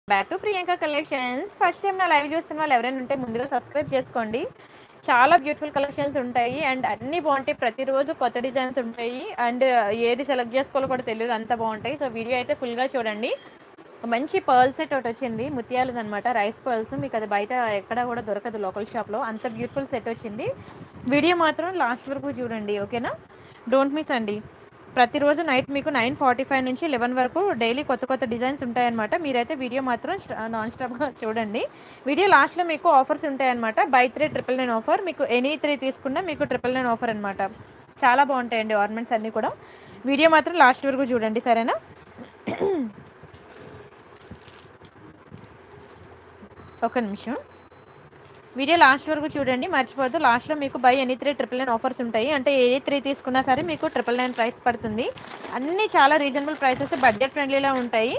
Back to Priyanka collections first time నా live చూస్తున్న వాళ్ళు ఎవరైనా ఉంటే ముందుగా సబ్స్క్రైబ్ చేసుకోండి చాలా బ్యూటిఫుల్ కలెక్షన్స్ ఉంటాయి అండ్ అన్నీ బాగుంటాయి ప్రతిరోజు కొత్త డిజైన్స్ ఉంటాయి అండ్ ఏది సెలెక్ట్ చేసుకోవాలో కూడా తెలియదు అంత బాగుంటాయి సో వీడియో అయితే ఫుల్గా చూడండి మంచి పర్ల్ సెట్ ఒకటి వచ్చింది ముత్యాలది అనమాట రైస్ పర్ల్స్ మీకు అది బయట ఎక్కడ కూడా దొరకదు లోకల్ షాప్లో అంత బ్యూటిఫుల్ సెట్ వచ్చింది వీడియో మాత్రం లాస్ట్ వరకు చూడండి ఓకేనా డోంట్ మిస్ అండి ప్రతిరోజు నైట్ మీకు నైన్ ఫార్టీ ఫైవ్ నుంచి లెవెన్ వరకు డైలీ కొత్త కొత్త డిజైన్స్ ఉంటాయన్నమాట మీరైతే వీడియో మాత్రం నాన్ స్టాప్గా చూడండి వీడియో లాస్ట్లో మీకు ఆఫర్స్ ఉంటాయన్నమాట buy three triple nine offer మీకు ఎనీ త్రీ తీసుకున్నా మీకు ట్రిపుల్ నైన్ ఆఫర్ అనమాట చాలా బాగుంటాయండి ఆర్నమెంట్స్ అన్నీ కూడా వీడియో మాత్రం లాస్ట్ వరకు చూడండి సరేనా ఒక నిమిషం వీడియో లాస్ట్ వరకు చూడండి మర్చిపోద్దు లాస్ట్లో మీకు buy any three triple nine offers ఉంటాయి అంటే ఏ త్రీ తీసుకున్నా సరే మీకు ట్రిపుల్ నైన్ ప్రైస్ పడుతుంది అన్నీ చాలా రీజనబుల్ ప్రైసెస్ బడ్జెట్ ఫ్రెండ్లీలో ఉంటాయి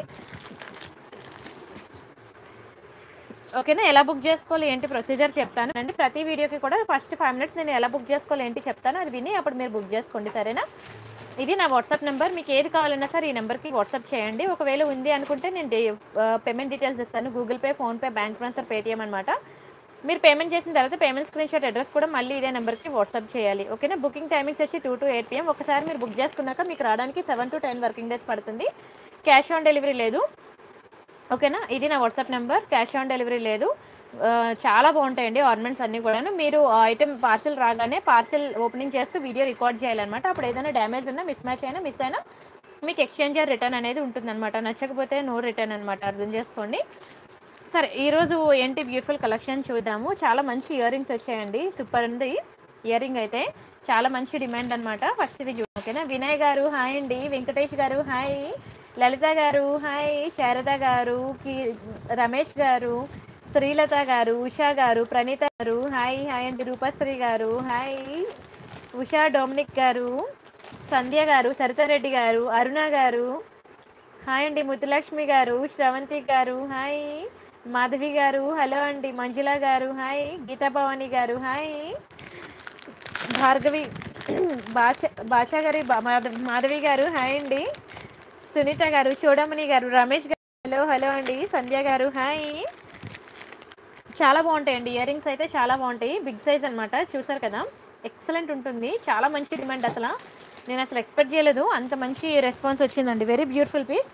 ఓకేనా ఎలా బుక్ చేసుకోవాలి ఏంటి ప్రొసీజర్ చెప్తాను అండి ప్రతి వీడియోకి కూడా ఫస్ట్ ఫైవ్ మినిట్స్ నేను ఎలా బుక్ చేసుకోవాలి ఏంటి చెప్తాను అది విని అప్పుడు మీరు బుక్ చేసుకోండి సరేనా ఇది నా వాట్సాప్ నెంబర్ మీకు ఏది కావాలన్నా సరే ఈ నెంబర్కి వాట్సాప్ చేయండి ఒకవేళ ఉంది అనుకుంటే నేను పేమెంట్ డీటెయిల్స్ ఇస్తాను Google Pay PhonePe bank transfer Paytm అనమాట మీరు పేమెంట్ చేసిన తర్వాత పేమెంట్ స్క్రీన్ షాట్ అడ్రస్ కూడా మళ్ళీ ఇదే నెంబర్కి వాట్సాప్ చేయాలి ఓకేనా బుకింగ్ టైమింగ్స్ వచ్చి టూ టు ఎయిట్ పిఎం ఒకసారి మీరు బుక్ చేసుకున్నాక మీకు రావడానికి seven to ten working days పడుతుంది క్యాష్ ఆన్ డెలివరీ లేదు ఓకేనా ఇది నా WhatsApp number cash on delivery లేదు ఆ, చాలా బాగుంటాయండి ఆర్నమెంట్స్ అన్నీ కూడాను మీరు ఐటెం పార్సిల్ రాగానే పార్సిల్ ఓపెనింగ్ చేస్తూ వీడియో రికార్డ్ చేయాలన్నమాట అప్పుడు ఏదైనా డ్యామేజ్ ఉన్నా మిస్ మ్యాచ్ అయినా మిస్ అయినా మీకు ఎక్స్చేంజ్ రిటర్న్ అనేది ఉంటుందన్నమాట నచ్చకపోతే నో రిటర్న్ అనమాట అర్థం చేసుకోండి సరే ఈరోజు ఏంటి బ్యూటిఫుల్ కలెక్షన్ చూద్దాము చాలా మంచి ఇయర్ రింగ్స్ వచ్చాయండి సూపర్ ఉంది ఇయర్ రింగ్ అయితే చాలా మంచి డిమాండ్ అనమాట ఫస్ట్ ఇది చూడండి ఓకేనా వినయ్ గారు హాయ్ అండి వెంకటేష్ గారు హాయ్ లలిత గారు హాయ్ శారద గారు కి రమేష్ గారు శ్రీలత గారు ఉషా గారు ప్రణీత గారు హాయ్ హాయ్ అండి రూపశ్రీ గారు హాయ్ ఉషా డొమినిక్ గారు సంధ్య గారు సరితారెడ్డి గారు అరుణ గారు హాయ్ అండి ముతులక్ష్మి గారు శ్రవంతి గారు హాయ్ మాధవి గారు హలో అండి మంజుల గారు హాయ్ గీతా భవాని గారు హాయ్ భార్గవి బాచ బాచా గారి బా- మాధ- మాధవి గారు హాయ్ అండి సునీత గారు చూడమణి గారు రమేష్ గారు హలో హలో అండి సంధ్య గారు హాయ్ చాలా బాగుంటాయండి ఇయర్ రింగ్స్ అయితే చాలా బాగుంటాయి బిగ్ సైజ్ అన్నమాట చూసారు కదా ఎక్సలెంట్ ఉంటుంది చాలా మంచి డిమాండ్ అసలు నేను అసలు ఎక్స్పెక్ట్ చేయలేదు అంత మంచి రెస్పాన్స్ వచ్చిందండి వెరీ బ్యూటిఫుల్ పీస్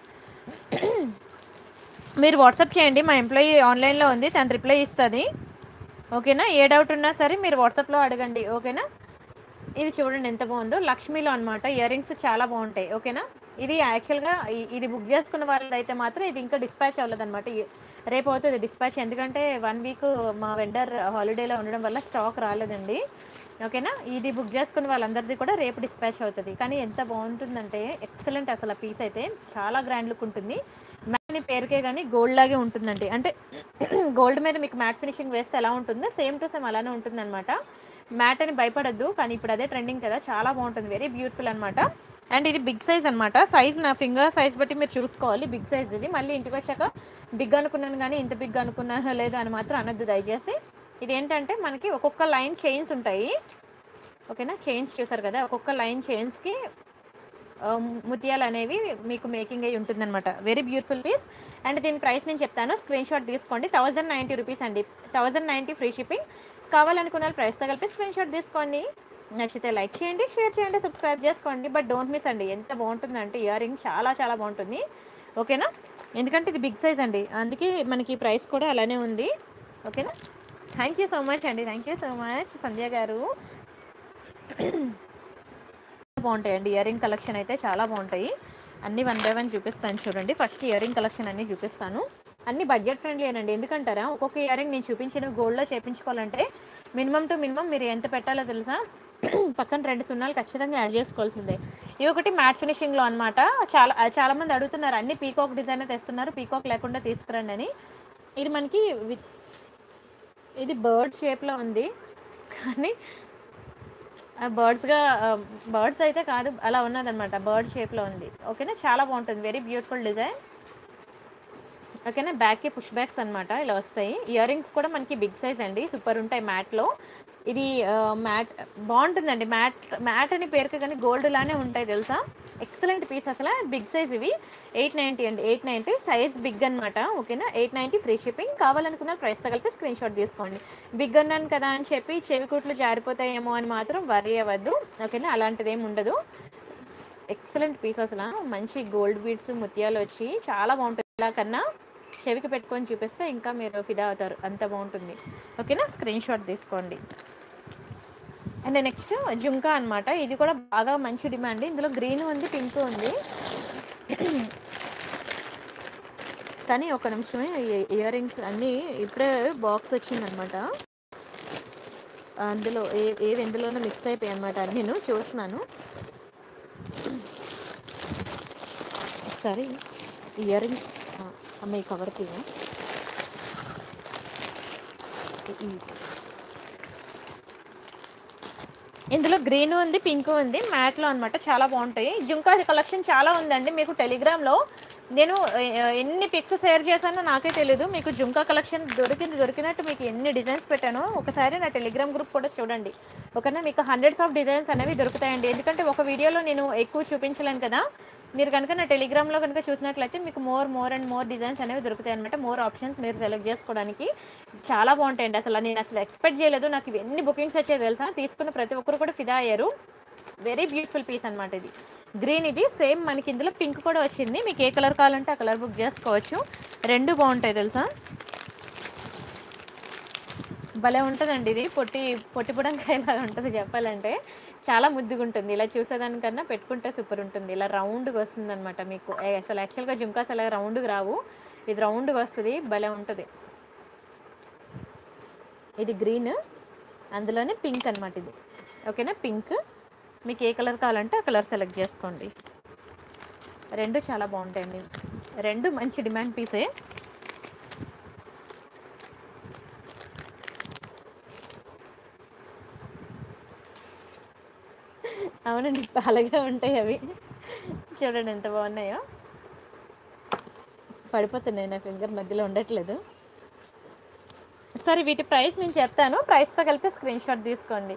మీరు వాట్సాప్ చేయండి మా ఎంప్లాయీ ఆన్లైన్లో ఉంది తను రిప్లై ఇస్తుంది ఓకేనా ఏ డౌట్ ఉన్నా సరే మీరు వాట్సాప్లో అడగండి ఓకేనా ఇది చూడండి ఎంత బాగుందో లక్ష్మీలో అనమాట ఇయర్ రింగ్స్ చాలా బాగుంటాయి ఓకేనా ఇది యాక్చువల్గా ఇ- ఇది బుక్ చేసుకున్న వాళ్ళు అయితే మాత్రం ఇది ఇంకా డిస్పాచ్ అవ్వలేదన్నమాట ఈ- రేపు అవుతుంది డిస్పాచ్ ఎందుకంటే వన్ వీక్ మా వెండర్ హాలిడేలో ఉండడం వల్ల స్టాక్ రాలేదండి ఓకేనా ఇది బుక్ చేసుకున్న వాళ్ళందరిది కూడా రేపు డిస్పాచ్ అవుతుంది కానీ ఎంత బాగుంటుందంటే ఎక్సలెంట్ అసలు ఆ పీస్ అయితే చాలా గ్రాండ్ లుక్ ఉంటుంది మ్యాట్ పేరుకే కానీ గోల్డ్ లాగే ఉంటుందండి అంటే గోల్డ్ మీద మీకు మ్యాట్ ఫినిషింగ్ వేస్తే ఎలా ఉంటుందో సేమ్ టు సేమ్ అలానే ఉంటుంది అనమాట మ్యాట్ అని భయపడద్దు కానీ ఇప్పుడు అదే ట్రెండింగ్ కదా చాలా బాగుంటుంది వెరీ బ్యూటిఫుల్ అనమాట అండ్ ఇది బిగ్ సైజ్ అనమాట సైజ్ నా ఫింగర్ సైజ్ బట్టి మీరు చూసుకోవాలి బిగ్ సైజ్ ఇది మళ్ళీ ఇంటికి వచ్చాక బిగ్ అనుకున్నాను కానీ ఇంత బిగ్ అనుకున్నాను లేదు అని మాత్రం అనొద్దు దయచేసి ఇది ఏంటంటే మనకి ఒక్కొక్క లైన్ చైన్స్ ఉంటాయి ఓకేనా చైన్స్ చూసారు కదా ఒక్కొక్క లైన్ చైన్స్కి ముత్యాలు అనేవి మీకు మేకింగ్ అయి ఉంటుందన్నమాట వెరీ బ్యూటిఫుల్ పీస్ అండ్ దీని ప్రైస్ నేను చెప్తాను స్క్రీన్ షాట్ తీసుకోండి థౌజండ్ నైంటీ రూపీస్ అండి థౌజండ్ నైంటీ ఫ్రీ షిప్పింగ్ కావాలనుకున్న వాళ్ళు ప్రైస్తో కలిపి స్క్రీన్ షాట్ తీసుకోండి నచ్చితే లైక్ చేయండి షేర్ చేయండి సబ్స్క్రైబ్ చేసుకోండి బట్ డోంట్ మిస్ అండి ఎంత బాగుంటుందంటే ఇయర్ రింగ్ చాలా చాలా బాగుంటుంది ఓకేనా ఎందుకంటే ఇది బిగ్ సైజ్ అండి అందుకే మనకి ప్రైస్ కూడా అలానే ఉంది ఓకేనా థ్యాంక్ యూ సో మచ్ అండి thank you so much Sandhya గారు బాగుంటాయండి ఇయర్ రింగ్ కలెక్షన్ అయితే చాలా బాగుంటాయి అన్ని వన్ బై వన్ చూపిస్తాను చూడండి ఫస్ట్ ఇయర్ రింగ్ కలెక్షన్ అన్ని చూపిస్తాను అన్ని బడ్జెట్ ఫ్రెండ్లీ అండి ఎందుకంటారా ఒక్కొక్క ఇయర్ రింగ్ నేను చూపించిన గోల్డ్లో చేయించుకోవాలంటే మినిమం టు మినిమం మీరు ఎంత పెట్టాలో తెలుసా పక్కన రెండు సున్నాలు ఖచ్చితంగా యాడ్ చేసుకోవాల్సిందే ఇది ఒకటి మ్యాట్ ఫినిషింగ్లో అనమాట చాలా చాలా మంది అడుగుతున్నారు అన్ని పీకాక్ డిజైన్ తెస్తున్నారు పీకాక్ లేకుండా తీసుకురండి అని ఇది మనకి విత్ ఇది బర్డ్ షేప్లో ఉంది కానీ బర్డ్స్గా బర్డ్స్ అయితే కాదు అలా ఉన్నదన్నమాట బర్డ్ షేప్లో ఉంది ఓకేనా చాలా బాగుంటుంది వెరీ బ్యూటిఫుల్ డిజైన్ ఓకేనా బ్యాక్కి పుష్ బ్యాక్స్ అనమాట ఇలా వస్తాయి ఇయర్ రింగ్స్ కూడా మనకి బిగ్ సైజ్ అండి సూపర్ ఉంటాయి మ్యాట్లో ఇది ఆ, మ్యాట్ బాగుంటుందండి మ్యాట్ మ్యాట్ అని పేరుకి కానీ గోల్డ్ లానే ఉంటాయి తెలుసా ఎక్సలెంట్ పీస్ అసలు బిగ్ సైజ్ ఇవి ఎయిట్ నైంటీ అండి ఎయిట్ నైంటీ సైజ్ బిగ్ అనమాట ఓకేనా ఎయిట్ నైంటీ ఫ్రీ షిప్పింగ్ కావాలనుకున్న ప్రైస్ తగిలిపి స్క్రీన్ షాట్ తీసుకోండి బిగ్ అన్నాను కదా అని చెప్పి చెవి కుట్లు జారిపోతాయేమో అని మాత్రం వరి అవ్వద్దు ఓకేనా అలాంటిది ఏమి ఉండదు ఎక్సలెంట్ పీస్ అసలు మంచి గోల్డ్ బీడ్స్ ముత్యాలు వచ్చి చాలా బాగుంటుంది ఇలా కన్నా చెవికి పెట్టుకొని చూపిస్తే ఇంకా మీరు ఫిదా అవుతారు అంత బాగుంటుంది ఓకేనా స్క్రీన్ షాట్ తీసుకోండి అండ్ నెక్స్ట్ జుంకా అన్నమాట ఇది కూడా బాగా మంచి డిమాండ్ ఇందులో గ్రీన్ ఉంది పింక్ ఉంది కానీ ఒక నిమిషమే ఇయర్ రింగ్స్ అన్నీ ఇప్పుడే బాక్స్ వచ్చిందనమాట అందులో ఏ ఏవి ఎందులోనో మిక్స్ అయిపోయాయి అనమాట నేను చూస్తున్నాను ఒకసారి ఇయర్ రింగ్స్ అమ్మ ఈ కవర్ తీయ ఇందులో గ్రీన్ ఉంది పింక్ ఉంది మ్యాట్లో అనమాట చాలా బాగుంటాయి జుంకా కలెక్షన్ చాలా ఉందండి మీకు టెలిగ్రామ్లో నేను ఎ- ఎన్ని పిక్స్ షేర్ చేశానో నాకే తెలీదు మీకు జుంకా కలెక్షన్ దొరికింది దొరికినట్టు మీకు ఎన్ని డిజైన్స్ పెట్టానో ఒకసారి నా టెలిగ్రామ్ గ్రూప్ కూడా చూడండి ఓకేనా మీకు హండ్రెడ్స్ ఆఫ్ డిజైన్స్ అనేవి దొరుకుతాయండి ఎందుకంటే ఒక వీడియోలో నేను ఎక్కువ చూపించలేను కదా మీరు కనుక నా టెలిగ్రామ్లో కనుక చూసినట్లయితే మీకు more more and more designs అనేవి దొరుకుతాయి అనమాట మోర్ ఆప్షన్స్ మీరు సెలెక్ట్ చేసుకోవడానికి చాలా బాగుంటాయండి అసలు నేను అసలు ఎక్స్పెక్ట్ చేయలేదు నాకు ఇవి ఎన్ని బుకింగ్స్ వచ్చాయి తెలుసా తీసుకున్న ప్రతి ఒక్కరు కూడా ఫిదా అయ్యారు వెరీ బ్యూటిఫుల్ పీస్ అనమాట ఇది గ్రీన్ ఇది సేమ్ మనకి ఇందులో పింక్ కూడా వచ్చింది మీకు ఏ కలర్ కావాలంటే ఆ కలర్ బుక్ చేసుకోవచ్చు రెండు బాగుంటాయి తెలుసా భలే ఉంటుందండి ఇది పొట్టి పొట్టి పుడంకాయలాగా ఉంటుంది చెప్పాలంటే చాలా ముద్దుగా ఉంటుంది ఇలా చూసేదానికన్నా పెట్టుకుంటే సూపర్ ఉంటుంది ఇలా రౌండ్గా వస్తుంది అనమాట మీకు ఏ, అసలు యాక్చువల్గా జుంకాస్ అలా రౌండ్గా రావు ఇది రౌండ్గా వస్తుంది భలే ఉంటుంది ఇది గ్రీన్ అందులోనే పింక్ అనమాట ఇది ఓకేనా పింక్ మీకు ఏ కలర్ కావాలంటే ఆ కలర్ సెలెక్ట్ చేసుకోండి రెండు చాలా బాగుంటాయండి రెండు మంచి డిమాండ్ పీసే అవునండి పాలగా ఉంటాయి అవి చూడండి ఎంత బాగున్నాయో పడిపోతున్నాయి నా ఫింగర్ మధ్యలో ఉండట్లేదు సరే వీటి ప్రైస్ నేను చెప్తాను ప్రైస్తో కలిపి స్క్రీన్ షాట్ తీసుకోండి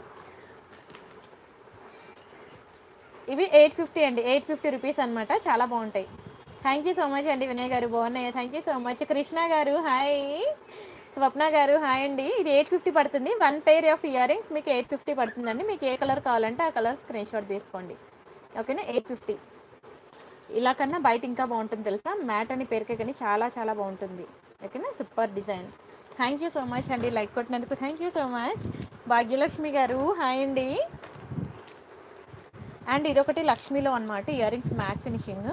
ఇవి ఎయిట్ ఫిఫ్టీ అండి ఎయిట్ ఫిఫ్టీ రూపీస్ అనమాట చాలా బాగుంటాయి థ్యాంక్ యూ సో మచ్ అండి వినయ్ గారు బాగున్నాయి thank you so much Krishna గారు హాయ్ స్వప్న గారు హాయ్ అండి ఇది ఎయిట్ ఫిఫ్టీ పడుతుంది one pair of earrings మీకు ఎయిట్ ఫిఫ్టీ పడుతుందండి మీకు ఏ కలర్ కావాలంటే ఆ కలర్ స్క్రీన్ షాట్ తీసుకోండి ఓకేనా ఎయిట్ ఫిఫ్టీ ఇలా కన్నా బయట ఇంకా బాగుంటుంది తెలుసా మ్యాట్ అని పేరుకే కానీ చాలా చాలా బాగుంటుంది ఓకేనా super design thank you so much అండి లైక్ కొట్టినందుకు thank you so much Bhagyalakshmi గారు హాయ్ అండి అండ్ ఇదొకటి లక్ష్మీలో అనమాట ఇయర్ రింగ్స్ మ్యాట్ ఫినిషింగ్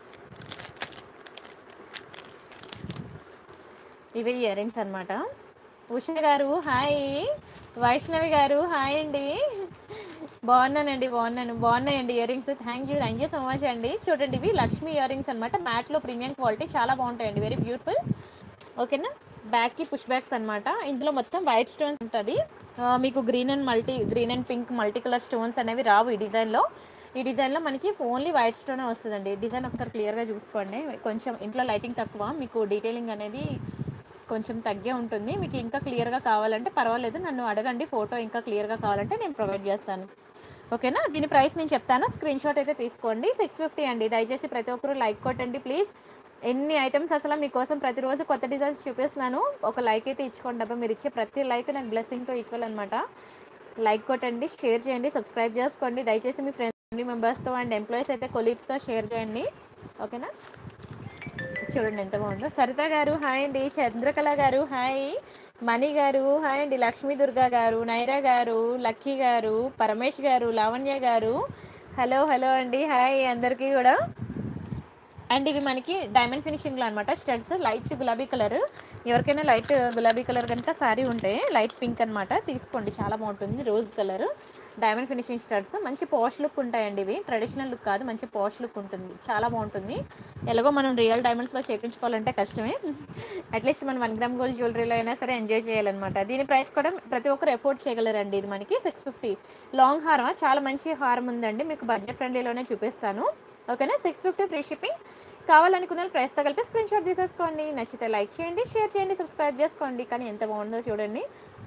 ఇవి ఇయర్ రింగ్స్ అనమాట ఉష గారు హాయ్ వైష్ణవి గారు హాయ్ అండి బాగున్నానండి బాగున్నాను బాగున్నాయండి ear rings thank you thank you so much అండి చూడండి ఇవి లక్ష్మీ ఇయర్ రింగ్స్ అనమాట మ్యాట్లో ప్రీమియం క్వాలిటీ చాలా బాగుంటాయండి వెరీ బ్యూటిఫుల్ ఓకేనా బ్యాక్కి పుష్ బ్యాక్స్ అనమాట ఇందులో మొత్తం వైట్ స్టోన్స్ ఉంటుంది ఆ, మీకు green and multi green and pink multi colour stones అనేవి రావు ఈ డిజైన్లో ఈ డిజైన్లో మనకి ఓన్లీ వైట్ స్టోన్ వస్తుందండి డిజైన్ ఒకసారి క్లియర్గా చూసుకోండి కొంచెం ఇంట్లో లైటింగ్ తక్కువ మీకు డీటెయిలింగ్ అనేది కొంచెం తగ్గే ఉంటుంది మీకు ఇంకా క్లియర్గా కావాలంటే పర్వాలేదు నన్ను అడగండి ఫోటో ఇంకా క్లియర్గా కావాలంటే నేను ప్రొవైడ్ చేస్తాను ఓకేనా దీని ప్రైస్ నేను చెప్తాను స్క్రీన్ షాట్ అయితే తీసుకోండి సిక్స్ ఫిఫ్టీ అండి దయచేసి ప్రతి ఒక్కరు లైక్ కొట్టండి ప్లీజ్ ఎన్ని ఐటమ్స్ అసలు మీకోసం ప్రతిరోజు కొత్త డిజైన్స్ చూపిస్తున్నాను ఒక లైక్ అయితే ఇచ్చుకోండి అబ్బా మీరు ఇచ్చే ప్రతి లైక్ నాకు బ్లెస్సింగ్తో ఈక్వల్ అనమాట లైక్ కొట్టండి షేర్ చేయండి సబ్స్క్రైబ్ చేసుకోండి దయచేసి మీ ఫ్రెండ్స్ ఫ్యామిలీ మెంబర్స్తో అండ్ ఎంప్లాయీస్ అయితే కొలీగ్స్తో షేర్ చేయండి ఓకేనా చూడండి ఎంత బాగుందో సరిత గారు హాయ్ అండి చంద్రకళ గారు హాయ్ మణి గారు హాయ్ అండి లక్ష్మీ దుర్గా గారు నైరా గారు లక్కీ గారు పరమేష్ గారు లావణ్య గారు హలో హలో అండి హాయ్ అందరికీ కూడా అండ్ ఇవి మనకి డైమండ్ ఫినిషింగ్లో అనమాట స్టడ్స్ లైట్ గులాబీ కలర్ ఎవరికైనా లైట్ గులాబీ కలర్ కనుక సారీ ఉంటే లైట్ పింక్ అనమాట తీసుకోండి చాలా బాగుంటుంది rose colour diamond finishing studs మంచి పాష్ లుక్ ఉంటాయండి ఇవి ట్రెడిషనల్ లుక్ కాదు మంచి పాష్ లుక్ ఉంటుంది చాలా బాగుంటుంది ఎలాగో మనం రియల్ డైమండ్స్లో చేయించుకోవాలంటే కష్టమే అట్లీస్ట్ మనం వన్ గ్రామ్ గోల్డ్ జ్యువెలరీలో అయినా సరే ఎంజాయ్ చేయాలన్నమాట దీని ప్రైస్ కూడా ప్రతి ఒక్కరు ఎఫోర్డ్ చేయగలరండి ఇది మనకి సిక్స్ ఫిఫ్టీ లాంగ్ హారం చాలా మంచి హారం ఉందండి మీకు బడ్జెట్ ఫ్రెండ్లీలోనే చూపిస్తాను ఓకేనా సిక్స్ ఫిఫ్టీ ఫ్రీ షిప్పింగ్ కావాలనుకున్న ప్రైస్తో కలిపి స్క్రీన్ షాట్ తీసేసుకోండి నచ్చితే లైక్ చేయండి షేర్ చేయండి సబ్స్క్రైబ్ చేసుకోండి కానీ ఎంత బాగుందో చూడండి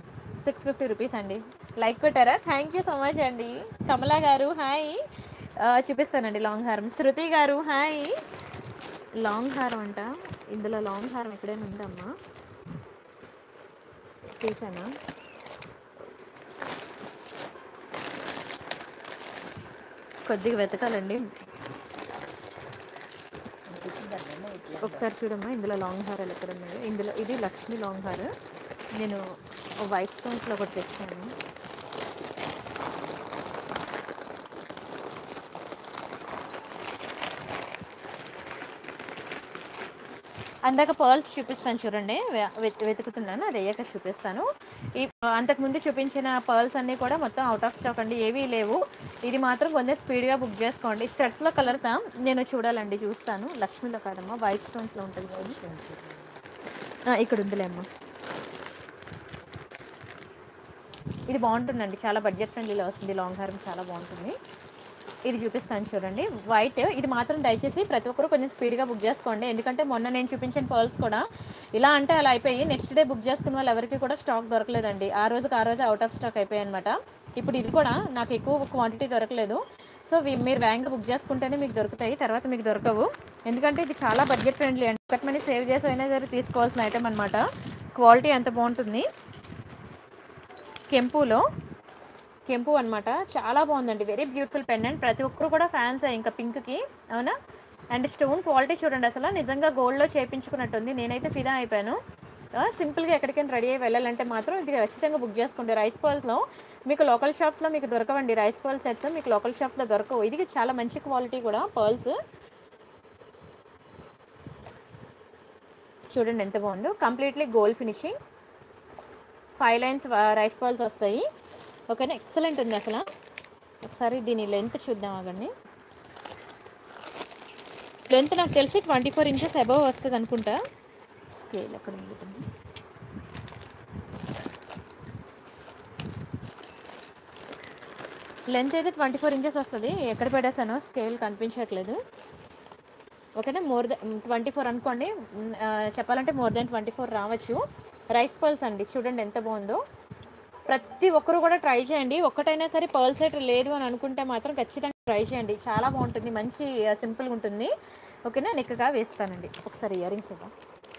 సిక్స్ ఫిఫ్టీ రూపీస్ అండి లైక్ కొట్టారా థ్యాంక్ యూ సో మచ్ అండి కమలా గారు హాయ్ ఆ, చూపిస్తానండి లాంగ్ హారం శృతి గారు హాయ్ లాంగ్ హారం అంట ఇందులో లాంగ్ హారం ఎక్కడైనా ఉందమ్మా తీసానా కొద్దిగా వెతకాలండి ఒకసారి చూడమ్మా ఇందులో లాంగ్ హారాలు ఎక్కడ ఉన్నాయో ఇందులో ఇది లక్ష్మి లాంగ్ హార్ నేను వైట్ స్టోన్స్లో ఒకటి తెచ్చాను అందాక పర్ల్స్ చూపిస్తాను చూడండి వె- వెత్- వెతుకుతున్నాను అది అయ్యాక చూపిస్తాను ఈ అంతకుముందు చూపించిన పర్ల్స్ అన్నీ కూడా మొత్తం అవుట్ ఆఫ్ స్టాక్ అండి ఏవీ లేవు ఇది మాత్రం కొంచెం స్పీడ్గా బుక్ చేసుకోండి స్టడ్స్లో కలర్సా నేను చూడాలండి చూస్తాను లక్ష్మీలో కాదమ్మా వైట్ స్టోన్స్లో ఉంటుంది కదా ఆ, ఇక్కడ ఉందిలే అమ్మా ఇది బాగుంటుందండి చాలా బడ్జెట్ ఫ్రెండ్లీలో వస్తుంది లాంగ్ హారం చాలా బాగుంటుంది ఇది చూపిస్తాను చూడండి వైట్ ఇది మాత్రం దయచేసి ప్రతి ఒక్కరు కొంచెం స్పీడ్గా బుక్ చేసుకోండి ఎందుకంటే మొన్న నేను చూపించిన పర్ల్స్ కూడా ఇలా అంటే అలా అయిపోయి నెక్స్ట్ డే బుక్ చేసుకున్న వాళ్ళు ఎవరికి కూడా స్టాక్ దొరకలేదండి ఆ రోజుకి ఆ రోజు అవుట్ ఆఫ్ స్టాక్ అయిపోయాయి అనమాట ఇప్పుడు ఇది కూడా నాకు ఎక్కువ క్వాంటిటీ దొరకలేదు సో వి- మీరు వేగంగా బుక్ చేసుకుంటేనే మీకు దొరుకుతాయి తర్వాత మీకు దొరకవు ఎందుకంటే ఇది చాలా బడ్జెట్ ఫ్రెండ్లీ అండి ఒకటి మనీ సేవ్ చేసి అయినా సరే తీసుకోవాల్సిన ఐటమ్ అనమాట క్వాలిటీ అంత బాగుంటుంది కెంపులో కెంపు అన్నమాట చాలా బాగుందండి వెరీ బ్యూటిఫుల్ పెండెంట్ ప్రతి ఒక్కరు కూడా ఫ్యాన్స్ ఇంకా పింక్కి అవునా అండ్ స్టోన్ క్వాలిటీ చూడండి అసలు నిజంగా గోల్డ్లో చేయించుకున్నట్టుంది నేనైతే ఫిదా అయిపోయాను ఆ, సింపుల్గా ఎక్కడికైనా రెడీ అయ్యి వెళ్ళాలంటే మాత్రం ఇది ఖచ్చితంగా బుక్ చేసుకోండి రైస్ పర్ల్స్లో మీకు లోకల్ షాప్స్లో మీకు దొరకవండి రైస్ పర్ల్ సెట్స్ మీకు లోకల్ షాప్స్లో దొరకవు ఇది చాలా మంచి క్వాలిటీ కూడా పర్ల్స్ చూడండి ఎంత బాగుందో completely gold finishing five lines rice balls వస్తాయి ఓకేనా ఎక్సలెంట్ ఉంది అసలు ఒకసారి దీని లెంత్ చూద్దాం ఆగండి లెంత్ నాకు తెలిసి ట్వంటీ ఫోర్ ఇంచెస్ అబవ్ వస్తుంది అనుకుంటా స్కేల్ ఎక్కడ ఉంది లెంత్ అయితే ట్వంటీ ఫోర్ ఇంచెస్ వస్తుంది ఎక్కడ పెట్టేసానో స్కేల్ కనిపించట్లేదు ఓకేనా మోర్ దెన్ ట్వంటీ ఫోర్ అనుకోండి మ్, ఆ, చెప్పాలంటే మోర్ దెన్ ట్వంటీ ఫోర్ రావచ్చు రైస్ పర్ల్స్ అండి చూడండి ఎంత బాగుందో ప్రతి ఒక్కరు కూడా ట్రై చేయండి ఒక్కటైనా సరే పర్ల్ సెట్ లేదు అని అనుకుంటే మాత్రం ఖచ్చితంగా ట్రై చేయండి చాలా బాగుంటుంది మంచి సింపుల్గా ఉంటుంది ఓకేనా నెక్కగా వేస్తానండి ఒకసారి ఇయర్ రింగ్స్ ఇవ్వ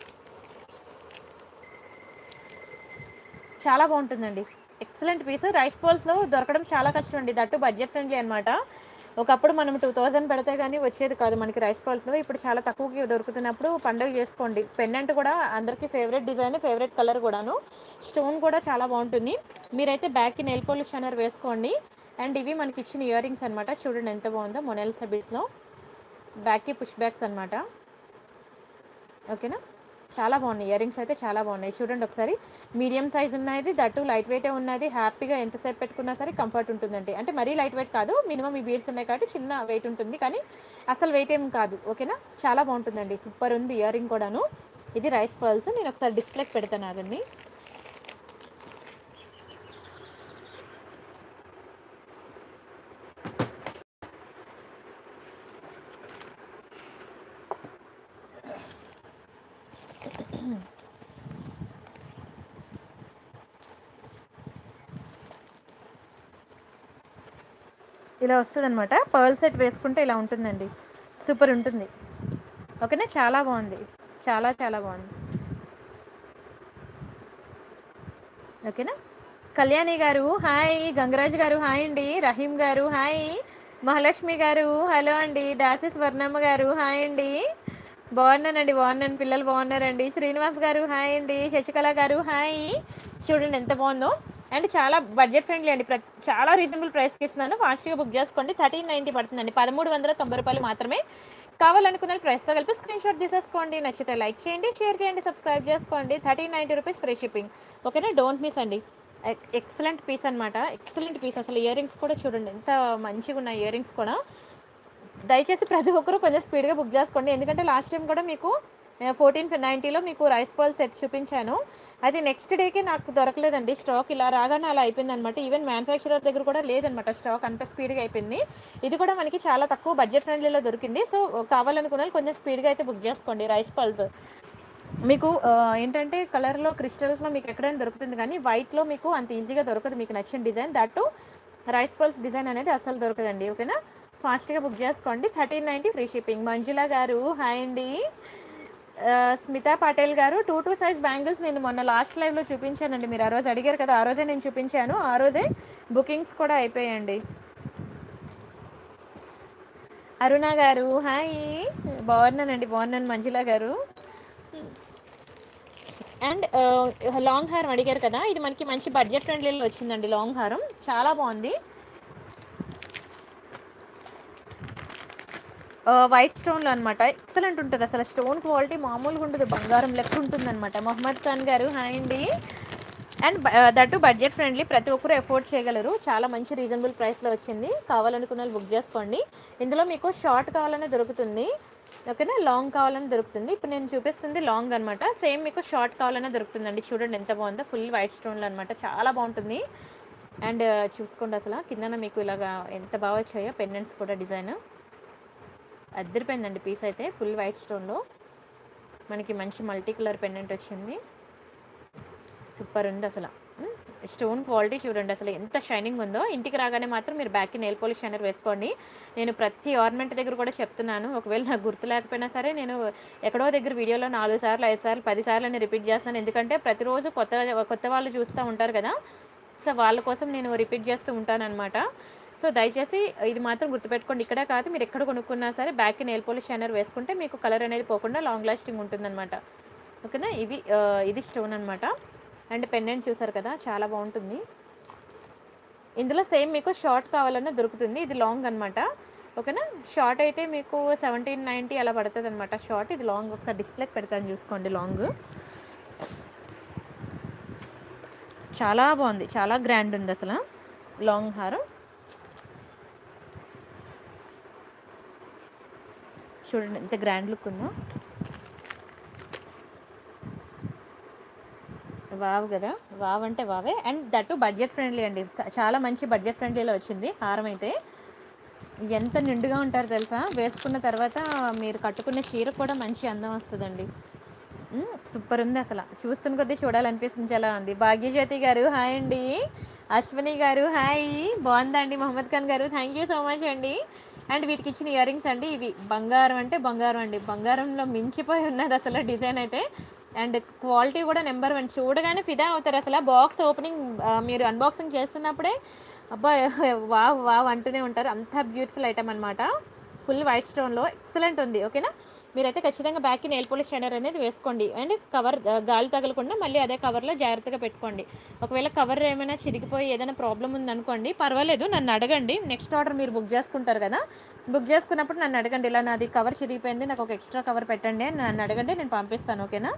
చాలా బాగుంటుందండి ఎక్సలెంట్ పీస్ రైస్ పర్ల్స్లో దొరకడం చాలా కష్టం అండి దట్టు బడ్జెట్ ఫ్రెండ్లీ అనమాట ఒకప్పుడు మనం టూ థౌజండ్ పెడితే కానీ వచ్చేది కాదు మనకి రైస్ పర్ల్స్లో ఇప్పుడు చాలా తక్కువకి దొరుకుతున్నప్పుడు పండుగ చేసుకోండి పెండెంట్ కూడా అందరికీ ఫేవరెట్ డిజైన్ ఫేవరెట్ కలర్ కూడాను స్టోన్ కూడా చాలా బాగుంటుంది మీరైతే బ్యాక్కి నెయిల్ పాలిష్ అనేది వేసుకోండి అండ్ ఇవి మనకి ఇచ్చిన ఇయర్ రింగ్స్ అనమాట చూడండి ఎంత బాగుందో మొనెల్ సబీస్లో బ్యాక్కి పుష్ బ్యాక్స్ అనమాట ఓకేనా చాలా బాగున్నాయి ఇయర్ రింగ్స్ అయితే చాలా బాగున్నాయి చూడండి ఒకసారి మీడియం సైజ్ ఉన్నది దట్టు లైట్ వెయిటే ఉన్నది హ్యాపీగా ఎంతసేపు పెట్టుకున్నా సరే కంఫర్ట్ ఉంటుందండి అంటే మరీ లైట్ వెయిట్ కాదు మినిమం ఈ బీడ్స్ ఉన్నాయి కాబట్టి చిన్న వెయిట్ ఉంటుంది కానీ అసలు వెయిట్ ఏం కాదు ఓకేనా చాలా బాగుంటుందండి సూపర్ ఉంది ఇయర్ రింగ్ కూడాను ఇది రైస్ పర్ల్స్ నేను ఒకసారి డిస్ప్లేకి పెడతాను ఆగండి ఇలా వస్తుంది అనమాట పర్ల్ సెట్ వేసుకుంటే ఇలా ఉంటుందండి సూపర్ ఉంటుంది ఓకేనా చాలా బాగుంది చాలా చాలా బాగుంది ఓకేనా కళ్యాణి గారు హాయ్ గంగరాజు గారు హాయ్ అండి రహీం గారు హాయ్ మహాలక్ష్మి గారు హలో అండి దాసి స్వర్ణమ్మ గారు హాయ్ అండి బాగున్నానండి బాగున్నాను పిల్లలు బాగున్నారండి శ్రీనివాస్ గారు హాయ్ అండి శశికళ గారు హాయ్ చూడండి ఎంత బాగుందో అండ్ చాలా బడ్జెట్ ఫ్రెండ్లీ అండి ప్ర- చాలా రీజనబుల్ ప్రైస్కి ఇస్తున్నాను ఫాస్ట్గా బుక్ చేసుకోండి థర్టీన్ నైంటీ పడుతుందండి పదమూడు వందల తొంభై రూపాయలు మాత్రమే కావాలనుకున్న ప్రైస్తో కలిపి స్క్రీన్ షాట్ తీసేసుకోండి నచ్చితే లైక్ చేయండి షేర్ చేయండి సబ్స్క్రైబ్ చేసుకోండి thirteen ninety rupees free shipping ఓకేనా డోంట్ మిస్ అండి ఎక్సలెంట్ పీస్ అనమాట ఎక్సలెంట్ పీస్ అసలు ఇయర్ రింగ్స్ కూడా చూడండి ఎంత మంచిగా ఉన్నాయి ఇయర్ రింగ్స్ కూడా దయచేసి ప్రతి ఒక్కరూ కొంచెం స్పీడ్గా బుక్ చేసుకోండి ఎందుకంటే లాస్ట్ టైం కూడా మీకు ఫోర్టీన్ నైంటీలో మీకు రైస్ బాల్ సెట్ చూపించాను అది నెక్స్ట్ డేకి నాకు దొరకలేదండి స్టాక్ ఇలా రాగానే అలా అయిపోయింది అనమాట ఈవెన్ మ్యానుఫ్యాక్చరర్ దగ్గర కూడా లేదనమాట స్టాక్ అంత స్పీడ్గా అయిపోయింది ఇది కూడా మనకి చాలా తక్కువ బడ్జెట్ ఫ్రెండ్లీలో దొరికింది సో కావాలనుకున్న వాళ్ళు కొంచెం స్పీడ్గా అయితే బుక్ చేసుకోండి రైస్ పల్స్ మీకు ఆ, ఏంటంటే కలర్లో క్రిస్టల్స్లో మీకు ఎక్కడైనా దొరుకుతుంది కానీ వైట్లో మీకు అంత ఈజీగా దొరకదు మీకు నచ్చిన design that rice pearls design అనేది అస్సలు దొరకదండి ఓకేనా ఫాస్ట్గా బుక్ చేసుకోండి thirteen ninety free shipping Manjula గారు హాయ్ అండి ఆ, స్మితా పటేల్ గారు టూ టూ సైజ్ బ్యాంగిల్స్ నేను మొన్న లాస్ట్ లైవ్లో చూపించానండి మీరు ఆ రోజు అడిగారు కదా ఆ రోజే నేను చూపించాను ఆ రోజే బుకింగ్స్ కూడా అయిపోయాయండి అరుణ గారు హాయ్ బాగున్నానండి బాగున్నాను మంజుల గారు అండ్ లాంగ్ హారం అడిగారు కదా ఇది మనకి మంచి బడ్జెట్ ఫ్రెండ్లీలో వచ్చిందండి లాంగ్ హారం చాలా బాగుంది వైట్ స్టోన్లో అనమాట ఎక్సలెంట్ ఉంటుంది అసలు స్టోన్ క్వాలిటీ మామూలుగా ఉండదు బంగారం లెక్క ఉంటుంది అనమాట మొహమ్మద్ ఖాన్ గారు హాయ్ అండి అండ్ దట్టు బడ్జెట్ ఫ్రెండ్లీ ప్రతి ఒక్కరు ఎఫోర్డ్ చేయగలరు చాలా మంచి రీజనబుల్ ప్రైస్లో వచ్చింది కావాలనుకున్న వాళ్ళు బుక్ చేసుకోండి ఇందులో మీకు షార్ట్ కావాలనే దొరుకుతుంది ఓకేనా లాంగ్ కావాలని దొరుకుతుంది ఇప్పుడు నేను చూపిస్తుంది లాంగ్ అనమాట సేమ్ మీకు షార్ట్ కావాలనే దొరుకుతుందండి చూడండి ఎంత బాగుందో ఫుల్ వైట్ స్టోన్లో అనమాట చాలా బాగుంటుంది అండ్ చూసుకోండి అసలు కిందన మీకు ఇలాగా ఎంత బాగా వచ్చాయో పెండెంట్స్ కూడా డిజైన్ అద్దరిపోయిందండి పీస్ అయితే ఫుల్ వైట్ స్టోన్లో మనకి మంచి మల్టీ కలర్ పెండెంట్ వచ్చింది సూపర్ ఉంది అసలు ఉమ్, స్టోన్ క్వాలిటీ చూడండి అసలు ఎంత షైనింగ్ ఉందో ఇంటికి రాగానే మాత్రం మీరు బ్యాక్కి నెయిల్ పాలిష్ షైనర్ వేసుకోండి నేను ప్రతి ఆర్నమెంట్ దగ్గర కూడా చెప్తున్నాను ఒకవేళ నాకు గుర్తు లేకపోయినా సరే నేను ఎక్కడో దగ్గర వీడియోలో నాలుగు సార్లు ఐదు సార్లు పది సార్లు అని రిపీట్ చేస్తాను ఎందుకంటే ప్రతిరోజు కొత్త కొత్త వాళ్ళు చూస్తూ ఉంటారు కదా సో వాళ్ళ కోసం నేను రిపీట్ చేస్తూ ఉంటాను అనమాట సో దయచేసి ఇది మాత్రం గుర్తుపెట్టుకోండి ఇక్కడే కాదు మీరు ఎక్కడ కొనుక్కున్నా సరే బ్యాక్కి నెయిల్ పాలిష్ షైనర్ వేసుకుంటే మీకు కలర్ అనేది పోకుండా లాంగ్ లాస్టింగ్ ఉంటుందన్నమాట ఓకేనా ఇవి ఆ, ఇది స్టోన్ అనమాట అండ్ పెండెంట్ చూసారు కదా చాలా బాగుంటుంది ఇందులో సేమ్ మీకు షార్ట్ కావాలన్నా దొరుకుతుంది ఇది లాంగ్ అనమాట ఓకేనా షార్ట్ అయితే మీకు సెవెంటీన్ నైంటీ అలా పడుతుంది అనమాట షార్ట్ ఇది లాంగ్ ఒకసారి డిస్ప్లేకి పెడతాను చూసుకోండి లాంగ్ చాలా బాగుంది చాలా గ్రాండ్ ఉంది అసలు లాంగ్ హారం చూడండి ఎంత గ్రాండ్ లుక్ ఉందో వావ్ కదా వావ్ అంటే వావే అండ్ దట్టు బడ్జెట్ ఫ్రెండ్లీ అండి చ- చాలా మంచి బడ్జెట్ ఫ్రెండ్లీలో వచ్చింది హారం అయితే ఎంత నిండుగా ఉంటారు తెలుసా వేసుకున్న తర్వాత మీరు కట్టుకునే చీర కూడా మంచి అందం వస్తుందండి మ్మ్, సూపర్ ఉంది అసలు చూస్తున్న కొద్దీ చూడాలనిపిస్తుంది చాలా ఉంది భాగ్యజ్యోతి గారు హాయ్ అండి అశ్విని గారు హాయ్ బాగుందండి మొహమ్మద్ ఖాన్ గారు థ్యాంక్ యూ సో మచ్ అండి అండ్ వీటికి ఇచ్చిన ఇయర్ రింగ్స్ అండి ఇవి బంగారం అంటే బంగారం అండి బంగారంలో మించిపోయి ఉన్నది అసలు డిజైన్ అయితే అండ్ క్వాలిటీ కూడా నెంబర్ వన్ చూడగానే ఫిదా అవుతారు అసలు బాక్స్ ఓపెనింగ్ మీరు అన్బాక్సింగ్ చేస్తున్నప్పుడే అబ్బా వావ్ వావ్ అంటూనే ఉంటారు అంత బ్యూటిఫుల్ ఐటమ్ అనమాట ఫుల్ వైట్ స్టోన్లో ఎక్సలెంట్ ఉంది ఓకేనా మీరైతే ఖచ్చితంగా బ్యాక్కి నెయిల్ పోలిష్ షైనర్ అనేది వేసుకోండి అండ్ కవర్ ఆ, గాలి తగలకుండా మళ్ళీ అదే కవర్లో జాగ్రత్తగా పెట్టుకోండి ఒకవేళ కవర్ ఏమైనా చిరిగిపోయి ఏదైనా ప్రాబ్లం ఉందనుకోండి పర్వాలేదు నన్ను అడగండి నెక్స్ట్ ఆర్డర్ మీరు బుక్ చేసుకుంటారు కదా బుక్ చేసుకున్నప్పుడు నన్ను అడగండి ఇలా నాది కవర్ చిరిగిపోయింది నాకు ఒక ఎక్స్ట్రా కవర్ పెట్టండి అని నన్ను అడగండి నేను పంపిస్తాను ఓకేనా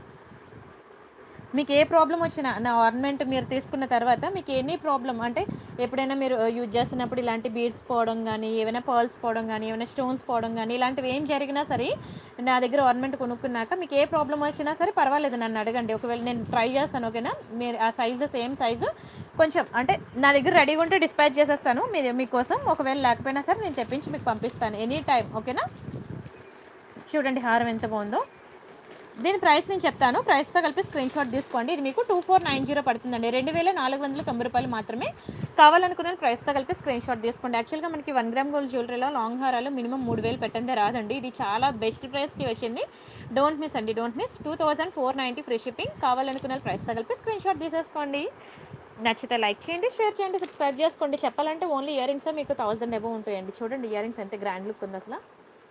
మీకు ఏ ప్రాబ్లం వచ్చినా నా ఆర్నమెంట్ మీరు తీసుకున్న తర్వాత మీకు ఎనీ ప్రాబ్లం అంటే ఎప్పుడైనా మీరు యూజ్ చేస్తున్నప్పుడు ఇలాంటి బీడ్స్ పోవడం కానీ ఏమైనా పర్ల్స్ పోవడం కానీ ఏమైనా స్టోన్స్ పోవడం కానీ ఇలాంటివి ఏం జరిగినా సరే నా దగ్గర ఆర్నమెంట్ కొనుక్కున్నాక మీకు ఏ ప్రాబ్లం వచ్చినా సరే పర్వాలేదు నన్ను అడగండి ఒకవేళ నేను ట్రై చేస్తాను ఓకేనా మీరు ఆ సైజు సేమ్ సైజు కొంచెం అంటే నా దగ్గర రెడీగా ఉంటే డిస్పాచ్ చేసేస్తాను మీ మీకోసం ఒకవేళ లేకపోయినా సరే నేను తెప్పించి మీకు పంపిస్తాను ఎనీ టైం ఓకేనా చూడండి హారం ఎంత బాగుందో దీని ప్రైస్ నేను చెప్తాను ప్రైస్తో కలిపి స్క్రీన్ షాట్ తీసుకోండి ఇది మీకు టూ ఫోర్ నైన్ జీరో పడుతుందండి రెండు వేల నాలుగు వందల తొంభై రూపాయలు మాత్రమే కావాలనుకున్న ప్రైస్తో కలిపి స్క్రీన్ షాట్ తీసుకోండి యాక్చువల్గా మనకి వన్ గ్రామ్ గోల్డ్ జ్యువెలరీలో లాంగ్ హారాలు మినిమం మూడు వేలు పెట్టందే రాదండి ఇది చాలా బెస్ట్ ప్రైస్కి వచ్చింది డోంట్ మిస్ అండి don't miss two thousand four ninety free shipping కావాలనుకున్న ప్రైస్తో కలిపి స్క్రీన్ షాట్ తీసేసుకోండి నచ్చితే లైక్ చేయండి షేర్ చేయండి సబ్స్క్రైబ్ చేసుకోండి చెప్పాలంటే ఓన్లీ ఇయర్ రింగ్స్ మీకు థౌసండ్ ఎబో ఉంటాయండి చూడండి ఇయర్ రింగ్స్ ఎంత గ్రాండ్ లుక్ ఉంది అసలు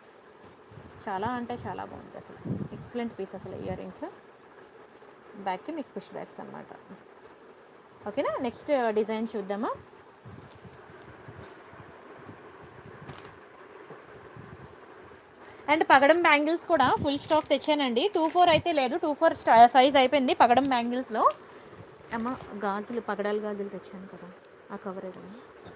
చాలా అంటే చాలా బాగుంది అసలు ఎక్సలెంట్ పీస్ అసలు ఇయర్ రింగ్స్ బ్యాక్కి మీకు పుష్ బ్యాగ్స్ అనమాట ఓకేనా నెక్స్ట్ డిజైన్ చూద్దామా అండ్ పగడం బ్యాంగిల్స్ కూడా ఫుల్ స్టాక్ తెచ్చానండి టూ ఫోర్ అయితే లేదు టూ ఫోర్ సైజ్ అయిపోయింది పగడం బ్యాంగిల్స్లో అమ్మ గాజులు పగడాల గాజులు తెచ్చాను కదా ఆ కవర్ ఏదైనా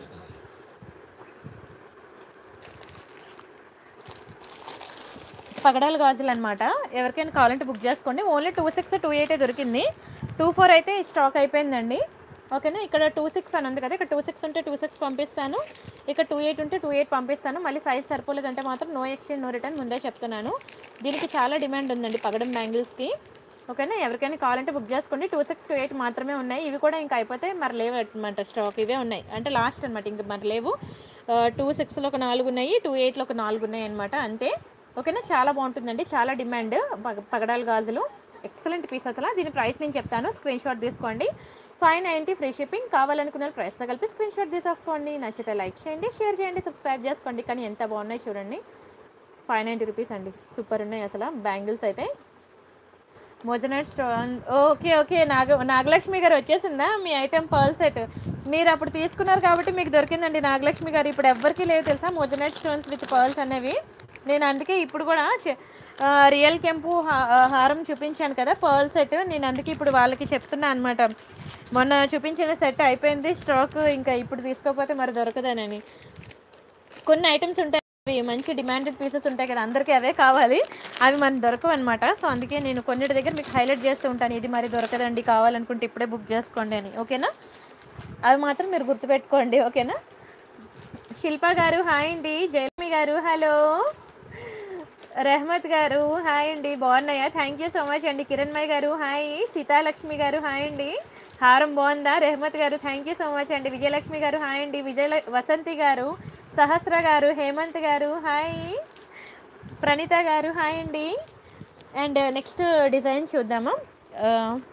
పగడాల గాజులు అనమాట ఎవరికైనా కావాలంటే బుక్ చేసుకోండి only two six two eight దొరికింది టూ ఫోర్ అయితే స్టాక్ అయిపోయిందండి ఓకేనా ఇక్కడ టూ సిక్స్ అని ఉంది కదా ఇక్కడ టూ సిక్స్ ఉంటే టూ సిక్స్ పంపిస్తాను ఇక్కడ టూ ఎయిట్ ఉంటే టూ ఎయిట్ పంపిస్తాను మళ్ళీ సైజ్ సరిపోలేదంటే మాత్రం నో ఎక్స్చేంజ్ నో రిటర్న్ ముందే చెప్తున్నాను దీనికి చాలా డిమాండ్ ఉందండి పగడం బ్యాంగిల్స్కి ఓకేనా ఎవరికైనా కావాలంటే బుక్ చేసుకోండి టూ సిక్స్ టూ ఎయిట్ మాత్రమే ఉన్నాయి ఇవి కూడా ఇంకా అయిపోతే మరి లేవు అనమాట స్టాక్ ఇవే ఉన్నాయి అంటే లాస్ట్ అనమాట ఇంక మరి లేవు టూ సిక్స్లో ఒక నాలుగు ఉన్నాయి టూ ఎయిట్లో ఒక నాలుగు ఉన్నాయి అనమాట అంతే ఓకేనా చాలా బాగుంటుందండి చాలా డిమాండ్ పగ పగడాల గాజులు ఎక్సలెంట్ పీస్ అసలు దీని ప్రైస్ నేను చెప్తాను స్క్రీన్ షాట్ తీసుకోండి ఫైవ్ నైంటీ ఫ్రీ షిప్పింగ్ కావాలనుకున్న ప్రైస్తో కలిపి స్క్రీన్ షాట్ తీసేసుకోండి నచ్చితే లైక్ చేయండి షేర్ చేయండి సబ్స్క్రైబ్ చేసుకోండి కానీ ఎంత బాగున్నాయి చూడండి ఫైవ్ నైంటీ రూపీస్ అండి సూపర్ ఉన్నాయి అసలు బ్యాంగిల్స్ అయితే మొజనట్ stone okay okay Naga Nagalakshmi గారు వచ్చేసిందా మీ ఐటెం పర్ల్ సెట్ మీరు అప్పుడు తీసుకున్నారు కాబట్టి మీకు దొరికిందండి నాగలక్ష్మి గారు ఇప్పుడు ఎవ్వరికీ లేవు తెలుసా మొజనట్ స్టోన్స్ విత్ పర్ల్స్ అనేవి నేను అందుకే ఇప్పుడు కూడా చె- ఆ, రియల్ కెంపు హా- ఆ, హారం చూపించాను కదా పర్ల్ సెట్ నేను అందుకే ఇప్పుడు వాళ్ళకి చెప్తున్నా అనమాట మొన్న చూపించిన సెట్ అయిపోయింది స్టాక్ ఇంకా ఇప్పుడు తీసుకోకపోతే మరి దొరకదనని కొన్ని ఐటమ్స్ ఉంటాయి అవి మంచి డిమాండెడ్ పీసెస్ ఉంటాయి కదా అందరికీ అవే కావాలి అవి మనకు దొరకవు అనమాట సో అందుకే నేను కొన్నిటి దగ్గర మీకు హైలైట్ చేస్తూ ఉంటాను ఇది మరి దొరకదండి కావాలనుకుంటే ఇప్పుడే బుక్ చేసుకోండి అని ఓకేనా అవి మాత్రం మీరు గుర్తుపెట్టుకోండి ఓకేనా శిల్ప గారు హాయ్ అండి జయలక్ష్మి గారు హలో రెహమత్ గారు హాయ్ అండి బాగున్నాయా థ్యాంక్ యూ సో మచ్ అండి కిరణ్మయ్ గారు హాయ్ సీతాలక్ష్మి గారు హాయ్ అండి హారం బాగుందా రెహమత్ గారు థ్యాంక్ యూ సో మచ్ అండి విజయలక్ష్మి గారు హాయ్ అండి విజయ వసంతి గారు సహస్ర గారు హేమంత్ గారు హాయ్ ప్రణీత గారు హాయ్ అండి అండ్ నెక్స్ట్ డిజైన్ చూద్దామా ఆ,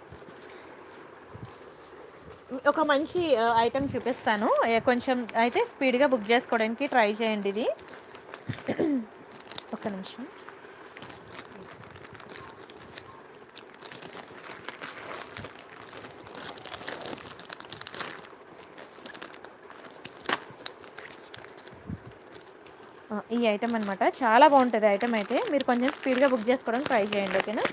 ఒక మంచి ఐటెం చూపిస్తాను ఏ, కొంచెం అయితే స్పీడ్గా బుక్ చేసుకోవడానికి ట్రై చేయండి ఇది ఒక నిమిషం ఆ, ఈ ఐటమ్ అనమాట చాలా బాగుంటుంది ఐటమ్ అయితే మీరు కొంచెం స్పీడ్గా బుక్ చేసుకోవడానికి ట్రై చేయండి ఓకేనా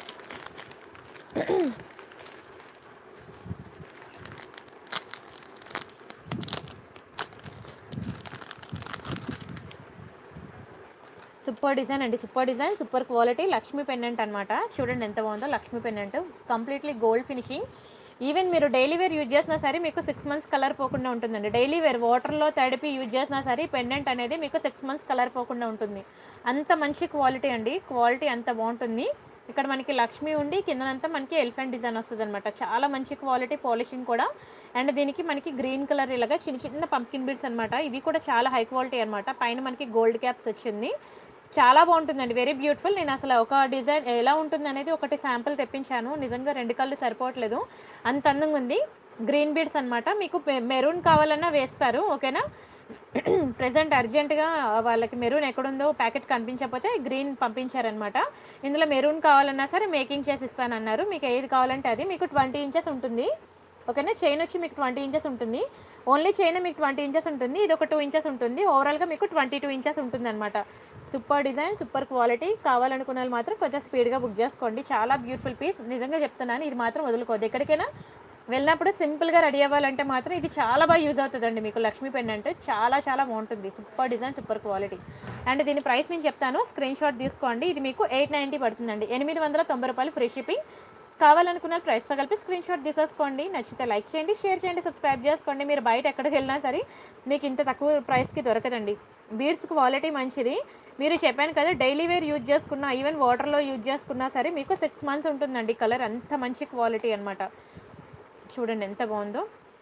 సూపర్ డిజైన్ అండి super design super quality Lakshmi pendant అనమాట చూడండి ఎంత బాగుందో Lakshmi pendant completely gold finishing even మీరు డైలీ వేర్ యూజ్ చేసినా సరే మీకు సిక్స్ మంత్స్ కలర్ పోకుండా ఉంటుందండి డైలీ వేర్ వాటర్లో తడిపి యూజ్ చేసినా సరే పెండెంట్ అనేది మీకు సిక్స్ మంత్స్ కలర్ పోకుండా ఉంటుంది అంత మంచి క్వాలిటీ అండి క్వాలిటీ అంత బాగుంటుంది ఇక్కడ మనకి లక్ష్మి ఉండి కిందనంతా మనకి ఎలిఫెంట్ డిజైన్ వస్తుంది అనమాట చాలా మంచి క్వాలిటీ పాలిషింగ్ కూడా అండ్ దీనికి మనకి గ్రీన్ కలర్ ఇలాగా చిన్న చిన్న పంకిన్ బిడ్స్ అనమాట ఇవి కూడా చాలా హై క్వాలిటీ అనమాట పైన మనకి గోల్డ్ క్యాప్స్ వచ్చింది చాలా బాగుంటుందండి వెరీ బ్యూటిఫుల్ నేను అసలు ఒక డిజైన్ ఎలా ఉంటుంది అనేది ఒకటి శాంపుల్ తెప్పించాను నిజంగా రెండు కళ్ళు సరిపోవట్లేదు అంత అందంగా ఉంది గ్రీన్ బీడ్స్ అనమాట మీకు మెరూన్ కావాలన్నా వేస్తారు ఓకేనా ప్రజెంట్ అర్జెంటుగా వాళ్ళకి మెరూన్ ఎక్కడుందో ప్యాకెట్ కనిపించకపోతే గ్రీన్ పంపించారనమాట ఇందులో మెరూన్ కావాలన్నా సరే మేకింగ్ చేసి ఇస్తానన్నారు మీకు ఏది కావాలంటే అది మీకు ట్వంటీ ఇంచెస్ ఉంటుంది ఓకేనా చైన్ వచ్చి మీకు ట్వంటీ ఇంచెస్ ఉంటుంది ఓన్లీ చైన్ మీకు ట్వంటీ ఇంచెస్ ఉంటుంది ఇది ఒక టూ ఇంచెస్ ఉంటుంది ఓవరాల్గా మీకు ట్వంటీ టూ ఇంచెస్ ఉంటుంది అనమాట సూపర్ డిజైన్ సూపర్ క్వాలిటీ కావాలనుకున్న వాళ్ళు మాత్రం కొంచెం స్పీడ్గా బుక్ చేసుకోండి చాలా బ్యూటిఫుల్ పీస్ నిజంగా చెప్తున్నాను ఇది మాత్రం వదులుకోవద్దు ఎక్కడికైనా వెళ్ళినప్పుడు సింపుల్గా రెడీ అవ్వాలంటే మాత్రం ఇది చాలా బాగా యూజ్ అవుతుందండి మీకు లక్ష్మీ పెండెంట్ చాలా చాలా బాగుంటుంది super design super quality and దీని ప్రైస్ నేను చెప్తాను స్క్రీన్ షాట్ తీసుకోండి ఇది మీకు ఎయిట్ నైంటీ పడుతుందండి ఎనిమిది వందల తొంభై రూపాయలు ఫ్రీ షిప్పింగ్ కావాలనుకున్న ప్రైస్తో కలిపి స్క్రీన్ షాట్ తీసేసుకోండి నచ్చితే లైక్ చేయండి షేర్ చేయండి సబ్స్క్రైబ్ చేసుకోండి మీరు బయట ఎక్కడికి వెళ్ళినా సరే మీకు ఇంత తక్కువ ప్రైస్కి దొరకదండి బీడ్స్ క్వాలిటీ మంచిది మీరు చెప్పాను కదా డైలీ వేర్ యూజ్ చేసుకున్నా ఈవెన్ వాటర్లో యూజ్ చేసుకున్నా సరే మీకు సిక్స్ మంత్స్ ఉంటుందండి కలర్ అంత మంచి క్వాలిటీ అనమాట చూడండి ఎంత బాగుందో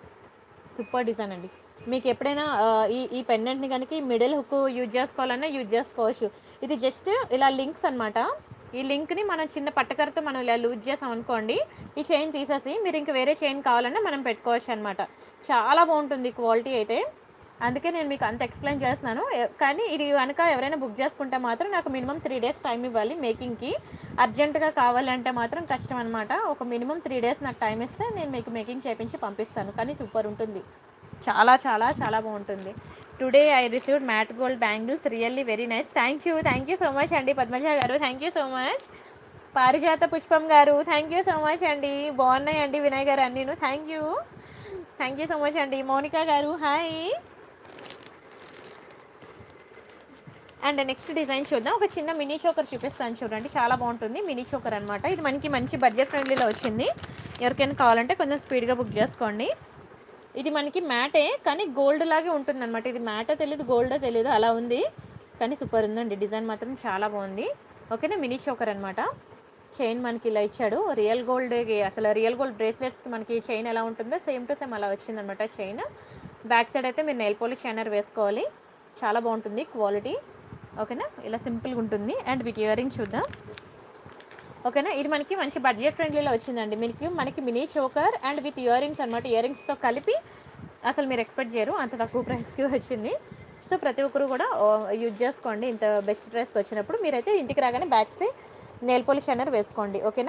సూపర్ డిజైన్ అండి మీకు ఎప్పుడైనా ఆ, ఈ ఈ పెండెంట్ని కనుక ఈ మిడిల్ హుక్ యూజ్ చేసుకోవాలన్నా యూజ్ చేసుకోవచ్చు ఇది జస్ట్ ఇలా లింక్స్ అనమాట ఈ లింక్ని మనం చిన్న పట్టకరతో మనం ఇలా లూజ్ చేసాం అనుకోండి ఈ చైన్ తీసేసి మీరు ఇంక వేరే చైన్ కావాలన్నా మనం పెట్టుకోవచ్చు అనమాట చాలా బాగుంటుంది క్వాలిటీ అయితే అందుకే నేను మీకు అంత ఎక్స్ప్లెయిన్ చేస్తున్నాను ఎ- కానీ ఇది కనుక ఎవరైనా బుక్ చేసుకుంటే మాత్రం నాకు మినిమం త్రీ డేస్ టైం ఇవ్వాలి మేకింగ్కి అర్జెంటుగా కావాలంటే మాత్రం కష్టం అనమాట ఒక మినిమం త్రీ డేస్ నాకు టైం ఇస్తే నేను మీకు మేకింగ్ చేపించి పంపిస్తాను కానీ సూపర్ ఉంటుంది చాలా చాలా చాలా బాగుంటుంది today I received matte gold bangles really very nice thank you thank you so much అండి పద్మజ గారు థ్యాంక్ యూ సో మచ్ పారిజాత పుష్పం గారు థ్యాంక్ యూ సో మచ్ అండి బాగున్నాయండి వినయ్ గారు అన్నీను thank you thank you so much అండి మౌనిక గారు హాయ్ అండ్ నెక్స్ట్ డిజైన్ చూద్దాం ఒక చిన్న మినీ చోకర్ చూపిస్తాను చూడండి చాలా బాగుంటుంది మినీ చోకర్ అనమాట ఇది మనకి మంచి బడ్జెట్ ఫ్రెండ్లీలో వచ్చింది ఎవరికైనా కావాలంటే కొంచెం స్పీడ్గా బుక్ చేసుకోండి ఇది మనకి మ్యాటే కానీ గోల్డ్ లాగే ఉంటుంది అనమాట ఇది మ్యాటో తెలియదు గోల్డో తెలియదు అలా ఉంది కానీ సూపర్ ఉందండి డిజైన్ మాత్రం చాలా బాగుంది ఓకేనా మినీ చోకర్ అనమాట చైన్ మనకి ఇలా ఇచ్చాడు రియల్ గోల్డ్ అసలు రియల్ గోల్డ్ బ్రేస్లెట్స్కి మనకి చైన్ ఎలా ఉంటుందో సేమ్ టు సేమ్ అలా వచ్చిందనమాట చైన్ బ్యాక్ సైడ్ అయితే మీరు నెయిల్ పాలిష్ షైనర్ వేసుకోవాలి చాలా బాగుంటుంది క్వాలిటీ ఓకేనా ఇలా సింపుల్గా ఉంటుంది అండ్ వీటి ఇయర్ రింగ్ చూద్దాం ఓకేనా ఇది మనకి మంచి బడ్జెట్ ఫ్రెండ్లీలో వచ్చిందండి మీకు మనకి mini choker and with earrings అనమాట ఇయర్ రింగ్స్తో కలిపి అసలు మీరు ఎక్స్పెక్ట్ చేయరు అంత తక్కువ ప్రైస్కి వచ్చింది సో ప్రతి ఒక్కరు కూడా యూజ్ చేసుకోండి ఇంత బెస్ట్ ప్రైస్కి వచ్చినప్పుడు మీరైతే ఇంటికి రాగానే బ్యాగ్స్ నెయిల్ పాలిష్ షైనర్ వేసుకోండి ఓకేనా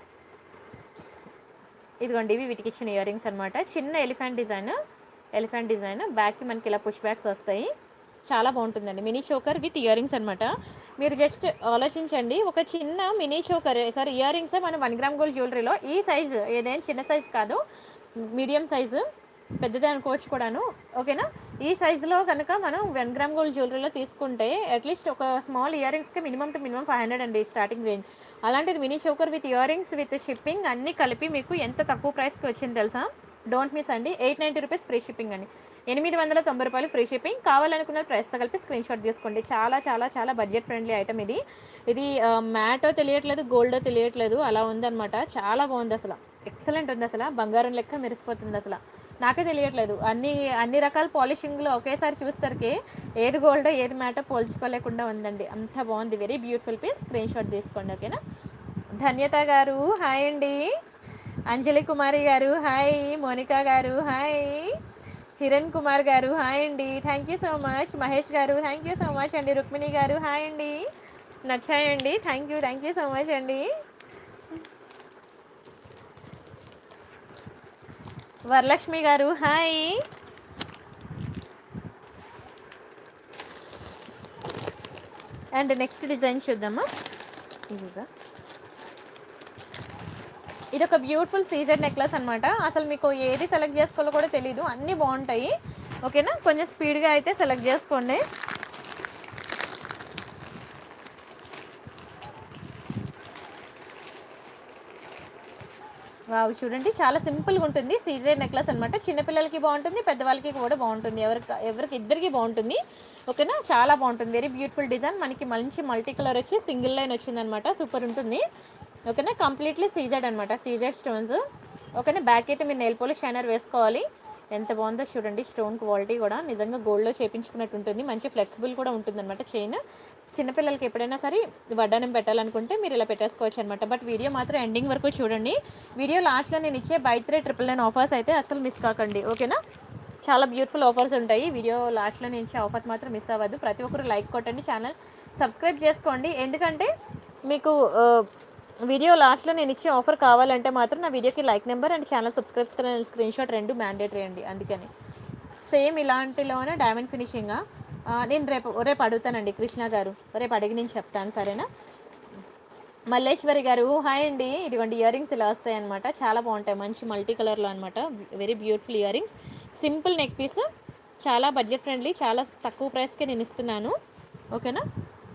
ఇదిగోండి ఇవి వీటికి ఇచ్చిన ఇయర్ రింగ్స్ అనమాట చిన్న ఎలిఫెంట్ డిజైన్ ఎలిఫెంట్ డిజైన్ బ్యాక్కి మనకి ఇలా పుష్ బ్యాగ్స్ వస్తాయి చాలా బాగుంటుందండి mini choker with earrings అనమాట మీరు జస్ట్ ఆలోచించండి ఒక చిన్న mini choker sir earrings మన వన్ గ్రామ్ గోల్డ్ జ్యువెలరీలో ఈ సైజు ఏదైనా చిన్న సైజు కాదు మీడియం సైజు పెద్దదే అనుకోవచ్చు కూడాను ఓకేనా ఈ సైజులో కనుక మనం వన్ గ్రామ్ గోల్డ్ జ్యువెలరీలో తీసుకుంటే అట్లీస్ట్ ఒక స్మాల్ ఇయర్ రింగ్స్కి minimum to minimum five hundred అండి స్టార్టింగ్ రేంజ్ అలాంటిది mini choker with earrings with shipping అన్నీ కలిపి మీకు ఎంత తక్కువ ప్రైస్కి వచ్చింది తెలుసా డోంట్ మిస్ అండి eight ninety rupees free shipping అండి ఎనిమిది వందల తొంభై రూపాయలు ఫ్రీ షిప్పింగ్ కావాలనుకున్న ప్రైస్తో కలిపి స్క్రీన్ షాట్ తీసుకోండి చాలా చాలా చాలా బడ్జెట్ ఫ్రెండ్లీ ఐటమ్ ఇది ఇది మ్యాటో తెలియట్లేదు గోల్డో తెలియట్లేదు అలా ఉందన్నమాట చాలా బాగుంది అసలు ఎక్సలెంట్ ఉంది అసలు బంగారం లెక్క మెరిసిపోతుంది అసలు నాకే తెలియట్లేదు అన్ని అన్ని రకాల పాలిషింగ్లో ఒకేసారి చూసేసరికి ఏది గోల్డ్ ఏది మ్యాటో పోల్చుకోలేకుండా ఉందండి అంత బాగుంది very beautiful piece screen shot తీసుకోండి ఓకేనా ధన్యత గారు హాయ్ అండి అంజలి కుమారి గారు హాయ్ మోనికా గారు హాయ్ హిరణ్ కుమార్ గారు హాయ్ అండి thank you so much Mahesh గారు థ్యాంక్ యూ సో మచ్ అండి రుక్మిణి గారు హాయ్ అండి నచ్చాయండి thank you thank you so much అండి వరలక్ష్మి గారు హాయ్ అండ్ నెక్స్ట్ డిజైన్ చూద్దామా ఇదిగా ఇది ఒక బ్యూటిఫుల్ సీజెడ్ నెక్లెస్ అనమాట అసలు మీకు ఏది సెలెక్ట్ చేసుకోవాలో కూడా తెలియదు అన్నీ బాగుంటాయి ఓకేనా కొంచెం స్పీడ్గా అయితే సెలెక్ట్ చేసుకోండి వావ్ చూడండి చాలా సింపుల్గా ఉంటుంది సీజెడ్ నెక్లెస్ అనమాట చిన్నపిల్లలకి బాగుంటుంది పెద్దవాళ్ళకి కూడా బాగుంటుంది ఎవరికి ఎవరికి ఇద్దరికి బాగుంటుంది ఓకేనా చాలా బాగుంటుంది వెరీ బ్యూటిఫుల్ డిజైన్ మనకి మంచి మల్టీ కలర్ వచ్చి సింగిల్ లైన్ వచ్చిందనమాట సూపర్ ఉంటుంది ఓకేనా కంప్లీట్లీ సీజెడ్ అనమాట సీజెడ్ స్టోన్స్ ఓకేనా బ్యాక్ అయితే మీరు నెయిల్ పోలిష్ షైనర్ వేసుకోవాలి ఎంత బాగుందో చూడండి స్టోన్ క్వాలిటీ కూడా నిజంగా గోల్డ్లో చేపించుకున్నట్టు ఉంటుంది మంచి ఫ్లెక్సిబుల్ కూడా ఉంటుంది అనమాట చైన్ చిన్నపిల్లలకి ఎప్పుడైనా సరే వడ్డానం పెట్టాలనుకుంటే మీరు ఇలా పెట్టేసుకోవచ్చు అనమాట బట్ వీడియో మాత్రం ఎండింగ్ వరకు చూడండి వీడియో లాస్ట్లో నేను ఇచ్చే buy three triple nine offers అయితే అసలు మిస్ కాకండి ఓకేనా చాలా బ్యూటిఫుల్ ఆఫర్స్ ఉంటాయి వీడియో లాస్ట్లో నేను ఇచ్చే ఆఫర్స్ మాత్రం మిస్ అవ్వద్దు ప్రతి ఒక్కరు లైక్ కొట్టండి ఛానల్ సబ్స్క్రైబ్ చేసుకోండి ఎందుకంటే మీకు ఆ, వీడియో లాస్ట్లో నేను ఇచ్చే ఆఫర్ కావాలంటే మాత్రం నా వీడియోకి like number and channel subscribe screenshot రెండు మ్యాండేటరీ అండి అందుకని సేమ్ ఇలాంటిలోనే డైమండ్ ఫినిషింగ్ నేను రేపు రేపు అడుగుతానండి కృష్ణ గారు రేపు అడిగి నేను చెప్తాను సరేనా మల్లేశ్వరి గారు హాయ్ అండి ఇదిగోండి ఇయర్ రింగ్స్ ఇలా వస్తాయి అనమాట చాలా బాగుంటాయి మంచి మల్టీ కలర్లో అనమాట very beautiful earrings simple neck piece చాలా బడ్జెట్ ఫ్రెండ్లీ చాలా తక్కువ ప్రైస్కే నేను ఇస్తున్నాను ఓకేనా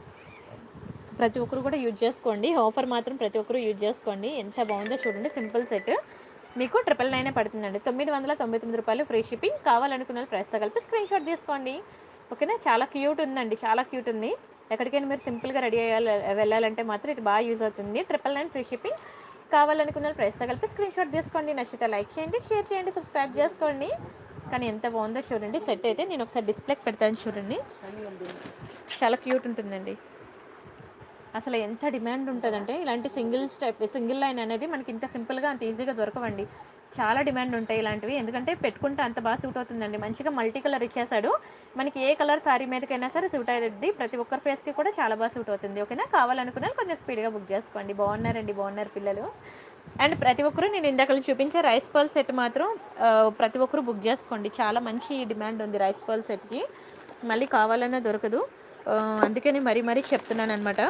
ప్రతి ఒక్కరు కూడా యూజ్ చేసుకోండి ఆఫర్ మాత్రం ప్రతి ఒక్కరు యూజ్ చేసుకోండి ఎంత బాగుందో చూడండి సింపుల్ సెట్ మీకు ట్రిపుల్ నైన్ పడుతుందండి తొమ్మిది వందల తొంభై తొమ్మిది రూపాయలు ఫ్రీ షిప్పింగ్ కావాలనుకున్న ప్రైస్తో కలిపి స్క్రీన్ షాట్ తీసుకోండి ఓకేనా చాలా క్యూట్ ఉందండి చాలా క్యూట్ ఉంది ఎక్కడికైనా మీరు సింపుల్గా రెడీ అయ్యాలి వెళ్ళాలంటే మాత్రం ఇది బాగా యూజ్ అవుతుంది ట్రిపుల్ నైన్ ఫ్రీ షిప్పింగ్ కావాలనుకున్న ప్రైస్తో కలిపి స్క్రీన్ షాట్ తీసుకోండి నచ్చితే లైక్ చేయండి షేర్ చేయండి సబ్స్క్రైబ్ చేసుకోండి కానీ ఎంత బాగుందో చూడండి సెట్ అయితే నేను ఒకసారి డిస్ప్లేకి పెడతాను చూడండి చాలా క్యూట్ ఉంటుందండి అసలు ఎంత డిమాండ్ ఉంటుందంటే ఇలాంటి సింగిల్ స్టెప్ సింగిల్ లైన్ అనేది మనకి ఇంత సింపుల్గా అంత ఈజీగా దొరకవండి చాలా డిమాండ్ ఉంటాయి ఇలాంటివి ఎందుకంటే పెట్టుకుంటే అంత బాగా సూట్ అవుతుందండి మంచిగా మల్టీ కలర్ ఇచ్చేసాడు మనకి ఏ కలర్ సారీ మీదకైనా సరే సూట్ అయ్యేది ప్రతి ఒక్కరి ఫేస్కి కూడా చాలా బాగా సూట్ అవుతుంది ఓకేనా కావాలనుకున్నా కొంచెం స్పీడ్గా బుక్ చేసుకోండి బాగున్నారండి బాగున్నారు పిల్లలు అండ్ ప్రతి ఒక్కరు నేను ఇందాక చూపించే రైస్ పర్ల్ సెట్ మాత్రం ఆ, ప్రతి ఒక్కరు బుక్ చేసుకోండి చాలా మంచి డిమాండ్ ఉంది రైస్ పర్ల్ సెట్కి మళ్ళీ కావాలన్నా దొరకదు ఆ, అందుకని మరీ మరీ చెప్తున్నాను అనమాట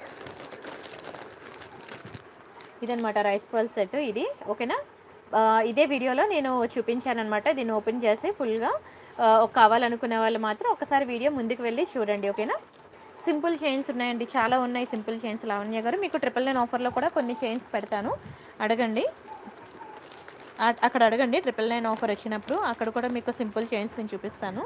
ఇదనమాట రైస్ పర్ల్ సెట్ ఇది ఓకేనా ఆ, ఇదే వీడియోలో నేను చూపించాను అనమాట దీన్ని ఓపెన్ చేసి ఫుల్గా కావాలనుకునే వాళ్ళు మాత్రం ఒకసారి వీడియో ముందుకు వెళ్ళి చూడండి ఓకేనా సింపుల్ చైన్స్ ఉన్నాయండి చాలా ఉన్నాయి సింపుల్ చైన్స్ లావణ్య గారు మీకు ట్రిపుల్ నైన్ ఆఫర్లో కూడా కొన్ని చైన్స్ పెడతాను అడగండి ఆ- అక్కడ అడగండి ట్రిపుల్ నైన్ ఆఫర్ వచ్చినప్పుడు అక్కడ కూడా మీకు సింపుల్ చైన్స్ నేను చూపిస్తాను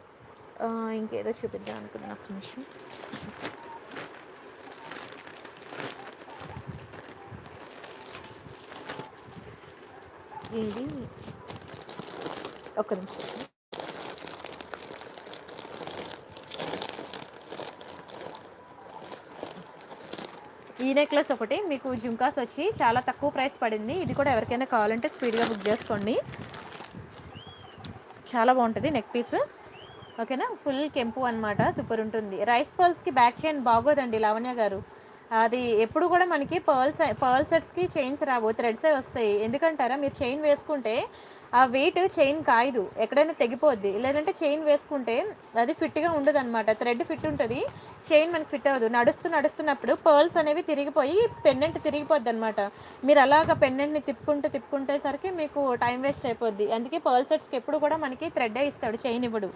ఆ, ఇంకేదో చూపిద్దాం అనుకున్నా ఒక నిమిషం ఇది ఒక్క నిమిషం ఈ నెక్లెస్ ఒకటి మీకు జుంకాస్ వచ్చి చాలా తక్కువ ప్రైస్ పడింది ఇది కూడా ఎవరికైనా కావాలంటే స్పీడ్గా బుక్ చేసుకోండి చాలా బాగుంటుంది నెక్ పీస్ ఓకేనా ఫుల్ కెంపు అన్నమాట సూపర్ ఉంటుంది రైస్ పర్ల్స్కి బ్యాక్ చైన్ బాగోదండి లావణ్య గారు అది ఎప్పుడు కూడా మనకి పర్ల్స్ పర్ల్ సెట్స్కి చైన్స్ రావు థ్రెడ్సే వస్తాయి ఎందుకంటారా మీరు చైన్ వేసుకుంటే ఆ వెయిట్ చైన్ కాయదు ఎక్కడైనా తెగిపోద్ది లేదంటే చైన్ వేసుకుంటే అది ఫిట్గా ఉండదు అనమాట థ్రెడ్ ఫిట్ ఉంటుంది చైన్ మనకి ఫిట్ అవ్వదు నడుస్తూ నడుస్తున్నప్పుడు పర్ల్స్ అనేవి తిరిగిపోయి పెండెంట్ తిరిగిపోద్ది అనమాట మీరు అలాగ పెండెంట్ని తిప్పుకుంటూ తిప్పుకుంటేసరికి మీకు టైం వేస్ట్ అయిపోద్ది అందుకే పర్ల్ సెట్స్కి ఎప్పుడు కూడా మనకి థ్రెడ్డే ఇస్తాడు చైన్ ఇవ్వడు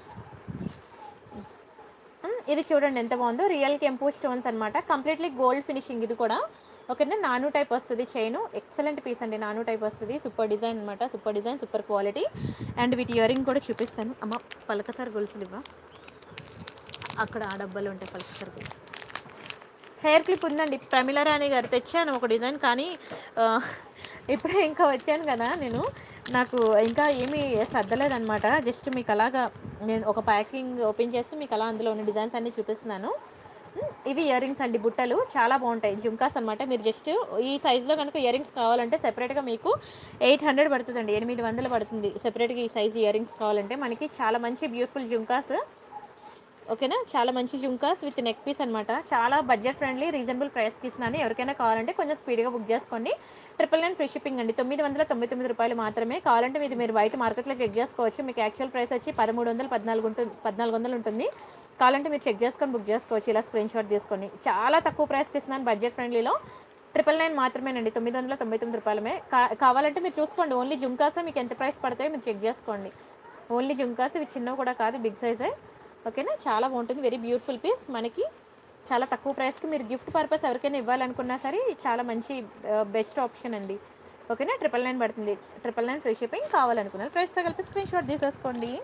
మ్, ఇది చూడండి ఎంత బాగుందో రియల్ కెంపు స్టోన్స్ అనమాట కంప్లీట్లీ గోల్డ్ ఫినిషింగ్ ఇది కూడా ఓకేనా నాను టైప్ వస్తుంది చైన్ ఎక్సలెంట్ పీస్ అండి నాను టైప్ వస్తుంది సూపర్ డిజైన్ అనమాట super design super quality and వీటి ఇయరింగ్ కూడా చూపిస్తాను అమ్మ పలకసారి గొలుసులు ఇవ్వ అక్కడ ఆ డబ్బాలు ఉంటాయి పలకసారి గొలుసు హెయిర్ క్లిప్ ఉందండి ప్రమిళ రాణి గారు తెచ్చాను ఒక డిజైన్ కానీ ఆ, ఇప్పుడే ఇంకా వచ్చాను కదా నేను నాకు ఇంకా ఏమీ సర్దలేదనమాట జస్ట్ మీకు అలాగా నేను ఒక ప్యాకింగ్ ఓపెన్ చేసి మీకు అలా అందులో ఉన్న డిజైన్స్ అన్నీ చూపిస్తున్నాను ఉమ్, ఇవి ఇయర్ రింగ్స్ అండి బుట్టలు చాలా బాగుంటాయి జుంకాస్ అనమాట మీరు జస్ట్ ఈ సైజులో కనుక ఇయర్ రింగ్స్ కావాలంటే సెపరేట్గా మీకు ఎయిట్ హండ్రెడ్ పడుతుందండి ఎనిమిది వందలు పడుతుంది సెపరేట్గా ఈ సైజ్ ఇయర్ రింగ్స్ కావాలంటే మనకి చాలా మంచి బ్యూటిఫుల్ జుంకాస్ ఓకేనా చాలా మంచి జుంకాస్ విత్ నెక్ పీస్ అనమాట చాలా బడ్జెట్ ఫ్రెండ్లీ రీజనబుల్ ప్రైస్కి ఇస్తున్నాను ఎవరికైనా కావాలంటే కొంచెం స్పీడ్గా బుక్ చేసుకోండి ట్రిపుల్ నైన్ ఫ్రీ షిప్పింగ్ అండి తొమ్మిది వందల తొంభై తొమ్మిది రూపాయలు మాత్రమే కావాలంటే మీరు మీరు బయట మార్కెట్లో చెక్ చేసుకోవచ్చు మీకు యాక్చువల్ ప్రైస్ వచ్చి పదమూడు వందలు పద్నాలుగు ఉంటుంది పద్నాలుగు వందలు ఉంటుంది కావాలంటే మీరు చెక్ చేసుకొని బుక్ చేసుకోవచ్చు ఇలా స్క్రీన్ షాట్ తీసుకొని చాలా తక్కువ ప్రైస్కి ఇస్తున్నాను బడ్జెట్ ఫ్రెండ్లీలో ట్రిపుల్ నైన్ మాత్రమేనండి తొమ్మిది వందల తొంభై తొమ్మిది రూపాయలమే కా- కావాలంటే మీరు చూసుకోండి ఓన్లీ జుంకాసే మీకు ఎంత ప్రైస్ పడతాయో మీరు చెక్ చేసుకోండి ఓన్లీ జుంకాస్ ఇవి చిన్నవి కూడా కాదు బిగ్ సైజే ఓకేనా చాలా బాగుంటుంది వెరీ బ్యూటిఫుల్ పీస్ మనకి చాలా తక్కువ ప్రైస్కి మీరు గిఫ్ట్ పర్పస్ ఎవరికైనా ఇవ్వాలనుకున్నా సరే చాలా మంచి బెస్ట్ ఆప్షన్ అండి ఓకేనా ట్రిపుల్ నైన్ పడుతుంది ట్రిపుల్ నైన్ ఫ్రీ షిప్పింగ్ కావాలనుకున్నారు ప్రైస్తో కలిపి స్క్రీన్ షాట్ తీసేసుకోండి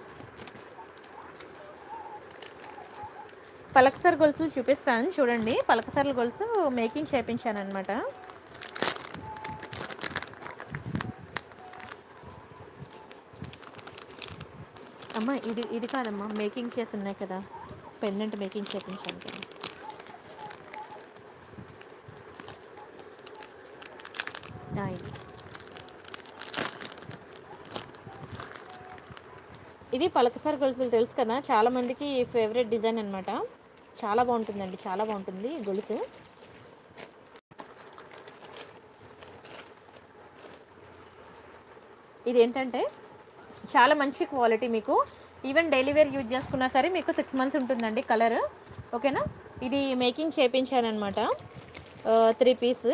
పలకసర్ గొలుసులు చూపిస్తాను చూడండి పలకసర్ల గొలుసు మేకింగ్ చేయించాను అనమాట అమ్మ ఇది ఇది కాదమ్మా మేకింగ్ చేసి ఉన్నాయి కదా పెండెంట్ మేకింగ్ చేయించాను కదా ఆ, ఇది ఇవి పలకసారి గొలుసులు తెలుసు కదా చాలా మందికి ఫేవరెట్ డిజైన్ అన్నమాట చాలా బాగుంటుందండి చాలా బాగుంటుంది ఈ గొలుసు ఇది ఏంటంటే చాలా మంచి క్వాలిటీ మీకు ఈవెన్ డైలీ వేర్ యూజ్ చేసుకున్నా సరే మీకు సిక్స్ మంత్స్ ఉంటుందండి కలర్ ఓకేనా ఇది మేకింగ్ చేయించాను అనమాట త్రీ పీస్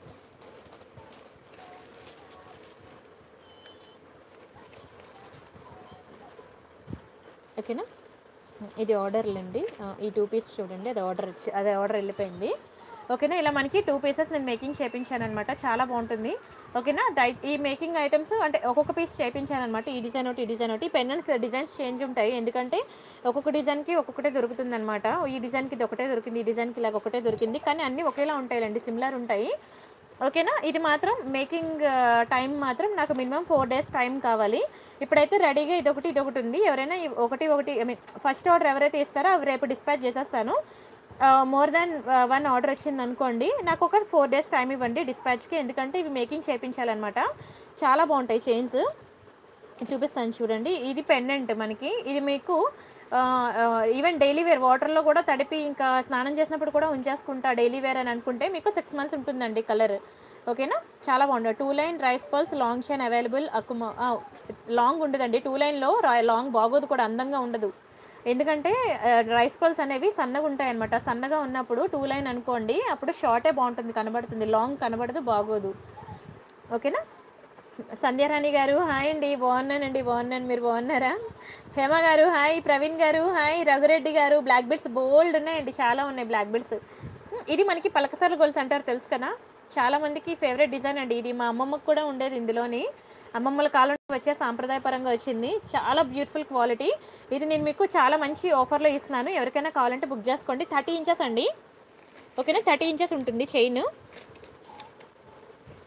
ఓకేనా ఇది ఆర్డర్లండి ఈ టూ పీస్ చూడండి అది ఆర్డర్ వచ్చి అది ఆర్డర్ వెళ్ళిపోయింది ఓకేనా ఇలా మనకి టూ పీసెస్ నేను మేకింగ్ చేయించాను అనమాట చాలా బాగుంటుంది ఓకేనా దై ఈ మేకింగ్ ఐటమ్స్ అంటే ఒక్కొక్క పీస్ చేయించాను అనమాట ఈ డిజైన్ ఒకటి ఈ డిజైన్ ఒకటి పెన్నెంట్స్ డిజైన్స్ చేంజ్ ఉంటాయి ఎందుకంటే ఒక్కొక్క డిజైన్కి ఒక్కొక్కటే దొరుకుతుంది అనమాట ఈ డిజైన్కి ఇది ఒకటే దొరికింది ఈ డిజైన్కి ఇలా ఒకటే దొరికింది కానీ అన్నీ ఒకేలా ఉంటాయండి సిమిలర్ ఉంటాయి ఓకేనా ఇది మాత్రం మేకింగ్ టైం మాత్రం నాకు మినిమం ఫోర్ డేస్ టైం కావాలి ఇప్పుడైతే రెడీగా ఇది ఒకటి ఇది ఒకటి ఉంది ఎవరైనా ఇవ్- ఒకటి ఒకటి ఐ మీన్ ఫస్ట్ ఆర్డర్ ఎవరైతే ఇస్తారో అవి రేపు డిస్పాచ్ చేసేస్తాను మోర్ దాన్ వన్ ఆర్డర్ వచ్చింది అనుకోండి నాకు ఒక ఫోర్ డేస్ టైం ఇవ్వండి డిస్పాచ్కి ఎందుకంటే ఇవి మేకింగ్ చేయించాలన్నమాట చాలా బాగుంటాయి చైన్స్ చూపిస్తాను చూడండి ఇది పెండెంట్ మనకి ఇది మీకు ఈవెన్ డైలీ వేర్ వాటర్లో కూడా తడిపి ఇంకా స్నానం చేసినప్పుడు కూడా ఉంచేసుకుంటా డైలీ వేర్ అని అనుకుంటే మీకు సిక్స్ మంత్స్ ఉంటుందండి కలర్ ఓకేనా చాలా బాగుంటుంది two line rice pearls long chain available అక్కుమ లాంగ్ ఉండదండి టూ లైన్లో లాంగ్ బాగోదు కూడా అందంగా ఉండదు ఎందుకంటే రైస్ పల్స్ అనేవి సన్నగా ఉంటాయి అనమాట సన్నగా ఉన్నప్పుడు టూ లైన్ అనుకోండి అప్పుడు షార్టే బాగుంటుంది కనబడుతుంది లాంగ్ కనబడదు బాగోదు ఓకేనా సంధ్యారాణి గారు హాయ్ అండి బాగున్నానండి బాగున్నాను మీరు బాగున్నారా హేమ గారు హాయ్ ప్రవీణ్ గారు హాయ్ రఘురెడ్డి గారు బ్లాక్ బెడ్స్ బోల్డ్ ఉన్నాయండి చాలా ఉన్నాయి బ్లాక్ బెడ్స్ ఇది మనకి పలకసార్ల గోల్స్ అంటారు తెలుసు కదా చాలా మందికి ఫేవరెట్ డిజైన్ అండి ఇది మా అమ్మమ్మకు కూడా ఉండేది ఇందులోని అమ్మమ్మల కాలం నుంచి వచ్చే సాంప్రదాయపరంగా వచ్చింది చాలా బ్యూటిఫుల్ క్వాలిటీ ఇది నేను మీకు చాలా మంచి ఆఫర్లో ఇస్తున్నాను ఎవరికైనా కావాలంటే బుక్ చేసుకోండి థర్టీ ఇంచెస్ అండి ఓకేనా థర్టీ ఇంచెస్ ఉంటుంది చైన్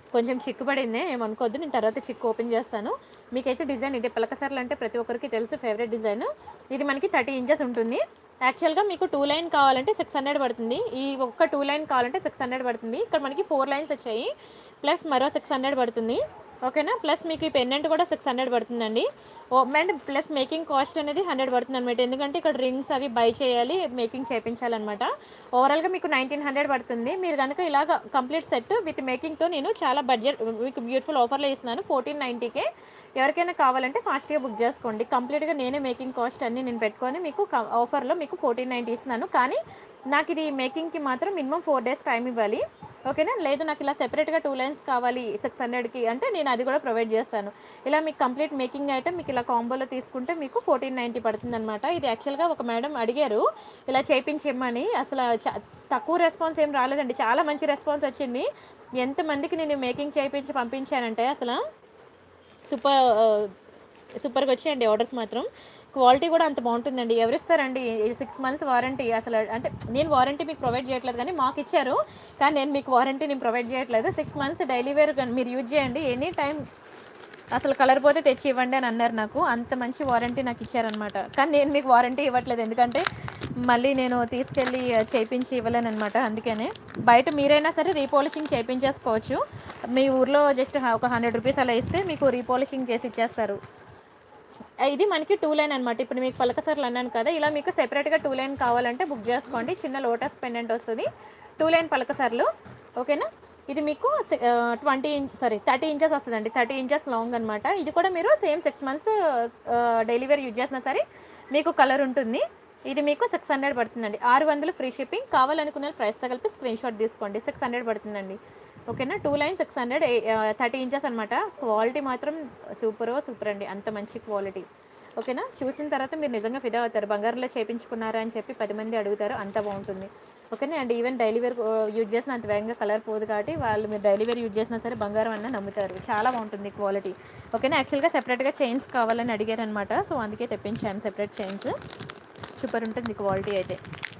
కొంచెం చిక్కు పడింది ఏమనుకోవద్దు నేను తర్వాత చిక్కు ఓపెన్ చేస్తాను మీకైతే డిజైన్ ఇది పలకసర్లు అంటే ప్రతి ఒక్కరికి తెలుసు ఫేవరెట్ డిజైన్ ఇది మనకి థర్టీ ఇంచెస్ ఉంటుంది యాక్చువల్గా మీకు టూ లైన్ కావాలంటే సిక్స్ హండ్రెడ్ పడుతుంది ఈ ఒక్క టూ లైన్ కావాలంటే సిక్స్ హండ్రెడ్ పడుతుంది ఇక్కడ మనకి ఫోర్ లైన్స్ వచ్చాయి ప్లస్ మరో సిక్స్ హండ్రెడ్ పడుతుంది ఓకేనా ప్లస్ మీకు ఈ పెండెంట్ కూడా సిక్స్ హండ్రెడ్ పడుతుందండి ఓ అండ్ ప్లస్ మేకింగ్ కాస్ట్ అనేది హండ్రెడ్ పడుతుంది అనమాట ఎందుకంటే ఇక్కడ రింగ్స్ అవి బై చేయాలి మేకింగ్ చేయించాలన్నమాట ఓవరాల్గా మీకు నైన్టీన్ హండ్రెడ్ పడుతుంది మీరు కనుక ఇలాగ కంప్లీట్ సెట్ విత్ మేకింగ్తో నేను చాలా బడ్జెట్ మీకు బ్యూటిఫుల్ ఆఫర్లో ఇస్తున్నాను ఫోర్టీన్ నైంటీకే ఎవరికైనా కావాలంటే ఫాస్ట్గా బుక్ చేసుకోండి కంప్లీట్గా నేనే మేకింగ్ కాస్ట్ అన్ని నేను పెట్టుకొని మీకు ఆఫర్లో మీకు ఫోర్టీన్ నైంటీ ఇస్తున్నాను కానీ నాకు ఇది మేకింగ్కి మాత్రం మినిమం ఫోర్ డేస్ టైం ఇవ్వాలి ఓకేనా లేదు నాకు ఇలా సెపరేట్గా టూ లైన్స్ కావాలి సిక్స్ హండ్రెడ్కి అంటే నేను అది కూడా ప్రొవైడ్ చేస్తాను ఇలా మీకు కంప్లీట్ మేకింగ్ ఐటమ్ మీకు ఇలా కాంబోలో తీసుకుంటే మీకు ఫోర్టీన్ నైంటీ పడుతుంది అనమాట ఇది యాక్చువల్గా ఒక మేడం అడిగారు ఇలా చేయించమని అసలు చ- తక్కువ రెస్పాన్స్ ఏం రాలేదండి చాలా మంచి రెస్పాన్స్ వచ్చింది ఎంతమందికి నేను మేకింగ్ చేయించి పంపించానంటే అసలు సూపర్ సూపర్గా వచ్చాయండి ఆర్డర్స్ మాత్రం క్వాలిటీ కూడా అంత బాగుంటుందండి ఎవరు ఇస్తారండి సిక్స్ మంత్స్ వారంటీ అసలు అంటే నేను వారంటీ మీకు ప్రొవైడ్ చేయట్లేదు కానీ మాకు ఇచ్చారు కానీ నేను మీకు వారంటీ నేను ప్రొవైడ్ చేయట్లేదు సిక్స్ మంత్స్ డైలీ వేర్ మీరు యూజ్ చేయండి ఎనీ టైం అసలు కలర్ పోతే తెచ్చి ఇవ్వండి అని అన్నారు నాకు అంత మంచి వారంటీ నాకు ఇచ్చారనమాట కానీ నేను మీకు వారంటీ ఇవ్వట్లేదు ఎందుకంటే మళ్ళీ నేను తీసుకెళ్ళి చేయించి ఇవ్వలేను అనమాట అందుకనే బయట మీరైనా సరే రీపాలిషింగ్ చేయించేసుకోవచ్చు మీ ఊర్లో జస్ట్ ఒక హండ్రెడ్ రూపీస్ అలా ఇస్తే మీకు రీపాలిషింగ్ చేసి ఇచ్చేస్తారు ఇది మనకి టూ లైన్ అనమాట ఇప్పుడు మీకు పలకసర్లు అన్నాను కదా ఇలా మీకు సెపరేట్గా టూ లైన్ కావాలంటే బుక్ చేసుకోండి చిన్న లోటస్ పెండెంట్ వస్తుంది టూ లైన్ పలకసర్లు ఓకేనా ఇది మీకు twenty inch sorry thirty inches వస్తుందండి థర్టీ ఇంచెస్ లాంగ్ అనమాట ఇది కూడా మీరు same six months daily wear use చేసినా సరే మీకు కలర్ ఉంటుంది ఇది మీకు సిక్స్ హండ్రెడ్ పడుతుందండి ఆరు వందలు ఫ్రీ షిప్పింగ్ కావాలనుకున్న ప్రైస్తో కలిపి స్క్రీన్ షాట్ తీసుకోండి సిక్స్ హండ్రెడ్ పడుతుందండి ఓకేనా two line six hundred thirty inches అనమాట క్వాలిటీ మాత్రం సూపర్ సూపర్ అండి అంత మంచి క్వాలిటీ ఓకేనా చూసిన తర్వాత మీరు నిజంగా ఫిదా అవుతారు బంగారంలో చేయించుకున్నారా అని చెప్పి పది మంది అడుగుతారు అంత బాగుంటుంది ఓకేనా and even daily wear use చేసిన అంత వేగంగా కలర్ పోదు కాబట్టి వాళ్ళు మీరు డైలీ వేర్ యూజ్ చేసినా సరే బంగారం అన్న నమ్ముతారు చాలా బాగుంటుంది క్వాలిటీ ఓకేనా యాక్చువల్గా సెపరేట్గా చైన్స్ కావాలని అడిగారు అనమాట సో అందుకే తెప్పించాను సెపరేట్ చైన్స్ సూపర్ ఉంటుంది క్వాలిటీ అయితే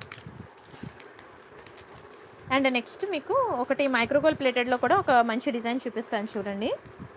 అండ్ నెక్స్ట్ మీకు ఒకటి మైక్రోగోల్ ప్లేటెడ్లో కూడా ఒక మంచి డిజైన్ చూపిస్తాను చూడండి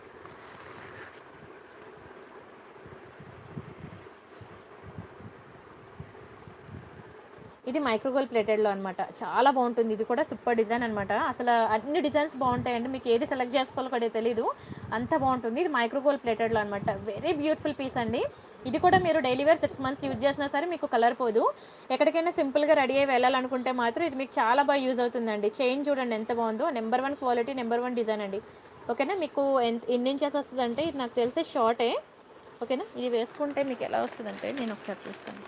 ఇది మైక్రోగోల్ ప్లేటెడ్లో అనమాట చాలా బాగుంటుంది ఇది కూడా సూపర్ డిజైన్ అనమాట అసలు అన్ని డిజైన్స్ బాగుంటాయండి మీకు ఏది సెలెక్ట్ చేసుకోవాలో కూడా తెలీదు అంత బాగుంటుంది ఇది మైక్రోగోల్ ప్లేటెడ్లో అనమాట వెరీ బ్యూటిఫుల్ పీస్ అండి ఇది కూడా మీరు daily wear six months use చేసినా సరే మీకు కలర్ పోదు ఎక్కడికైనా సింపుల్గా రెడీ అయ్యి వెళ్ళాలనుకుంటే మాత్రం ఇది మీకు చాలా బాగా యూజ్ అవుతుందండి చైన్ చూడండి ఎంత బాగుందో number one quality number one design అండి ఓకేనా మీకు ఎంత ఎన్ని ఇంచెస్ వస్తుందంటే ఇది నాకు తెలిసే షార్టే ఓకేనా ఇది వేసుకుంటే మీకు ఎలా వస్తుందంటే నేను ఒకసారి చూస్తాను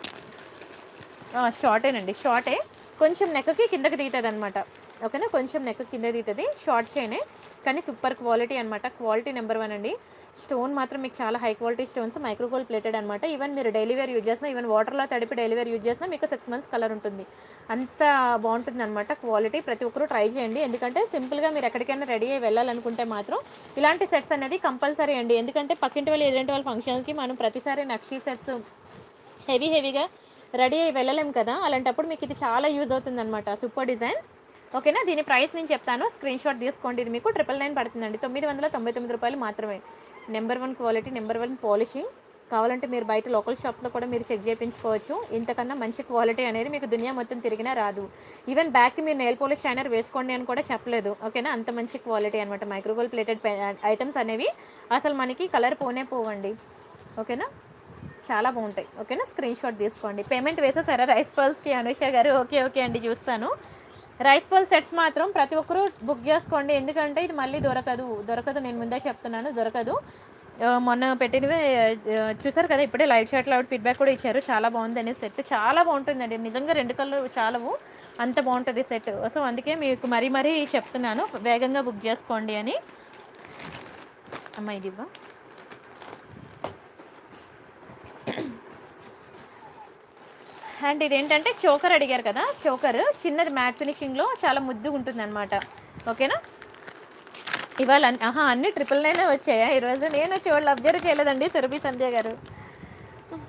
షార్టేనండి షార్టే కొంచెం నెక్కకి కిందకి దిగుతుంది అనమాట ఓకేనా కొంచెం నెక్ కింద దిగుతుంది షార్ట్ చైనే కానీ సూపర్ క్వాలిటీ అనమాట క్వాలిటీ నెంబర్ వన్ అండి స్టోన్ మాత్రం మీకు చాలా high quality stones micro gold plated అనమాట ఈవెన్ మీరు డైలీ వేర్ యూజ్ చేసినా ఈవెన్ వాటర్లో తడిపి డైలీ వేర్ యూజ్ చేసినా మీకు సిక్స్ మంత్స్ కలర్ ఉంటుంది అంత బాగుంటుంది అనమాట క్వాలిటీ ప్రతి ఒక్కరూ ట్రై చేయండి ఎందుకంటే సింపుల్గా మీరు ఎక్కడికైనా రెడీ అయ్యి వెళ్ళాలనుకుంటే మాత్రం ఇలాంటి సెట్స్ అనేది కంపల్సరీ అండి ఎందుకంటే పక్కింటి వాళ్ళు ఎదురింటి వాళ్ళ ఫంక్షన్కి మనం ప్రతిసారి నక్షీ సెట్స్ హెవీ హెవీగా రెడీ అయ్యి వెళ్ళలేం కదా అలాంటప్పుడు మీకు ఇది చాలా యూజ్ అవుతుంది అనమాట సూపర్ డిజైన్ ఓకేనా దీని ప్రైస్ నేను చెప్తాను స్క్రీన్ షాట్ తీసుకోండి ఇది మీకు ట్రిపుల్ నైన్ పడుతుందండి తొమ్మిది వందల తొంభై తొమ్మిది రూపాయలు మాత్రమే number one quality number one polishing కావాలంటే మీరు బయట లోకల్ షాప్స్లో కూడా మీరు చెక్ చేయించుకోవచ్చు ఇంతకన్నా మంచి క్వాలిటీ అనేది మీకు దునియా మొత్తం తిరిగినా రాదు ఈవెన్ బ్యాక్కి మీరు నెయిల్ పాలిష్ షైనర్ వేసుకోండి అని కూడా చెప్పలేదు ఓకేనా అంత మంచి క్వాలిటీ అనమాట మైక్రోగోల్ ప్లేటెడ్ ఐటమ్స్ అనేవి అసలు మనకి కలర్ పోనే పోవండి ఓకేనా చాలా బాగుంటాయి ఓకేనా స్క్రీన్ షాట్ తీసుకోండి పేమెంట్ వేసేసారా రైస్ పర్ల్స్కి అనుష గారు ఓకే ఓకే అండి చూస్తాను రైస్ పర్ల్ సెట్స్ మాత్రం ప్రతి ఒక్కరూ బుక్ చేసుకోండి ఎందుకంటే ఇది మళ్ళీ దొరకదు దొరకదు నేను ముందే చెప్తున్నాను దొరకదు ఆ, మొన్న పెట్టినవే ఆ, చూసారు కదా ఇప్పుడే లైట్ షర్ట్లో ఫీడ్బ్యాక్ కూడా ఇచ్చారు చాలా బాగుంది అనే సెట్ చాలా బాగుంటుందండి నిజంగా రెండు కళ్ళు చాలవు అంత బాగుంటుంది సెట్ సో అందుకే మీకు మరీ మరీ చెప్తున్నాను వేగంగా బుక్ చేసుకోండి అని అమ్మ ఇది ఇవ్వ అండ్ ఇదేంటంటే చోకర్ అడిగారు కదా చోకర్ చిన్నది మ్యాట్ ఫినిషింగ్లో చాలా ముద్దుగా ఉంటుంది అనమాట ఓకేనా ఇవాళ అన్ని- ఆహా అన్ని ట్రిపుల్ నైన్ వచ్చాయా ఈరోజు నేను వచ్చి వాళ్ళు అబ్జర్వ్ చేయలేదండి సురభి సంధ్య గారు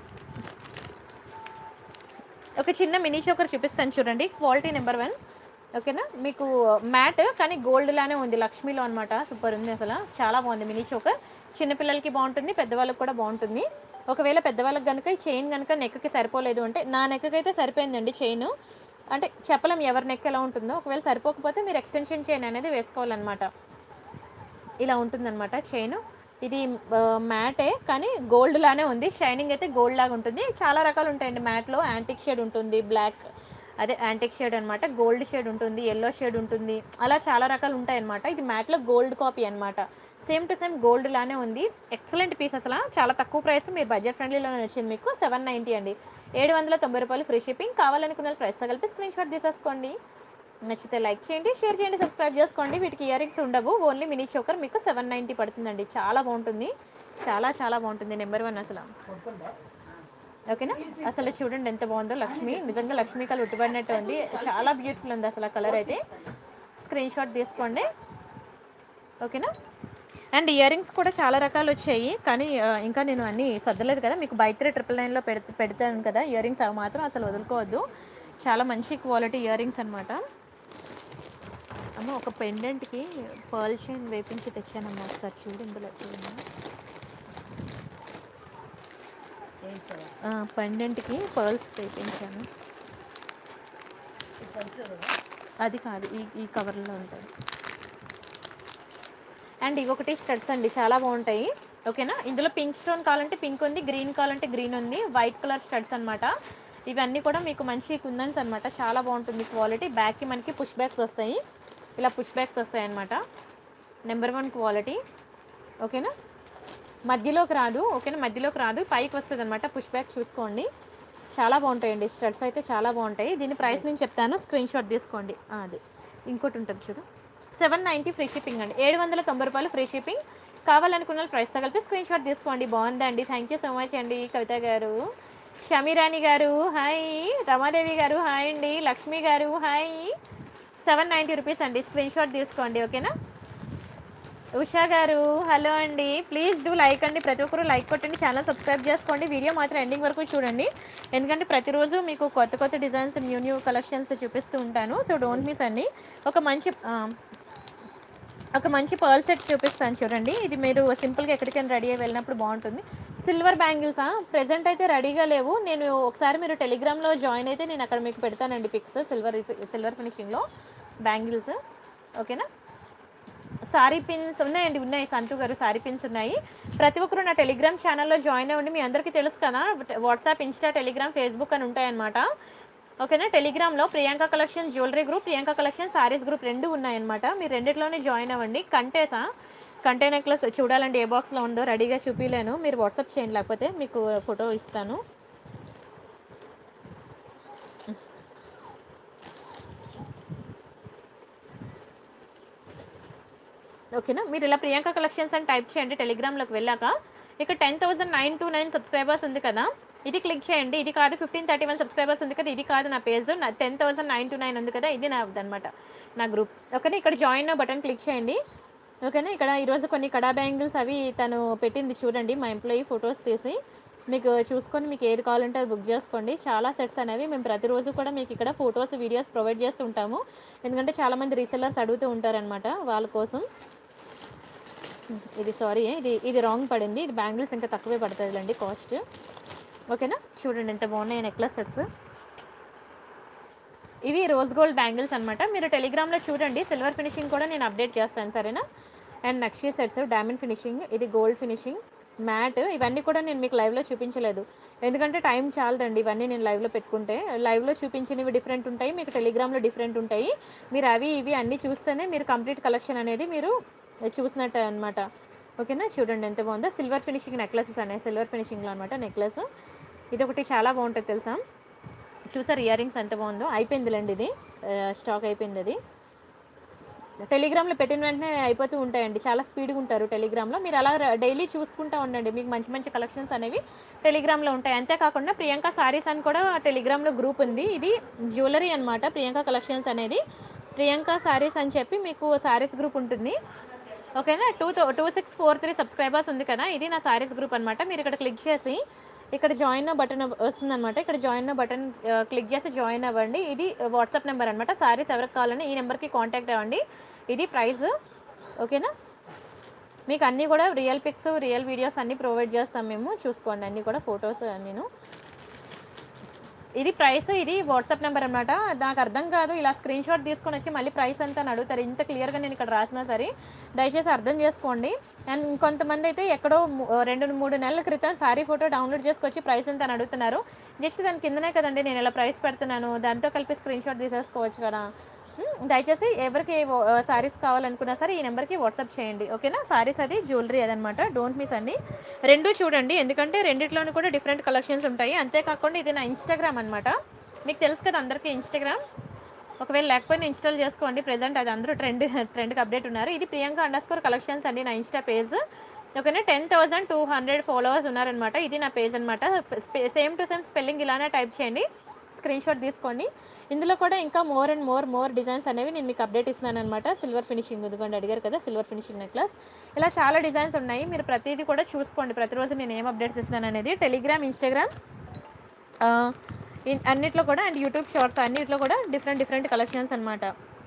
ఒక చిన్న మినీ చోకర్ చూపిస్తాను చూడండి క్వాలిటీ నెంబర్ వన్ ఓకేనా మీకు మ్యాట్ కానీ గోల్డ్ లానే ఉంది లక్ష్మిలో అనమాట సూపర్ ఉంది అసలు చాలా బాగుంది మినీ చోకర్ చిన్నపిల్లలకి బాగుంటుంది పెద్దవాళ్ళకి కూడా బాగుంటుంది ఒకవేళ పెద్దవాళ్ళకి కనుక ఈ చైన్ కనుక నెక్కి సరిపోలేదు అంటే నా నెక్కి అయితే సరిపోయిందండి చైన్ అంటే చెప్పలేం ఎవరి నెక్ ఎలా ఉంటుందో ఒకవేళ సరిపోకపోతే మీరు ఎక్స్టెన్షన్ చైన్ అనేది వేసుకోవాలన్నమాట ఇలా ఉంటుందన్నమాట చైన్ ఇది ఆ, మ్యాటే కానీ గోల్డ్ లానే ఉంది షైనింగ్ అయితే గోల్డ్ లాగా ఉంటుంది చాలా రకాలు ఉంటాయండి మ్యాట్లో యాంటిక్ షేడ్ ఉంటుంది బ్లాక్ అదే యాంటిక్ షేడ్ అనమాట గోల్డ్ షేడ్ ఉంటుంది ఎల్లో షేడ్ ఉంటుంది అలా చాలా రకాలు ఉంటాయి అనమాట ఇది మ్యాట్లో గోల్డ్ కాపీ అనమాట సేమ్ టు సేమ్ గోల్డ్ లానే ఉంది ఎక్సలెంట్ పీస్ అసలు చాలా తక్కువ ప్రైస్ మీరు బడ్జెట్ ఫ్రెండ్లీలో వచ్చింది మీకు సెవెన్ నైంటీ అండి ఏడు వందల తొంభై రూపాయలు ఫ్రీ షిప్పింగ్ కావాలనుకున్న ప్రైస్ కలిపి స్క్రీన్ షాట్ తీసేసుకోండి నచ్చితే లైక్ చేయండి షేర్ చేయండి సబ్స్క్రైబ్ చేసుకోండి వీటికి ఇయర్ రింగ్స్ ఉండవు ఓన్లీ మినీ చోకర్ మీకు సెవెన్ నైంటీ పడుతుందండి చాలా బాగుంటుంది చాలా చాలా బాగుంటుంది నెంబర్ వన్ అసలు ఓకేనా అసలు చూడండి ఎంత బాగుందో లక్ష్మి నిజంగా లక్ష్మి కలర్ ఉట్టుబడినట్టు ఉంది చాలా బ్యూటిఫుల్ ఉంది అసలు కలర్ అయితే స్క్రీన్ షాట్ తీసుకోండి ఓకేనా అండ్ ఇయర్ రింగ్స్ కూడా చాలా రకాలు వచ్చాయి కానీ ఆ, ఇంకా నేను అన్నీ సర్దలేదు కదా మీకు బై త్రీ ట్రిపుల్ నైన్లో పెడత పెడతాను కదా ఇయర్ రింగ్స్ అవి మాత్రం అసలు వదులుకోవద్దు చాలా మంచి క్వాలిటీ ఇయర్ రింగ్స్ అనమాట అమ్మ ఒక పెండెంట్కి పర్ల్ చైన్ వేపించి తెచ్చానమ్మ ఒకసారి చూడు ఇందులో చూడండి పెండెంట్కి పర్ల్స్ వేపించాను అది కాదు ఈ ఈ కవర్లో ఉంటుంది అండ్ ఇవి ఒకటి స్టడ్స్ అండి చాలా బాగుంటాయి ఓకేనా ఇందులో పింక్ స్టోన్ కావాలంటే పింక్ ఉంది గ్రీన్ కావాలంటే గ్రీన్ ఉంది వైట్ కలర్ స్టడ్స్ అనమాట ఇవన్నీ కూడా మీకు మంచి కుందన్స్ అనమాట చాలా బాగుంటుంది క్వాలిటీ బ్యాక్కి మనకి పుష్ బ్యాక్స్ వస్తాయి ఇలా పుష్ బ్యాక్స్ వస్తాయి అనమాట నెంబర్ వన్ క్వాలిటీ ఓకేనా మధ్యలోకి రాదు ఓకేనా మధ్యలోకి రాదు పైకి వస్తుంది అనమాట పుష్ బ్యాక్ చూసుకోండి చాలా బాగుంటాయండి స్టడ్స్ అయితే చాలా బాగుంటాయి దీని ప్రైస్ నేను చెప్తాను స్క్రీన్ షాట్ తీసుకోండి ఆ, అది ఇంకోటి ఉంటుంది చూడు సెవెన్ నైంటీ ఫ్రీ షిప్పింగ్ అండి ఏడు వందల తొంభై రూపాయలు ఫ్రీ షిప్పింగ్ కావాలనుకున్న ప్రైస్తో కలిపి స్క్రీన్ షాట్ తీసుకోండి బాగుందండి థ్యాంక్ యూ సో మచ్ అండి కవిత గారు షమీరాణి గారు హాయ్ రమాదేవి గారు హాయ్ అండి లక్ష్మి గారు హాయ్ సెవెన్ నైంటీ రూపీస్ అండి స్క్రీన్ షాట్ తీసుకోండి ఓకేనా ఉషా గారు హలో అండి ప్లీజ్ డూ లైక్ అండి ప్రతి ఒక్కరు లైక్ కొట్టండి ఛానల్ సబ్స్క్రైబ్ చేసుకోండి వీడియో మాత్రం ఎండింగ్ వరకు చూడండి ఎందుకంటే ప్రతిరోజు మీకు కొత్త కొత్త డిజైన్స్ న్యూ న్యూ కలెక్షన్స్ చూపిస్తూ ఉంటాను సో డోంట్ మిస్ అండి ఒక మంచి ఆ, ఒక మంచి పర్ల్ సెట్ చూపిస్తాను చూడండి ఇది మీరు సింపుల్గా ఎక్కడికైనా రెడీ అయ్యి వెళ్ళినప్పుడు బాగుంటుంది సిల్వర్ బ్యాంగిల్సా ప్రజెంట్ అయితే రెడీగా లేవు నేను ఒకసారి మీరు టెలిగ్రామ్లో జాయిన్ అయితే నేను అక్కడ మీకు పెడతానండి పిక్స్ సిల్వర్ సిల్వర్ ఫినిషింగ్లో బ్యాంగిల్స్ ఓకేనా సారీ పిన్స్ ఉన్నాయండి ఉన్నాయి సంతు గారు సారీ పిన్స్ ఉన్నాయి ప్రతి ఒక్కరు నా టెలిగ్రామ్ ఛానల్లో జాయిన్ అవ్వండి మీ అందరికీ తెలుసు కదా వాట్సాప్ ఇన్స్టా టెలిగ్రామ్ ఫేస్బుక్ అని ఉంటాయన్నమాట ఓకేనా టెలిగ్రామ్లో Priyanka collection jewellery group Priyanka collection saris group రెండు ఉన్నాయన్నమాట మీరు రెండిట్లోనే జాయిన్ అవ్వండి కంటేసా కంటే నెక్లెస్ చూడాలండి ఏ బాక్స్లో ఉందో రెడీగా చూపించలేను మీరు వాట్సాప్ చేయండి లేకపోతే మీకు ఫోటో ఇస్తాను ఓకేనా మీరు ఇలా ప్రియాంక కలెక్షన్స్ అని టైప్ చేయండి టెలిగ్రామ్లోకి వెళ్ళాక ఇక్కడ ten thousand nine two nine subscribers ఉంది కదా ఇది క్లిక్ చేయండి ఇది కాదు ఫిఫ్టీన్ థర్టీ వన్ సబ్స్క్రైబర్స్ ఉంది కదా ఇది కాదు నా పేజ్ నా ten thousand nine two nine ఉంది కదా ఇది నా అనమాట నా గ్రూప్ ఓకేనా ఇక్కడ జాయిన్ బటన్ క్లిక్ చేయండి ఓకేనా ఇక్కడ ఈరోజు కొన్ని కడా బ్యాంగిల్స్ అవి తను పెట్టింది చూడండి మా ఎంప్లాయీ ఫొటోస్ తీసి మీకు చూసుకొని మీకు ఏది కావాలంటే అది బుక్ చేసుకోండి చాలా సెట్స్ అనేవి మేము ప్రతిరోజు కూడా మీకు ఇక్కడ ఫొటోస్ వీడియోస్ ప్రొవైడ్ చేస్తుంటాము ఎందుకంటే చాలామంది రీసెల్లర్స్ అడుగుతూ ఉంటారనమాట వాళ్ళ కోసం ఇది సారీ ఇది ఇది రాంగ్ పడింది ఇది బ్యాంగిల్స్ ఇంకా తక్కువే పడుతుందిలేండి కాస్ట్ ఓకేనా చూడండి ఎంత బాగున్నాయి నెక్లెస్ సెట్స్ ఇవి రోజ్ గోల్డ్ బ్యాంగిల్స్ అనమాట మీరు టెలిగ్రామ్లో చూడండి సిల్వర్ ఫినిషింగ్ కూడా నేను అప్డేట్ చేస్తాను సరేనా అండ్ నక్షీ సెట్స్ డైమండ్ ఫినిషింగ్ ఇది గోల్డ్ ఫినిషింగ్ మ్యాట్ ఇవన్నీ కూడా నేను మీకు లైవ్లో చూపించలేదు ఎందుకంటే టైం చాలదండి ఇవన్నీ నేను లైవ్లో పెట్టుకుంటే లైవ్లో చూపించినవి డిఫరెంట్ ఉంటాయి మీకు టెలిగ్రామ్లో డిఫరెంట్ ఉంటాయి మీరు అవి ఇవి అన్నీ చూస్తేనే మీరు కంప్లీట్ కలెక్షన్ అనేది మీరు చూసినట్టు అనమాట ఓకేనా చూడండి ఎంత బాగుందో సిల్వర్ ఫినిషింగ్ నెక్లెసెస్ అనేవి సిల్వర్ ఫినిషింగ్లో అనమాట నెక్లెస్ ఇది ఒకటి చాలా బాగుంటుంది తెలుసా చూసారు ఇయర్ రింగ్స్ ఎంత బాగుందో అయిపోయిందిలేండి ఇది స్టాక్ అయిపోయింది అది టెలిగ్రామ్లో పెట్టిన వెంటనే అయిపోతూ ఉంటాయండి చాలా స్పీడ్గా ఉంటారు టెలిగ్రామ్లో మీరు అలా డైలీ చూసుకుంటూ ఉండండి మీకు మంచి మంచి కలెక్షన్స్ అనేవి టెలిగ్రామ్లో ఉంటాయి అంతేకాకుండా ప్రియాంక సారీస్ అని కూడా టెలిగ్రామ్లో గ్రూప్ ఉంది ఇది జ్యువెలరీ అనమాట ప్రియాంక కలెక్షన్స్ అనేది ప్రియాంక సారీస్ అని చెప్పి మీకు సారీస్ గ్రూప్ ఉంటుంది ఓకేనా two two six four three subscribers ఉంది కదా ఇది నా సారీస్ గ్రూప్ అనమాట మీరు ఇక్కడ క్లిక్ చేసి ఇక్కడ జాయిన్ బటన్ వస్తుందన్నమాట ఇక్కడ జాయిన్ బటన్ క్లిక్ చేసి జాయిన్ అవ్వండి ఇది వాట్సాప్ నెంబర్ అనమాట సారీస్ ఎవరికి కావాలని ఈ నెంబర్కి కాంటాక్ట్ అవ్వండి ఇది ప్రైస్ ఓకేనా మీకు అన్నీ కూడా రియల్ పిక్స్ రియల్ వీడియోస్ అన్నీ ప్రొవైడ్ చేస్తాం మేము చూసుకోండి అన్నీ కూడా ఫొటోస్ నేను ఇది ప్రైస్ ఇది వాట్సాప్ నెంబర్ అనమాట నాకు అర్థం కాదు ఇలా స్క్రీన్ షాట్ తీసుకొని వచ్చి మళ్ళీ ప్రైస్ ఎంత అని అడుగుతారు ఇంత క్లియర్గా నేను ఇక్కడ రాసినా సరే దయచేసి అర్థం చేసుకోండి అండ్ కొంతమంది అయితే ఎక్కడో ము- రెండు మూడు నెలల క్రితం సారీ ఫోటో డౌన్లోడ్ చేసుకొచ్చి ప్రైస్ ఎంత అని అడుగుతున్నారు జస్ట్ దాని కిందనే కదండి నేను ఇలా ప్రైస్ పెడుతున్నాను దాంతో కలిపి స్క్రీన్ షాట్ తీసేసుకోవచ్చు కదా ఉమ్, దయచేసి ఎవరికి సారీస్ కావాలనుకున్నా సరే ఈ నెంబర్కి వాట్సాప్ చేయండి ఓకేనా సారీస్ అది జ్యువెలరీ అదనమాట డోంట్ మిస్ అండి రెండు చూడండి ఎందుకంటే రెండిట్లోనూ కూడా డిఫరెంట్ కలెక్షన్స్ ఉంటాయి అంతేకాకుండా ఇది నా ఇన్స్టాగ్రామ్ అనమాట మీకు తెలుసు కదా అందరికీ ఇన్స్టాగ్రామ్ ఒకవేళ లేకపోయినా ఇన్స్టాల్ చేసుకోండి ప్రెజెంట్ అది అందరూ ట్రెండ్ ట్రెండ్కి అప్డేట్ ఉన్నారు ఇది ప్రియాంక అండర్ స్కోర్ కలెక్షన్స్ అండి నా ఇన్స్టా పేజ్ ఓకేనా ten thousand two hundred followers ఉన్నారనమాట ఇది నా పేజ్ అనమాట సేమ్ టు సేమ్ స్పెల్లింగ్ ఇలానే టైప్ చేయండి స్క్రీన్ షాట్ తీసుకోండి ఇందులో కూడా ఇంకా more and more more designs అనేవి నేను మీకు అప్డేట్ ఇస్తున్నాను అనమాట సిల్వర్ ఫినిషింగ్ ఇదిగోండి అడిగారు కదా సిల్వర్ ఫినిషింగ్ నెక్లెస్ ఇలా చాలా డిజైన్స్ ఉన్నాయి మీరు ప్రతిదీ కూడా చూసుకోండి ప్రతిరోజు నేను ఏం అప్డేట్స్ ఇస్తున్నాను అనేది టెలిగ్రామ్ ఇన్స్టాగ్రామ్ ఆ, ఇన్- అన్నిట్లో కూడా అండ్ యూట్యూబ్ షార్ట్స్ అన్నిట్లో కూడా డిఫరెంట్ డిఫరెంట్ కలెక్షన్స్ అనమాట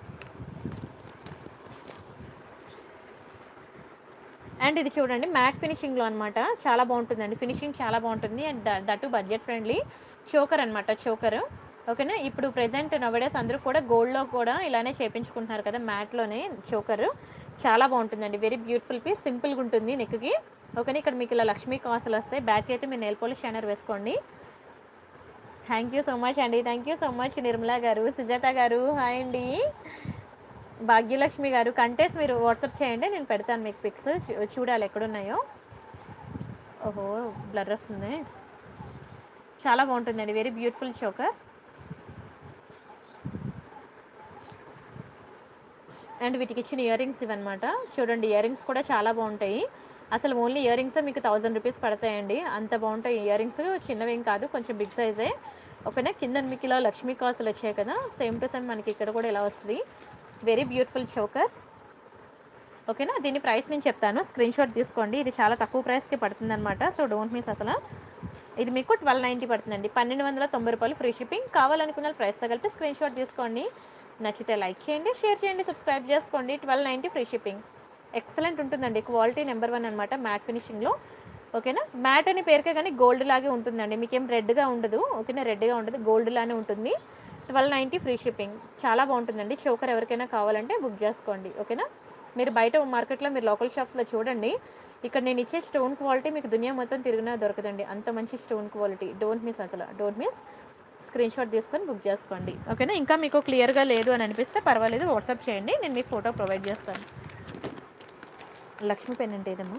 అండ్ ఇది చూడండి మ్యాట్ ఫినిషింగ్లో అనమాట చాలా బాగుంటుందండి ఫినిషింగ్ చాలా బాగుంటుంది and that budget friendly choker అనమాట చోకర్ ఓకేనా ఇప్పుడు ప్రెసెంట్ నవడేస్ అందరూ కూడా గోల్డ్లో కూడా ఇలానే చేపించుకుంటున్నారు కదా మ్యాట్లోనే చోకర్ చాలా బాగుంటుందండి వెరీ బ్యూటిఫుల్ పీస్ సింపుల్గా ఉంటుంది నెక్కి ఓకేనా ఇక్కడ మీకు ఇలా లక్ష్మీ కాసులు వస్తాయి బ్యాక్ అయితే మీరు నెయిల్ పాలిష్ షైనర్ వేసుకోండి థ్యాంక్ యూ సో మచ్ అండి thank you so much Nirmala గారు సుజాత గారు హాయ్ అండి భాగ్యలక్ష్మి గారు కంటెస్ట్ మీరు వాట్సాప్ చేయండి నేను పెడతాను మీకు పిక్స్ చూ- చూడాలి ఎక్కడున్నాయో ఓహో బ్లర్ వస్తుంది చాలా బాగుంటుందండి వెరీ బ్యూటిఫుల్ చోకర్ అండ్ వీటికి ఇచ్చిన ఇయర్ రింగ్స్ ఇవన్నమాట చూడండి ఇయర్ రింగ్స్ కూడా చాలా బాగుంటాయి అసలు ఓన్లీ ఇయర్ రింగ్స్ మీకు థౌజండ్ రూపీస్ పడతాయండి అంత బాగుంటాయి ఇయర్ రింగ్స్ చిన్నవేం కాదు కొంచెం బిగ్ సైజే ఓకేనా కింద మీకు ఇలా లక్ష్మీ కాసులు వచ్చాయి కదా సేమ్ టు సేమ్ మనకి ఇక్కడ కూడా ఇలా వస్తుంది వెరీ బ్యూటిఫుల్ చోకర్ ఓకేనా దీని ప్రైస్ నేను చెప్తాను స్క్రీన్ షాట్ తీసుకోండి ఇది చాలా తక్కువ ప్రైస్కి పడుతుంది అనమాట సో డోంట్ మిస్ అసలు ఇది మీకు ట్వెల్వ్ నైంటీ పడుతుందండి పన్నెండు వందల తొంభై రూపాయలు ఫ్రీ షిప్పింగ్ కావాలనుకున్న ప్రైస్ తగిలితే స్క్రీన్ షాట్ తీసుకోండి నచ్చితే లైక్ చేయండి షేర్ చేయండి సబ్స్క్రైబ్ చేసుకోండి twelve ninety free shipping excellent ఉంటుందండి క్వాలిటీ నెంబర్ వన్ అనమాట మ్యాట్ ఫినిషింగ్లో ఓకేనా మ్యాట్ అని పేరుకే కానీ గోల్డ్ లాగే ఉంటుందండి మీకేం రెడ్గా ఉండదు ఓకేనా రెడ్గా ఉండదు గోల్డ్ లానే ఉంటుంది ట్వెల్వ్ నైంటీ ఫ్రీ షిప్పింగ్ చాలా బాగుంటుందండి చోకర్ ఎవరికైనా కావాలంటే బుక్ చేసుకోండి ఓకేనా మీరు బయట మార్కెట్లో మీరు లోకల్ షాప్స్లో చూడండి ఇక్కడ నేను ఇచ్చే స్టోన్ క్వాలిటీ మీకు దునియా మొత్తం తిరిగినా దొరకదండి అంత మంచి స్టోన్ క్వాలిటీ డోంట్ మిస్ అసలు డోంట్ మిస్ స్క్రీన్ షాట్ తీసుకొని బుక్ చేసుకోండి ఓకేనా ఇంకా మీకు క్లియర్గా లేదు అని అనిపిస్తే పర్వాలేదు వాట్సాప్ చేయండి నేను మీకు ఫోటో ప్రొవైడ్ చేస్తాను లక్ష్మీ పెన్ అంటే ఏదమ్మా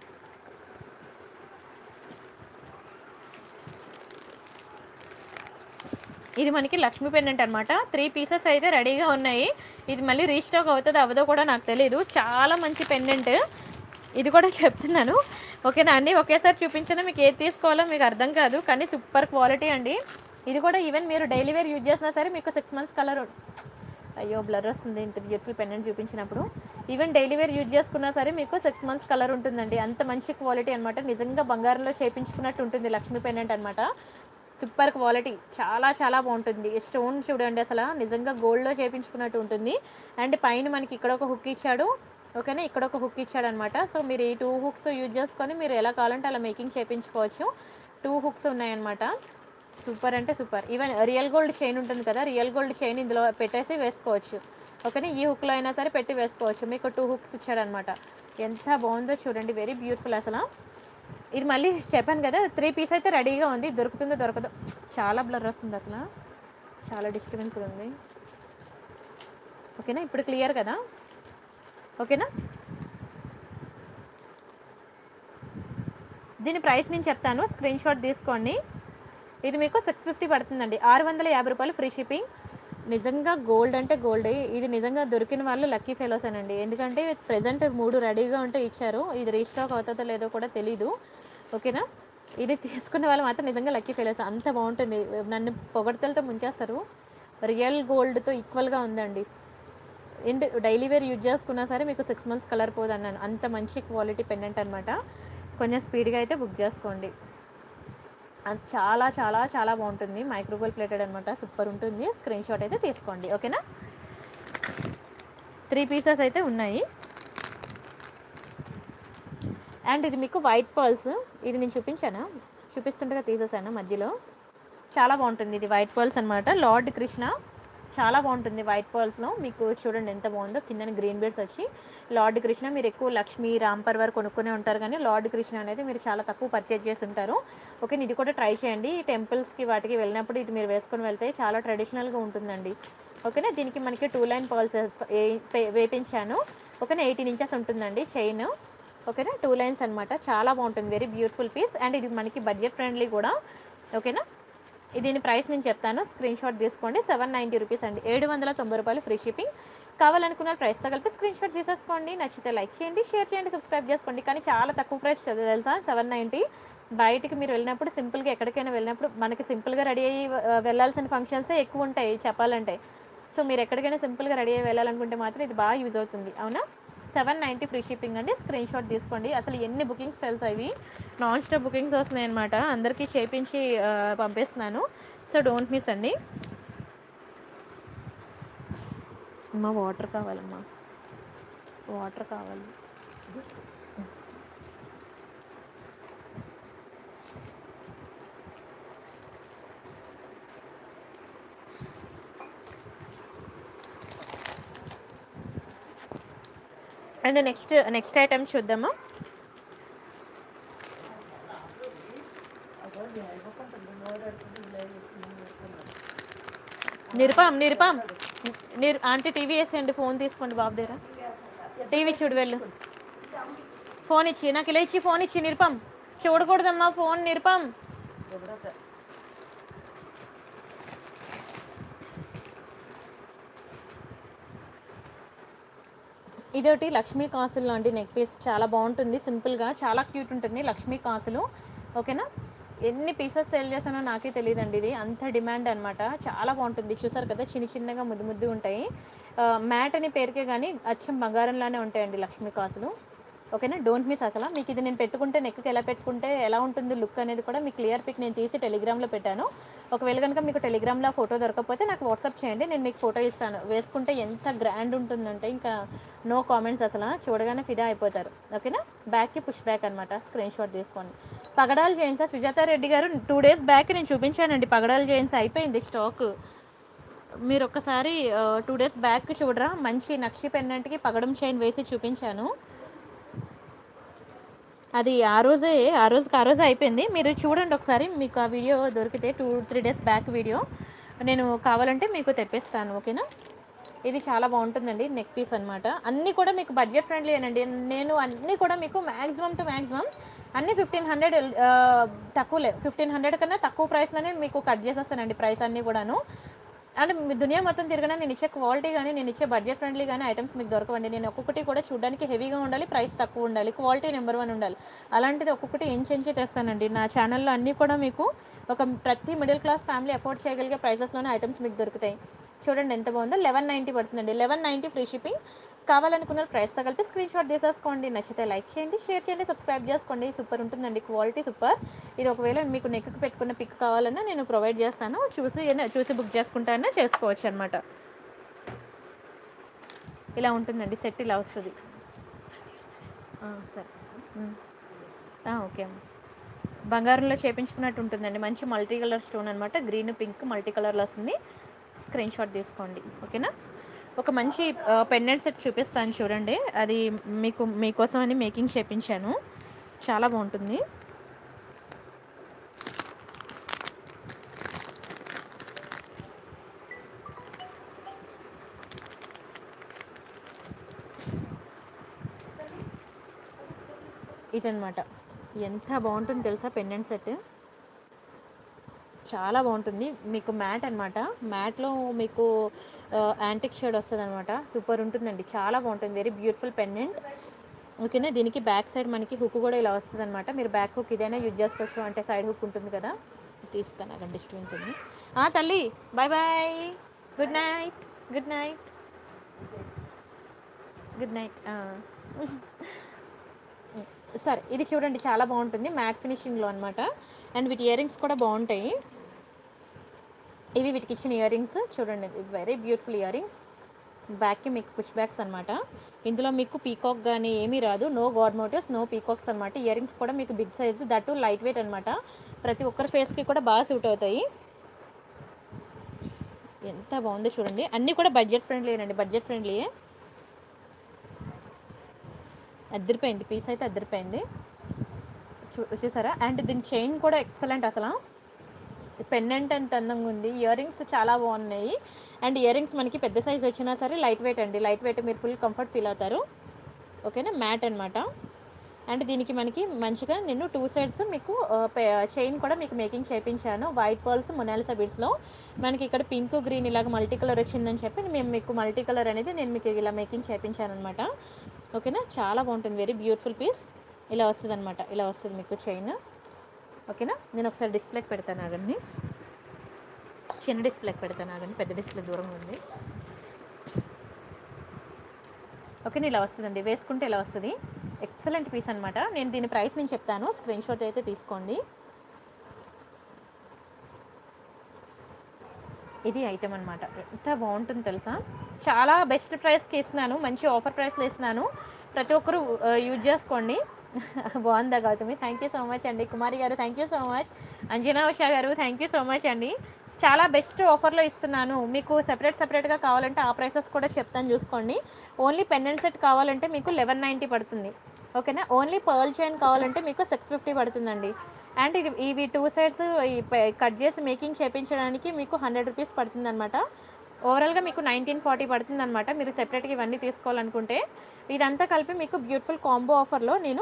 ఇది మనకి లక్ష్మీ పెండెంట్ అనమాట త్రీ పీసెస్ అయితే రెడీగా ఉన్నాయి ఇది మళ్ళీ రీస్టాక్ అవుతుందో అవ్వదో కూడా నాకు తెలియదు చాలా మంచి పెండెంట్ ఇది కూడా చెప్తున్నాను ఓకేనా అండి ఒకేసారి చూపించినా మీకు ఏది తీసుకోవాలో మీకు అర్థం కాదు కానీ సూపర్ క్వాలిటీ అండి ఇది కూడా ఈవెన్ మీరు డైలీ వేర్ యూజ్ చేసినా సరే మీకు సిక్స్ మంత్స్ కలర్ అయ్యో బ్లర్ వస్తుంది ఇంత బ్యూటిఫుల్ పెండెంట్ చూపించినప్పుడు ఈవెన్ డైలీ వేర్ యూజ్ చేసుకున్నా సరే మీకు సిక్స్ మంత్స్ కలర్ ఉంటుందండి అంత మంచి క్వాలిటీ అనమాట నిజంగా బంగారంలో చేపించుకున్నట్టు ఉంటుంది లక్ష్మీ పెండెంట్ అనమాట సూపర్ క్వాలిటీ చాలా చాలా బాగుంటుంది స్టోన్ చూడండి అసలు నిజంగా గోల్డ్లో చేపించుకున్నట్టు ఉంటుంది అండ్ పైన మనకి ఇక్కడ ఒక హుక్ ఇచ్చాడు ఓకేనా ఇక్కడ ఒక హుక్ ఇచ్చాడు అనమాట సో మీరు ఈ టూ హుక్స్ యూజ్ చేసుకొని మీరు ఎలా కావాలంటే అలా మేకింగ్ చేయించుకోవచ్చు టూ హుక్స్ ఉన్నాయన్నమాట సూపర్ అంటే super even real gold chain ఉంటుంది కదా రియల్ గోల్డ్ చైన్ ఇందులో పెట్టేసి వేసుకోవచ్చు ఓకేనా ఈ హుక్లో అయినా సరే పెట్టి వేసుకోవచ్చు మీకు టూ హుక్స్ ఇచ్చాడనమాట ఎంత బాగుందో చూడండి వెరీ బ్యూటిఫుల్ అసలు ఇది మళ్ళీ చెప్పాను కదా త్రీ పీస్ అయితే రెడీగా ఉంది దొరుకుతుందో దొరకదో చాలా బ్లర్ వస్తుంది అసలు చాలా డిస్టర్బెన్స్గా ఉంది ఓకేనా ఇప్పుడు క్లియర్ కదా ఓకేనా దీని ప్రైస్ నేను చెప్తాను స్క్రీన్ షాట్ తీసుకోండి ఇది మీకు సిక్స్ ఫిఫ్టీ పడుతుందండి ఆరు వందల యాభై రూపాయలు ఫ్రీ షిప్పింగ్ నిజంగా గోల్డ్ అంటే గోల్డ్ ఇది నిజంగా దొరికిన వాళ్ళు లక్కీ ఫెలోస్ అనండి ఎందుకంటే ప్రజెంట్ మూడు రెడీగా ఉంటే ఇచ్చారు ఇది రీస్టాక్ అవుతుందో లేదో కూడా తెలీదు ఓకేనా ఇది తీసుకున్న వాళ్ళు మాత్రం నిజంగా లక్కీ ఫెలోస్ అంత బాగుంటుంది నన్ను పొగడతలతో ముంచేస్తారు రియల్ గోల్డ్తో ఈక్వల్గా ఉందండి అండ్ డైలీ వేర్ యూజ్ చేసుకున్నా సరే మీకు సిక్స్ మంత్స్ కలర్ పోదు అన్నాను అంత మంచి క్వాలిటీ పెండెంట్ అనమాట కొంచెం స్పీడ్గా అయితే బుక్ చేసుకోండి అది చాలా చాలా చాలా బాగుంటుంది మైక్రోవేవ్ ప్లేటెడ్ అనమాట సూపర్ ఉంటుంది స్క్రీన్ షాట్ అయితే తీసుకోండి ఓకేనా త్రీ పీసెస్ అయితే ఉన్నాయి అండ్ ఇది మీకు వైట్ పర్ల్స్ ఇది నేను చూపించానా చూపిస్తుండగా తీసేసాను మధ్యలో చాలా బాగుంటుంది ఇది వైట్ పర్ల్స్ అనమాట లార్డ్ కృష్ణ చాలా బాగుంటుంది వైట్ పర్ల్స్లో మీకు చూడండి ఎంత బాగుందో కింద గ్రీన్ బీడ్స్ వచ్చి లార్డ్ కృష్ణ మీరు ఎక్కువ లక్ష్మి రాంపర్ వరకు కొనుక్కునే ఉంటారు కానీ లార్డ్ కృష్ణ అనేది మీరు చాలా తక్కువ పర్చేజ్ చేసి ఉంటారు ఓకే ఇది కూడా ట్రై చేయండి ఈ టెంపుల్స్కి వాటికి వెళ్ళినప్పుడు ఇది మీరు వేసుకొని వెళ్తే చాలా ట్రెడిషనల్గా ఉంటుందండి ఓకేనా దీనికి మనకి టూ లైన్ పర్ల్స్ వేపించాను ఓకేనా ఎయిటీన్ ఇంచెస్ ఉంటుందండి చైన్ ఓకేనా టూ లైన్స్ అనమాట చాలా బాగుంటుంది వెరీ బ్యూటిఫుల్ పీస్ అండ్ ఇది మనకి బడ్జెట్ ఫ్రెండ్లీ కూడా ఓకేనా ఇది దీని ప్రైస్ నేను చెప్తాను స్క్రీన్ షాట్ తీసుకోండి సెవెన్ నైంటీ రూపీస్ అండి ఏడు వందల తొంభై రూపాయలు ఫ్రీ షిప్పింగ్ కావాలనుకున్న ప్రైస్తో కలిపి స్క్రీన్ షాట్ తీసేసుకోండి నచ్చితే లైక్ చేయండి షేర్ చేయండి సబ్స్క్రైబ్ చేసుకోండి కానీ చాలా తక్కువ ప్రైస్ తెలుసా సెవెన్ నైంటీ బయటికి మీరు వెళ్ళినప్పుడు సింపుల్గా ఎక్కడికైనా వెళ్ళినప్పుడు మనకి సింపుల్గా రెడీ అయ్యి ఆ, వెళ్ళాల్సిన ఫంక్షన్సే ఎక్కువ ఉంటాయి చెప్పాలంటే సో మీరు ఎక్కడికైనా సింపుల్గా రెడీ అయ్యి వెళ్ళాలనుకుంటే మాత్రం ఇది బాగా యూజ్ అవుతుంది అవునా సెవెన్ నైంటీ ఫ్రీ షిప్పింగ్ అండి స్క్రీన్ షాట్ తీసుకోండి అసలు ఎన్ని బుకింగ్స్ తెలుసా ఇవి నాన్ స్టాప్ బుకింగ్స్ వస్తున్నాయి అనమాట అందరికీ చేపించి ఆ, పంపిస్తున్నాను సో డోంట్ మిస్ అండి అమ్మా వాటర్ కావాలమ్మా వాటర్ కావాలి అండ్ నెక్స్ట్ నెక్స్ట్ ఐటమ్ చూద్దామా నిరుపం నిరుపం నిర్ ఆంటీ టీవీ వేసేయండి ఫోన్ తీసుకోండి బాబు దగ్గర టీవీ చూడు వెళ్ళు ఫోన్ ఇచ్చి నాకు ఇలా ఇచ్చి ఫోన్ ఇచ్చి నిరుపం చూడకూడదమ్మా ఫోన్ నిరుపం ఇదొకటి లక్ష్మీ కాసులు లాంటి నెక్ పీస్ చాలా బాగుంటుంది సింపుల్గా చాలా క్యూట్ ఉంటుంది లక్ష్మీ కాసులు ఓకేనా ఎన్ని పీసెస్ సేల్ చేసానో నాకే తెలియదండి ఇది అంత డిమాండ్ అనమాట చాలా బాగుంటుంది చూసారు కదా చిన్న చిన్నగా ముద్దు ముద్దు ఉంటాయి మ్యాట్ అనే పేరుకే కానీ అచ్చం బంగారంలానే ఉంటాయండి లక్ష్మీ కాసులు ఓకేనా డోంట్ మిస్ అసలు మీకు ఇది నేను పెట్టుకుంటే నెక్కి ఎలా పెట్టుకుంటే ఎలా ఉంటుంది లుక్ అనేది కూడా మీకు క్లియర్ పిక్ నేను తీసి టెలిగ్రామ్లో పెట్టాను ఒకవేళ కనుక మీకు టెలిగ్రామ్లో ఫోటో దొరకకపోతే నాకు వాట్సాప్ చేయండి నేను మీకు ఫోటో ఇస్తాను వేసుకుంటే ఎంత గ్రాండ్ ఉంటుందంటే ఇంకా నో కామెంట్స్ అసలు చూడగానే ఫిదా అయిపోతారు ఓకేనా బ్యాక్కి పుష్ బ్యాక్ అనమాట స్క్రీన్ షాట్ తీసుకోండి పగడాలు జైన్స్ సుజాత రెడ్డి గారు టూ డేస్ బ్యాక్ నేను చూపించానండి పగడాలు జైన్స్ అయిపోయింది స్టాక్ మీరు ఒక్కసారి టూ డేస్ బ్యాక్ చూడరా మంచి నక్షి పెన్నెంట్కి పగడం చైన్ వేసి చూపించాను అది ఆ రోజే ఆ రోజుకి ఆ రోజే అయిపోయింది మీరు చూడండి ఒకసారి మీకు ఆ వీడియో దొరికితే two three days back video నేను కావాలంటే మీకు తెప్పిస్తాను ఓకేనా ఇది చాలా బాగుంటుందండి నెక్ పీస్ అనమాట అన్నీ కూడా మీకు బడ్జెట్ ఫ్రెండ్లీ అనండి నేను అన్నీ కూడా మీకు మ్యాక్సిమం టు మ్యాక్సిమం అన్నీ ఫిఫ్టీన్ హండ్రెడ్ తక్కువలే ఫిఫ్టీన్ హండ్రెడ్ కన్నా తక్కువ ప్రైస్లోనే మీకు కట్ చేసేస్తానండి ప్రైస్ అన్నీ కూడాను అంటే మీ దునియా మొత్తం తిరగనా నేను ఇచ్చే క్వాలిటీ కానీ నేను ఇచ్చే బడ్జెట్ ఫ్రెండ్లీ కానీ ఐటమ్స్ మీకు దొరకవండి నేను ఒక్కొక్కటి కూడా చూడడానికి హెవీగా ఉండాలి ప్రైస్ తక్కువ ఉండాలి క్వాలిటీ నెంబర్ వన్ ఉండాలి అలాంటిది ఒక్కొక్కటి ఇంచ్ ఇంచి తెస్తానండి నా ఛానల్లో అన్నీ కూడా మీకు ఒక ప్రతి మిడిల్ క్లాస్ ఫ్యామిలీ అఫోర్డ్ చేయగలిగే ప్రైసెస్లోనే ఐటమ్స్ మీకు దొరుకుతాయి చూడండి ఎంత బాగుందో లెవెన్ నైంటీ పడుతుందండి లెవెన్ నైంటీ ఫ్రీ షిప్పింగ్ కావాలనుకున్న ప్రైస్తో కలిపి స్క్రీన్ షాట్ తీసేసుకోండి నచ్చితే లైక్ చేయండి షేర్ చేయండి సబ్స్క్రైబ్ చేసుకోండి సూపర్ ఉంటుందండి క్వాలిటీ సూపర్ ఇది ఒకవేళ మీకు నెక్కి పెట్టుకున్న పిక్ కావాలన్నా నేను ప్రొవైడ్ చేస్తాను చూసి ఏనా- చూసి బుక్ చేసుకుంటానన్నా చేసుకోవచ్చు అనమాట ఇలా ఉంటుందండి సెట్ ఇలా వస్తుంది ఆ, సరే ఉమ్. ఆ, ఓకే అమ్మ బంగారంలో చేపించుకున్నట్టు ఉంటుందండి మంచి మల్టీ కలర్ స్టోన్ అనమాట గ్రీన్ పింక్ మల్టీ కలర్లో వస్తుంది స్క్రీన్ షాట్ తీసుకోండి ఓకేనా ఒక మంచి పెండెంట్ సెట్ చూపిస్తాను చూడండి అది మీకు మీకోసం అని మేకింగ్ చేపించాను చాలా బాగుంటుంది ఇదనమాట ఎంత బాగుంటుంది తెలుసా పెండెంట్ సెట్ చాలా బాగుంటుంది మీకు మ్యాట్ అనమాట మ్యాట్లో మీకు యాంటిక్ షేడ్ వస్తుంది అనమాట సూపర్ ఉంటుందండి చాలా బాగుంటుంది వెరీ బ్యూటిఫుల్ పెండెంట్ ఓకేనా దీనికి బ్యాక్ సైడ్ మనకి హుక్ కూడా ఇలా వస్తుంది అనమాట మీరు బ్యాక్ హుక్ ఇదైనా యూజ్ చేసుకోవచ్చు అంటే సైడ్ హుక్ ఉంటుంది కదా తీస్తాను అక్కడ డిస్టర్బెన్స్ ఉంది ఆ, తల్లి bye bye good night good night good night ఒకసారి ఇది చూడండి చాలా బాగుంటుంది మ్యాట్ ఫినిషింగ్లో అనమాట అండ్ వీటి ఇయర్ రింగ్స్ కూడా బాగుంటాయి ఇవి వీటికి ఇచ్చిన ఇయర్ రింగ్స్ చూడండి వెరీ బ్యూటిఫుల్ ఇయర్ రింగ్స్ బ్యాక్కి మీకు పుష్ బ్యాక్స్ అనమాట ఇందులో మీకు పీకాక్ కానీ ఏమీ రాదు no god motifs no peacocks అనమాట ఇయర్ రింగ్స్ కూడా మీకు big size that light weight అనమాట ప్రతి ఒక్కరి ఫేస్కి కూడా బాగా సూట్ అవుతాయి ఎంత బాగుందో చూడండి అన్నీ కూడా బడ్జెట్ ఫ్రెండ్లీనండి బడ్జెట్ ఫ్రెండ్లీయే అద్దరిపోయింది పీస్ అయితే అద్దరిపోయింది చూ చూసారా అండ్ దీని చైన్ కూడా ఎక్సలెంట్ అసలు పెండెంట్ ఎంత అందంగా ఉంది ఇయర్ రింగ్స్ చాలా బాగున్నాయి అండ్ ఇయర్ రింగ్స్ మనకి పెద్ద సైజ్ వచ్చినా సరే లైట్ వెయిట్ అండి లైట్ వెయిట్ మీరు ఫుల్ కంఫర్ట్ ఫీల్ అవుతారు ఓకేనా మ్యాట్ అనమాట అండ్ దీనికి మనకి మంచిగా నేను టూ సైడ్స్ మీకు చైన్ కూడా మీకు మేకింగ్ చేయించాను వైట్ పర్ల్స్ మొనాలిసా బీడ్స్లో మనకి ఇక్కడ పింక్ గ్రీన్ ఇలాగ మల్టీ కలర్ వచ్చిందని చెప్పి మేము మీకు మల్టీ కలర్ అనేది నేను మీకు ఇలా మేకింగ్ చేయించాను అనమాట ఓకేనా చాలా బాగుంటుంది వెరీ బ్యూటిఫుల్ పీస్ ఇలా వస్తుంది అనమాట ఇలా వస్తుంది మీకు చైన్ ఓకేనా నేను ఒకసారి డిస్ప్లేకి పెడతాను ఆగండి చిన్న డిస్ప్లేకి పెడతాను ఆగండి పెద్ద డిస్ప్లే దూరంగా ఉంది ఓకేనా ఇలా వస్తుందండి వేసుకుంటే ఇలా వస్తుంది ఎక్సలెంట్ పీస్ అనమాట నేను దీని ప్రైస్ నేను చెప్తాను స్క్రీన్ షాట్ అయితే తీసుకోండి ఇది ఐటమ్ అనమాట ఎంత బాగుంటుంది తెలుసా చాలా బెస్ట్ ప్రైస్కి ఇస్తున్నాను మంచి ఆఫర్ ప్రైస్లో ఇస్తున్నాను ప్రతి ఒక్కరు యూజ్ చేసుకోండి బాగుందా Gautami thank you so much అండి కుమారి గారు thank you so much Anjana Usha గారు థ్యాంక్ యూ సో మచ్ అండి చాలా బెస్ట్ ఆఫర్లో ఇస్తున్నాను మీకు సెపరేట్ సెపరేట్గా కావాలంటే ఆ ప్రైసెస్ కూడా చెప్తాను చూసుకోండి ఓన్లీ పెండెంట్ సెట్ కావాలంటే మీకు లెవెన్ నైంటీ పడుతుంది ఓకేనా ఓన్లీ పర్ల్ చైన్ కావాలంటే మీకు సిక్స్ ఫిఫ్టీ పడుతుందండి అండ్ ఇది ఇవి టూ సైడ్స్ కట్ చేసి మేకింగ్ చేయించడానికి మీకు హండ్రెడ్ రూపీస్ పడుతుంది అనమాట ఓవరాల్గా మీకు నైన్టీన్ ఫార్టీ పడుతుంది అనమాట మీరు సెపరేట్గా ఇవన్నీ తీసుకోవాలనుకుంటే ఇదంతా కలిపి మీకు బ్యూటిఫుల్ కాంబో ఆఫర్లో నేను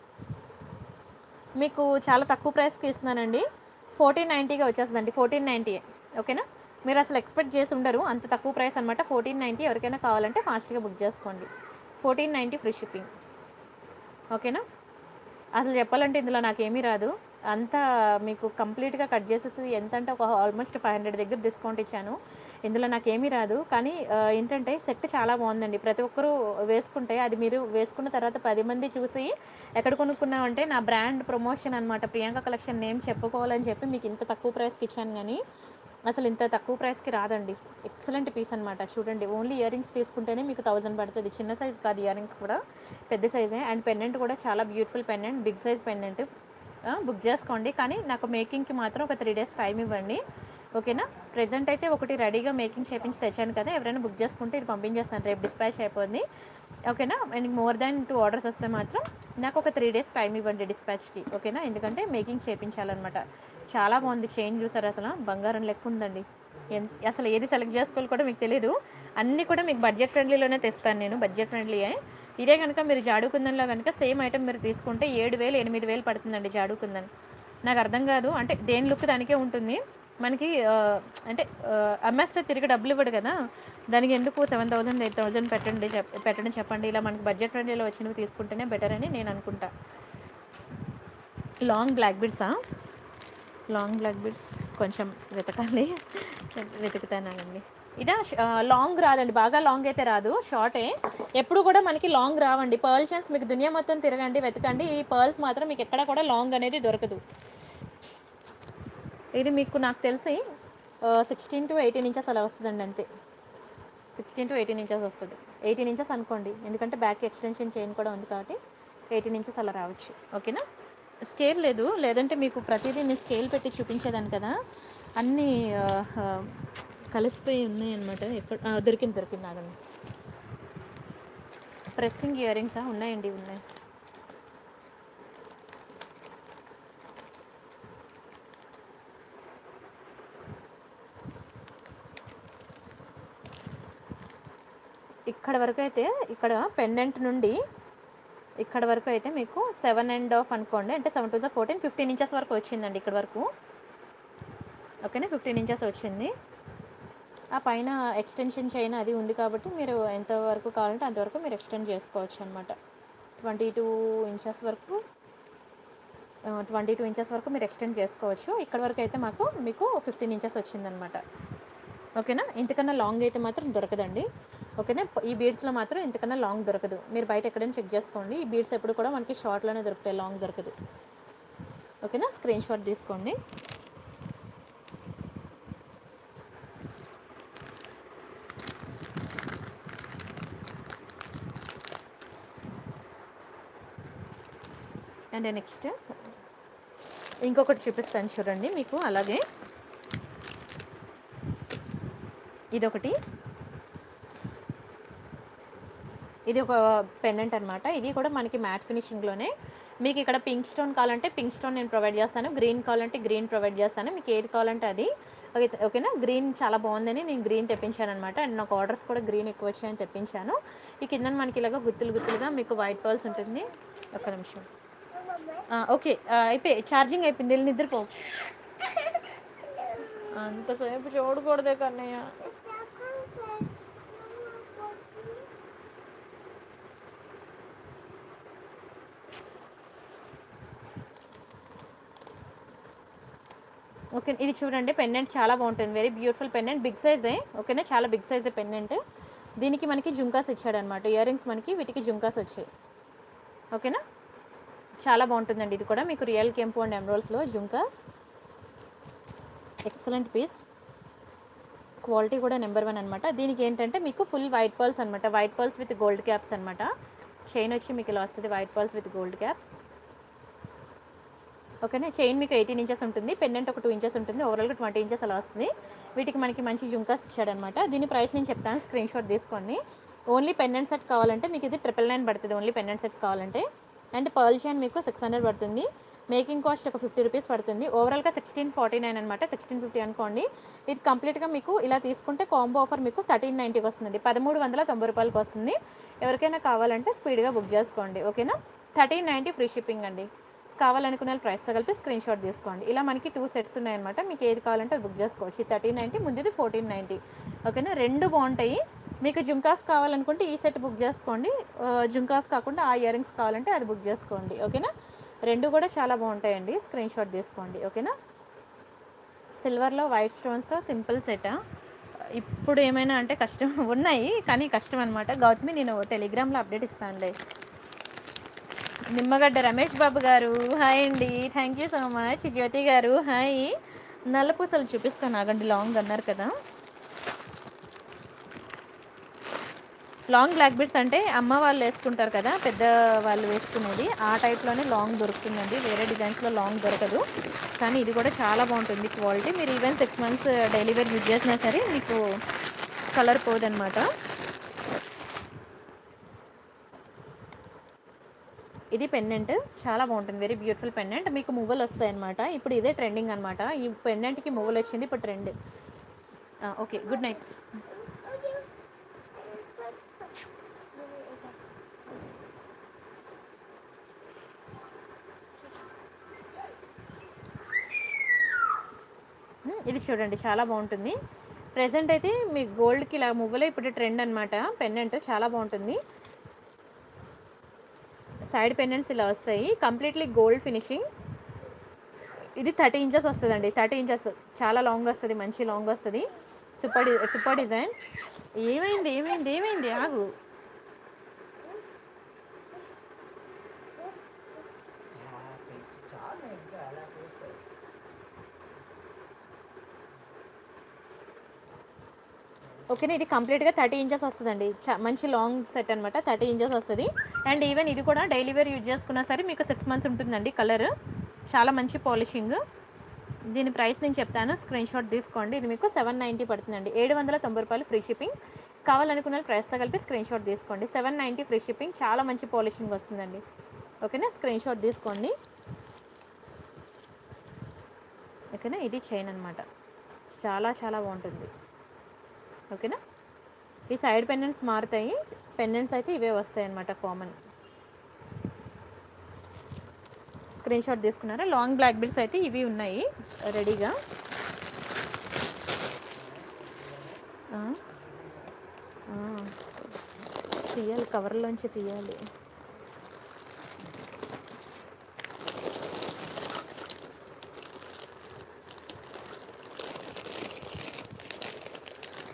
మీకు చాలా తక్కువ ప్రైస్కి ఇస్తున్నానండి ఫోర్టీన్ నైంటీగా వచ్చేస్తుందండి ఫోర్టీన్ నైంటీ ఓకేనా మీరు అసలు ఎక్స్పెక్ట్ చేసి ఉండరు అంత తక్కువ ప్రైస్ అనమాట ఫోర్టీన్ నైంటీ ఎవరికైనా కావాలంటే ఫాస్ట్గా బుక్ చేసుకోండి ఫోర్టీన్ నైంటీ ఫ్రీ షిప్పింగ్ ఓకేనా అసలు చెప్పాలంటే ఇందులో నాకేమీ రాదు అంతా మీకు కంప్లీట్గా కట్ చేసేసి ఎంత అంటే ఒక ఆల్మోస్ట్ ఫైవ్ హండ్రెడ్ దగ్గర డిస్కౌంట్ ఇచ్చాను ఇందులో నాకేమీ రాదు కానీ ఆ, ఏంటంటే సెట్ చాలా బాగుందండి ప్రతి ఒక్కరూ వేసుకుంటే అది మీరు వేసుకున్న తర్వాత పది మంది చూసి ఎక్కడ కొనుక్కున్నామంటే నా బ్రాండ్ ప్రమోషన్ అనమాట ప్రియాంక కలెక్షన్ నేమ్ చెప్పుకోవాలని చెప్పి మీకు ఇంత తక్కువ ప్రైస్కి ఇచ్చాను కానీ అసలు ఇంత తక్కువ ప్రైస్కి రాదండి ఎక్సలెంట్ పీస్ అనమాట చూడండి ఓన్లీ ఇయర్ రింగ్స్ తీసుకుంటేనే మీకు థౌజండ్ పడుతుంది చిన్న సైజ్ కాదు ఇయర్ రింగ్స్ కూడా పెద్ద సైజే అండ్ పెండెంట్ కూడా చాలా beautiful pendant big size pendant book చేసుకోండి కానీ నాకు మేకింగ్కి మాత్రం ఒక త్రీ డేస్ టైం ఇవ్వండి ఓకేనా ప్రెజెంట్ అయితే ఒకటి రెడీగా మేకింగ్ చేపించి తెచ్చాను కదా ఎవరైనా బుక్ చేసుకుంటే ఇది పంపించేస్తాను రేపు డిస్పాచ్ అయిపోయింది ఓకేనా and more than two orders వస్తే మాత్రం నాకు ఒక త్రీ డేస్ టైం ఇవ్వండి డిస్పాచ్కి ఓకేనా ఎందుకంటే మేకింగ్ చేయించాలన్నమాట చాలా బాగుంది చైన్ చూసారు అసలు బంగారం లెక్క ఉందండి ఎన్- అసలు ఏది సెలెక్ట్ చేసుకోవాలి కూడా మీకు తెలియదు అన్నీ కూడా మీకు బడ్జెట్ ఫ్రెండ్లీలోనే తెస్తాను నేను బడ్జెట్ ఫ్రెండ్లీయే ఇదే కనుక మీరు జాడు కుందన్లో కనుక సేమ్ ఐటమ్ మీరు తీసుకుంటే ఏడు వేలు ఎనిమిది వేలు పడుతుందండి జాడు కుందన్ నాకు అర్థం కాదు అంటే దేని లుక్ దానికే ఉంటుంది మనకి ఆ, అంటే ఆ, అమ్మేస్తే తిరిగి డబ్బులు ఇవ్వడు కదా దానికి ఎందుకు సెవెన్ థౌసండ్ ఎయిట్ థౌసండ్ పెట్టండి చెప్ పెట్టడం చెప్పండి ఇలా మనకి బడ్జెట్ ఫ్రెండ్లీలో వచ్చినవి తీసుకుంటేనే బెటర్ అని నేను అనుకుంటా లాంగ్ బ్లాక్ బిడ్సా లాంగ్ బ్లాక్ బిడ్స్ కొంచెం వెతకాలి వెతుకుతానండి ఇదా లాంగ్ రాదండి బాగా లాంగ్ అయితే రాదు షార్టే ఎప్పుడు కూడా మనకి లాంగ్ రావండి పర్ల్ చైన్స్ మీకు దునియా మొత్తం తిరగండి వెతకండి ఈ పర్ల్స్ మాత్రం మీకు ఎక్కడ కూడా లాంగ్ అనేది దొరకదు ఇది మీకు నాకు తెలిసి సిక్స్టీన్ టు ఎయిటీన్ ఇంచెస్ అలా వస్తుందండి అంతే సిక్స్టీన్ టు ఎయిటీన్ ఇంచెస్ వస్తుంది ఎయిటీన్ ఇంచెస్ అనుకోండి ఎందుకంటే బ్యాక్ ఎక్స్టెన్షన్ చైన్ కూడా ఉంది కాబట్టి ఎయిటీన్ ఇంచెస్ అలా రావచ్చు ఓకేనా స్కేల్ లేదు లేదంటే మీకు ప్రతిదీ నేను స్కేల్ పెట్టి చూపించేదాన్ని కదా అన్నీ ఆ, ఆ, కలిసిపోయి ఉన్నాయి అనమాట ఎక్కడ ఆ, దొరికింది దొరికింది ఆగండి ప్రెస్సింగ్ ఇయర్ రింగ్సా ఉన్నాయండి ఉన్నాయి ఇక్కడ వరకు అయితే ఇక్కడ పెండెంట్ నుండి ఇక్కడ వరకు అయితే మీకు సెవెన్ అండ్ హాఫ్ అనుకోండి అంటే seven to fourteen fifteen inches వరకు వచ్చిందండి ఇక్కడ వరకు ఓకేనా ఫిఫ్టీన్ ఇంచెస్ వచ్చింది ఆ పైన ఎక్స్టెన్షన్ చైన్ అది ఉంది కాబట్టి మీరు ఎంత వరకు కావాలంటే అంతవరకు మీరు ఎక్స్టెండ్ చేసుకోవచ్చు అనమాట ట్వంటీ టూ ఇంచెస్ వరకు ట్వంటీ టూ ఇంచెస్ వరకు మీరు ఎక్స్టెండ్ చేసుకోవచ్చు ఇక్కడ వరకు అయితే మాకు మీకు ఫిఫ్టీన్ ఇంచెస్ వచ్చిందనమాట ఓకేనా ఇంతకన్నా లాంగ్ అయితే మాత్రం దొరకదండి ఓకేనా ఈ బీడ్స్లో మాత్రం ఇంతకన్నా లాంగ్ దొరకదు మీరు బయట ఎక్కడైనా చెక్ చేసుకోండి ఈ బీడ్స్ ఎప్పుడు కూడా మనకి షార్ట్లోనే దొరుకుతాయి లాంగ్ దొరకదు ఓకేనా స్క్రీన్ షాట్ తీసుకోండి అండ్ నెక్స్ట్ ఇంకొకటి చూపిస్తాను చూడండి మీకు అలాగే ఇదొకటి ఇది ఒక పెండెంట్ అనమాట ఇది కూడా మనకి మ్యాట్ ఫినిషింగ్లోనే మీకు ఇక్కడ పింక్ స్టోన్ కావాలంటే పింక్ స్టోన్ నేను ప్రొవైడ్ చేస్తాను గ్రీన్ కావాలంటే గ్రీన్ ప్రొవైడ్ చేస్తాను మీకు ఏది కావాలంటే అది ఓకే ఓకేనా గ్రీన్ చాలా బాగుందని నేను గ్రీన్ తెప్పించాను అనమాట అండ్ నాకు ఆర్డర్స్ కూడా గ్రీన్ ఎక్కువ వచ్చాయని తెప్పించాను ఈ కింద మనకి ఇలాగ గుత్తులు గుత్తులుగా మీకు వైట్ పర్ల్స్ ఉంటుంది ఒక్క నిమిషం ఆ, ఓకే ఆ, అయిపోయి ఛార్జింగ్ అయిపోయింది వెళ్ళి నిద్రపో అంతసేపు చూడకూడదే కన్నయ్య ఓకే ఇది చూడండి పెండెంట్ చాలా బాగుంటుంది వెరీ బ్యూటిఫుల్ పెండెంట్ బిగ్ సైజే ఓకేనా చాలా బిగ్ సైజే పెండెంట్ దీనికి మనకి జుంకాస్ ఇచ్చాడనమాట ఇయర్ రింగ్స్ మనకి వీటికి జుంకాస్ వచ్చాయి ఓకేనా చాలా బాగుంటుందండి ఇది కూడా మీకు రియల్ కెంపు అండ్ ఎమరాల్స్లో జుంకాస్ ఎక్సలెంట్ పీస్ క్వాలిటీ కూడా నెంబర్ వన్ అనమాట దీనికి ఏంటంటే మీకు ఫుల్ వైట్ పర్ల్స్ అనమాట white pearls with gold caps అనమాట చైన్ వచ్చి మీకు ఇలా వస్తుంది white pearls with gold caps ఓకేనా చైన్ మీకు ఎయిటీన్ ఇంచెస్ ఉంటుంది పెండెంట్ ఒక టూ ఇంచెస్ ఉంటుంది ఓవరాల్గా ట్వంటీ ఇంచెస్ అలా వస్తుంది వీటికి మనకి మంచి జుంకాస్ ఇచ్చాడనమాట దీని ప్రైస్ నేను చెప్తాను స్క్రీన్ షాట్ తీసుకోండి ఓన్లీ పెండెంట్ సెట్ కావాలంటే మీకు ఇది ట్రిపుల్ నైన్ పడుతుంది ఓన్లీ పెండెంట్ సెట్ కావాలంటే అండ్ పర్ల్ చైన్ మీకు సిక్స్ హండ్రెడ్ పడుతుంది మేకింగ్ కాస్ట్ ఒక ఫిఫ్టీ రూపీస్ పడుతుంది ఓవరాల్గా సిక్స్టీన్ ఫార్టీ నైన్ అనమాట సిక్స్టీన్ ఫిఫ్టీ అనుకోండి ఇది కంప్లీట్గా మీకు ఇలా తీసుకుంటే కాంబో ఆఫర్ మీకు థర్టీన్ నైంటీకి వస్తుంది పదమూడు వందల తొంభై రూపాయలకి వస్తుంది ఎవరికైనా కావాలంటే స్పీడ్గా బుక్ చేసుకోండి ఓకేనా థర్టీన్ నైంటీ ఫ్రీ షిప్పింగ్ అండి కావాలనుకునే వాళ్ళు ప్రైస్తో కలిపి స్క్రీన్ షాట్ తీసుకోండి ఇలా మనకి టూ సెట్స్ ఉన్నాయన్నమాట మీకు ఏది కావాలంటే అది బుక్ చేసుకోవచ్చు ఈ థర్టీన్ నైంటీ ముందుది ఫోర్టీన్ నైంటీ ఓకేనా రెండు బాగుంటాయి మీకు జుంకాస్ కావాలనుకుంటే ఈ సెట్ బుక్ చేసుకోండి ఆ, జుంకాస్ కాకుండా ఆ ఇయర్ రింగ్స్ కావాలంటే అది బుక్ చేసుకోండి ఓకేనా రెండు కూడా చాలా బాగుంటాయండి స్క్రీన్ షాట్ తీసుకోండి ఓకేనా సిల్వర్లో వైట్ స్టోన్స్తో సింపుల్ సెట్ ఇప్పుడు ఏమైనా అంటే కష్టం ఉన్నాయి కానీ కష్టం అనమాట గౌతమి నేను టెలిగ్రామ్లో అప్డేట్ ఇస్తానులే నిమ్మగడ్డ రమేష్ బాబు గారు హాయ్ అండి thank you so much Jyothi garu hi నల్ల పూసలు చూపిస్తాను ఆగండి లాంగ్ అన్నారు కదా లాంగ్ బ్లాక్ బీడ్స్ అంటే అమ్మ వాళ్ళు వేసుకుంటారు కదా పెద్ద వాళ్ళు వేసుకునేది ఆ టైప్లోనే లాంగ్ దొరుకుతుందండి వేరే డిజైన్స్లో లాంగ్ దొరకదు కానీ ఇది కూడా చాలా బాగుంటుంది క్వాలిటీ మీరు even six months daily wear use చేసినా సరే మీకు కలర్ పోదనమాట ఇది పెండెంట్ చాలా బాగుంటుంది వెరీ బ్యూటిఫుల్ పెండెంట్ మీకు మువ్వలు వస్తాయి అనమాట ఇప్పుడు ఇదే ట్రెండింగ్ అనమాట ఈ పెండెంట్కి మువ్వలు వచ్చింది ఇప్పుడు ట్రెండ్ ఓకే గుడ్ నైట్ మ్మ్, ఇది చూడండి చాలా బాగుంటుంది ప్రెసెంట్ అయితే మీ గోల్డ్కి ఇలా మువ్వలే ఇప్పుడు ట్రెండ్ అనమాట పెండెంట్ చాలా బాగుంటుంది సైడ్ పెండెంట్స్ ఇలా వస్తాయి కంప్లీట్లీ గోల్డ్ ఫినిషింగ్ ఇది థర్టీ ఇంచెస్ వస్తుందండి థర్టీ ఇంచెస్ చాలా లాంగ్ వస్తుంది మంచి లాంగ్ వస్తుంది సూపర్ డి సూపర్ డిజైన్ ఏమైంది ఏమైంది ఏమైంది ఆగు చాలా ఇంకా అలా చూస్తే ఓకేనా ఇది కంప్లీట్గా థర్టీ ఇంచెస్ వస్తుందండి చ- మంచి లాంగ్ సెట్ అనమాట థర్టీ ఇంచెస్ వస్తుంది అండ్ ఈవెన్ ఇది కూడా డైలీ వేర్ యూజ్ చేసుకున్నా సరే మీకు సిక్స్ మంత్స్ ఉంటుందండి కలర్ చాలా మంచి పాలిషింగ్ దీని ప్రైస్ నేను చెప్తాను స్క్రీన్ షాట్ తీసుకోండి ఇది మీకు సెవెన్ నైంటీ పడుతుందండి ఏడు వందల తొంభై రూపాయలు ఫ్రీ షిప్పింగ్ కావాలనుకున్న వాళ్ళు ప్రైస్తో కలిపి స్క్రీన్ షాట్ తీసుకోండి సెవెన్ నైంటీ ఫ్రీ షిప్పింగ్ చాలా మంచి పాలిషింగ్ వస్తుందండి ఓకేనా స్క్రీన్ షాట్ తీసుకోండి ఓకేనా ఇది చైన్ అనమాట చాలా చాలా బాగుంటుంది ఓకేనా ఈ సైడ్ పెండెంట్స్ మారుతాయి పెండెంట్స్ అయితే ఇవే వస్తాయి అనమాట కామన్ స్క్రీన్ షాట్ తీసుకున్నారా లాంగ్ బ్లాక్ బిల్స్ అయితే ఇవి ఉన్నాయి రెడీగా ఆ. ఆ. తీయాలి కవర్లోంచి తీయాలి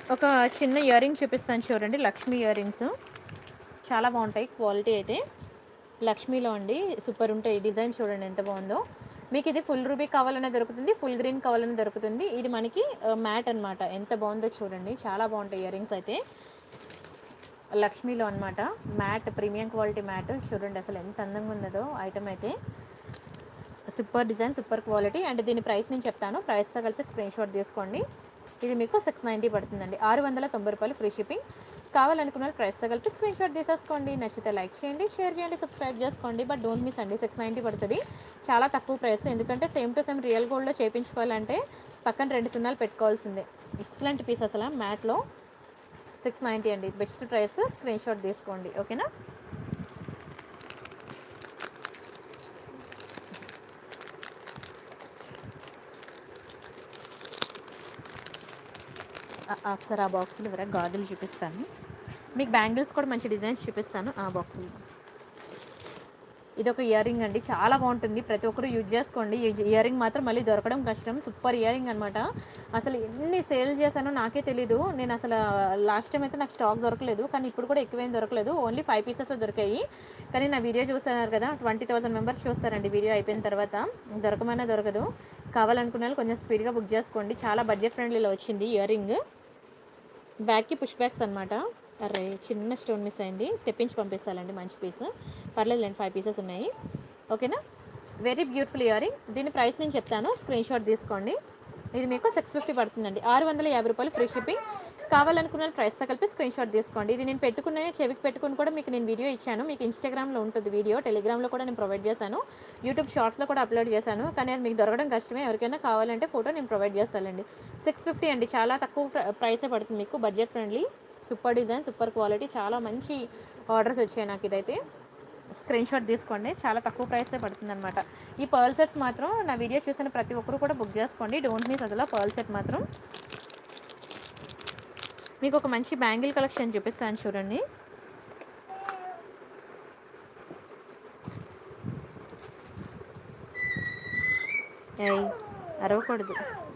ఒక చిన్న ఇయర్ రింగ్ చూపిస్తాను చూడండి లక్ష్మీ ఇయర్ రింగ్స్ చాలా బాగుంటాయి క్వాలిటీ అయితే లక్ష్మీలో అండి సూపర్ ఉంటాయి డిజైన్ చూడండి ఎంత బాగుందో మీకు ఇది ఫుల్ రూబీ కావాలన్నా దొరుకుతుంది ఫుల్ గ్రీన్ కావాలన్నా దొరుకుతుంది ఇది మనకి మ్యాట్ అన్నమాట ఎంత బాగుందో చూడండి చాలా బాగుంటాయి ఇయర్ రింగ్స్ అయితే లక్ష్మీలో అన్నమాట మ్యాట్ ప్రీమియం క్వాలిటీ మ్యాట్ చూడండి అసలు ఎంత అందంగా ఉన్నదో ఐటమ్ అయితే super design super quality and దీని ప్రైస్ నేను చెప్తాను ప్రైస్తో కలిపి స్క్రీన్ షాట్ తీసుకోండి ఇది మీకు సిక్స్ నైంటీ పడుతుందండి ఆరు వందల తొంభై రూపాయలు ఫ్రీ షిప్పింగ్ కావాలనుకున్న వాళ్ళు ప్రైస్తో కలిపి స్క్రీన్ షాట్ తీసేసుకోండి నచ్చితే లైక్ చేయండి షేర్ చేయండి సబ్స్క్రైబ్ చేసుకోండి బట్ డోంట్ మిస్ అండి సిక్స్ నైంటీ పడుతుంది చాలా తక్కువ ప్రైస్ ఎందుకంటే సేమ్ టు సేమ్ రియల్ గోల్డ్లో చేయించుకోవాలంటే పక్కన రెండు సున్నాలు పెట్టుకోవాల్సిందే ఎక్సలెంట్ పీస్ అసలు మ్యాట్లో సిక్స్ నైంటీ అండి బెస్ట్ ప్రైస్ స్క్రీన్ షాట్ తీసుకోండి ఓకేనా ఆ- ఆ, ఒకసారి ఆ బాక్సులు ఇవ్వరా గాజులు చూపిస్తాను మీకు బ్యాంగిల్స్ కూడా మంచి డిజైన్స్ చూపిస్తాను ఆ బాక్సులు ఇది ఒక ఇయర్ రింగ్ అండి చాలా బాగుంటుంది ప్రతి ఒక్కరు యూజ్ చేసుకోండి ఈ ఇయర్ రింగ్ మాత్రం మళ్ళీ దొరకడం కష్టం సూపర్ ఇయర్ రింగ్ అనమాట అసలు ఎన్ని సేల్ చేశానో నాకే తెలీదు నేను అసలు లాస్ట్ టైం అయితే నాకు స్టాక్ దొరకలేదు కానీ ఇప్పుడు కూడా ఎక్కువేం దొరకలేదు ఓన్లీ ఫైవ్ పీసెస్ దొరికాయి కానీ నా వీడియో చూస్తున్నారు కదా ట్వంటీ థౌసండ్ మెంబర్స్ చూస్తారండి వీడియో అయిపోయిన తర్వాత దొరకమన్నా దొరకదు కావాలనుకున్న వాళ్ళు కొంచెం స్పీడ్గా బుక్ చేసుకోండి చాలా బడ్జెట్ ఫ్రెండ్లీలో వచ్చింది ఇయర్ రింగ్ బ్యాగ్కి పుష్ బ్యాగ్స్ అనమాట అరే చిన్న స్టోన్ మిస్ అయింది తెప్పించి పంపిస్తానండి మంచి పీస్ పర్లేదులేండి ఫైవ్ పీసెస్ ఉన్నాయి ఓకేనా వెరీ బ్యూటిఫుల్ ఇయర్ రింగ్ దీని ప్రైస్ నేను చెప్తాను స్క్రీన్ షాట్ తీసుకోండి ఇది మీకు సిక్స్ ఫిఫ్టీ పడుతుందండి ఆరు వందల యాభై రూపాయలు ఫ్రీ షిప్పింగ్ కావాలనుకున్న ప్రైస్తో కలిపి స్క్రీన్ షాట్ తీసుకోండి ఇది నేను పెట్టుకునే చెవికి పెట్టుకుని కూడా మీకు నేను వీడియో ఇచ్చాను మీకు ఇన్స్టాగ్రామ్లో ఉంటుంది వీడియో టెలిగ్రామ్లో కూడా నేను ప్రొవైడ్ చేశాను యూట్యూబ్ షార్ట్స్లో కూడా అప్లోడ్ చేశాను కానీ అది మీకు దొరకడం కష్టమే ఎవరికైనా కావాలంటే ఫోటో నేను ప్రొవైడ్ చేస్తానండి సిక్స్ ఫిఫ్టీ అండి చాలా తక్కువ ప్ర- ప్రైసే పడుతుంది మీకు budget friendly super design super quality చాలా మంచి ఆర్డర్స్ వచ్చాయి నాకు ఇదైతే స్క్రీన్ షాట్ తీసుకోండి చాలా తక్కువ ప్రైసే పడుతుంది అనమాట ఈ పర్ల్ సెట్స్ మాత్రం నా వీడియో చూసిన ప్రతి ఒక్కరు కూడా బుక్ చేసుకోండి డోంట్ మిస్ అసలు పర్ల్ సెట్ మాత్రం మీకు ఒక మంచి బ్యాంగిల్ కలెక్షన్ చూపిస్తాను చూడండి ఏయ్ అరవకూడదు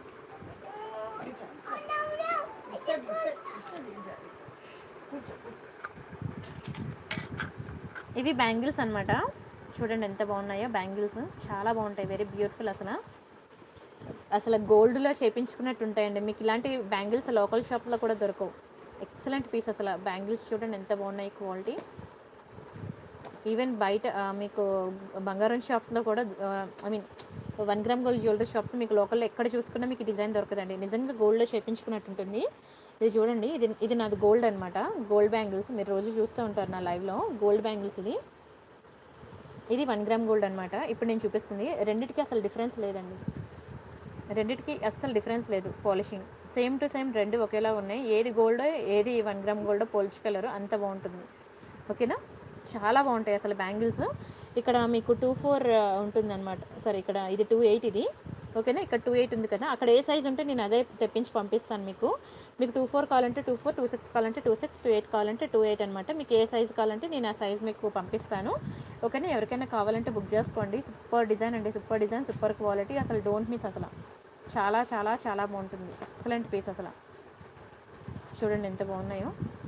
ఇవి బ్యాంగిల్స్ అన్నమాట చూడండి ఎంత బాగున్నాయో బ్యాంగిల్స్ చాలా బాగుంటాయి వెరీ బ్యూటిఫుల్ అసలు అసలు గోల్డ్లో చేపించుకున్నట్టు ఉంటాయండి మీకు ఇలాంటి బ్యాంగిల్స్ లోకల్ షాప్లో కూడా దొరకవు ఎక్సలెంట్ పీస్ అసలు బ్యాంగిల్స్ చూడండి ఎంత బాగున్నాయి క్వాలిటీ ఈవెన్ బయట ఆ, మీకు బంగారం షాప్స్లో కూడా I mean one gram gold jewellery shops మీకు లోకల్లో ఎక్కడ చూసుకున్నా మీకు డిజైన్ దొరకదండి నిజంగా గోల్డ్లో చేపించుకున్నట్టు ఉంటుంది ఇది చూడండి ఇది ఇది నాది గోల్డ్ అనమాట గోల్డ్ బ్యాంగిల్స్ మీరు రోజు చూస్తూ ఉంటారు నా లైవ్లో గోల్డ్ బ్యాంగిల్స్ ఇది ఇది వన్ గ్రామ్ గోల్డ్ అనమాట ఇప్పుడు నేను చూపిస్తుంది రెండిటికి అసలు డిఫరెన్స్ లేదండి రెండిటికి అస్సలు డిఫరెన్స్ లేదు పాలిషింగ్ సేమ్ టు సేమ్ రెండు ఒకేలా ఉన్నాయి ఏది గోల్డ్ ఏది వన్ గ్రామ్ గోల్డ్ పోల్చుకెళ్ళరు అంత బాగుంటుంది ఓకేనా చాలా బాగుంటాయి అసలు బ్యాంగిల్స్ ఇక్కడ మీకు టూ ఫోర్ ఉంటుంది అనమాట సరే ఇక్కడ ఇది టూ ఎయిట్ ఇది ఓకేనా ఇక్కడ టూ ఎయిట్ ఉంది కదా అక్కడ ఏ సైజ్ ఉంటే నేను అదే తెప్పించి పంపిస్తాను మీకు మీకు టూ ఫోర్ కావాలంటే టూ ఫోర్ టూ సిక్స్ కావాలంటే టూ సిక్స్ టూ ఎయిట్ కావాలంటే టూ ఎయిట్ అనమాట మీకు ఏ సైజ్ కావాలంటే నేను ఆ సైజ్ మీకు పంపిస్తాను ఓకేనా ఎవరికైనా కావాలంటే బుక్ చేసుకోండి సూపర్ డిజైన్ అండి సూపర్ డిజైన్ సూపర్ క్వాలిటీ అసలు డోంట్ మిస్ అసలు చాలా చాలా చాలా బాగుంటుంది ఎక్సలెంట్ పీస్ అసలు చూడండి ఎంత బాగున్నాయో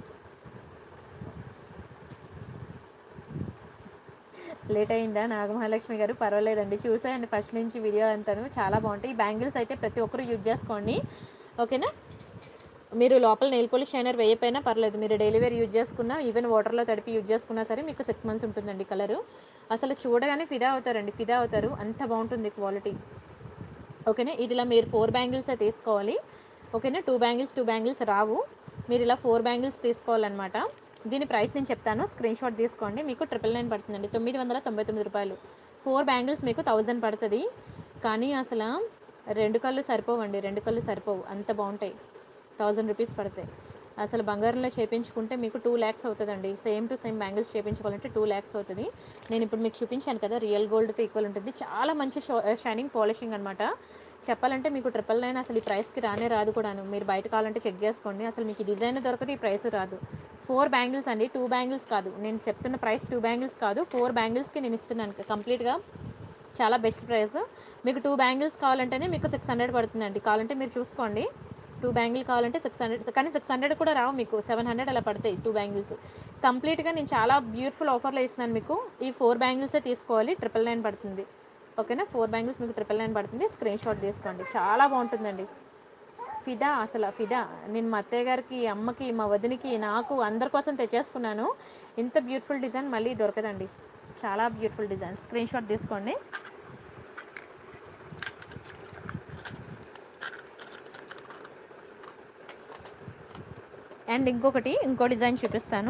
లేట్ అయిందా నాగమహాలక్ష్మి గారు పర్వాలేదండి చూసాయండి ఫస్ట్ నుంచి వీడియో అంతాను చాలా బాగుంటాయి ఈ బ్యాంగిల్స్ అయితే ప్రతి ఒక్కరు యూజ్ చేసుకోండి ఓకేనా మీరు లోపల నెయిల్ పోలిష్ షైనర్ వేయపోయినా పర్లేదు మీరు డైలీ వేర్ యూజ్ చేసుకున్నా ఈవెన్ వాటర్లో తడిపి యూజ్ చేసుకున్నా సరే మీకు సిక్స్ మంత్స్ ఉంటుందండి కలరు అసలు చూడగానే ఫిదా అవుతారండి ఫిదా అవుతారు అంత బాగుంటుంది క్వాలిటీ ఓకేనా ఇది ఇలా మీరు ఫోర్ బ్యాంగిల్స్ తీసుకోవాలి ఓకేనా టూ బ్యాంగిల్స్ టూ బ్యాంగిల్స్ రావు మీరు ఇలా ఫోర్ బ్యాంగిల్స్ తీసుకోవాలన్నమాట దీని ప్రైస్ నేను చెప్తాను స్క్రీన్ షాట్ తీసుకోండి మీకు ట్రిపుల్ నైన్ పడుతుందండి తొమ్మిది వందల తొంభై తొమ్మిది రూపాయలు ఫోర్ బ్యాంగిల్స్ మీకు థౌజండ్ పడుతుంది కానీ అసలు రెండు కళ్ళు సరిపోవండి రెండు కళ్ళు సరిపోవు అంత బాగుంటాయి థౌజండ్ రూపీస్ పడతాయి అసలు బంగారంలో చేపించుకుంటే మీకు టూ ల్యాక్స్ అవుతుందండి సేమ్ టు సేమ్ బ్యాంగిల్స్ చేపించుకోవాలంటే టూ ల్యాక్స్ అవుతుంది నేను ఇప్పుడు మీకు చూపించాను కదా రియల్ గోల్డ్తో ఈక్వల్ ఉంటుంది చాలా మంచి షైనింగ్ పాలిషింగ్ అనమాట చెప్పాలంటే మీకు ట్రిపుల్ నైన్ అసలు ఈ ప్రైస్కి రానే రాదు కూడాను మీరు బయట కావాలంటే చెక్ చేసుకోండి అసలు మీకు ఈ డిజైన్ దొరకదు ఈ ప్రైస్ రాదు ఫోర్ బ్యాంగిల్స్ అండి టూ బ్యాంగిల్స్ కాదు నేను చెప్తున్న ప్రైస్ టూ బ్యాంగిల్స్ కాదు ఫోర్ బ్యాంగిల్స్కి నేను ఇస్తున్నాను కంప్లీట్గా చాలా బెస్ట్ ప్రైస్ మీకు టూ బ్యాంగిల్స్ కావాలంటేనే మీకు సిక్స్ హండ్రెడ్ పడుతుందండి కావాలంటే మీరు చూసుకోండి టూ బ్యాంగిల్ కావాలంటే సిక్స్ హండ్రెడ్ కానీ సిక్స్ హండ్రెడ్ కూడా రావు మీకు సెవెన్ హండ్రెడ్ అలా పడతాయి టూ బ్యాంగిల్స్ కంప్లీట్గా నేను చాలా బ్యూటిఫుల్ ఆఫర్లో ఇస్తున్నాను మీకు ఈ ఫోర్ బ్యాంగిల్సే తీసుకోవాలి ట్రిపుల్ నైన్ పడుతుంది ఓకేనా ఫోర్ బ్యాంగిల్స్ మీకు ట్రిపుల్ నైన్ పడుతుంది స్క్రీన్ షాట్ తీసుకోండి చాలా బాగుంటుందండి ఫిదా అసలు ఫిదా నేను మా అత్తయ్య గారికి అమ్మకి మా వదినికి నాకు అందరి కోసం తెచ్చేసుకున్నాను ఇంత బ్యూటిఫుల్ డిజైన్ మళ్ళీ దొరకదండి చాలా బ్యూటిఫుల్ డిజైన్ స్క్రీన్ షాట్ తీసుకోండి అండ్ ఇంకొకటి ఇంకో డిజైన్ చూపిస్తాను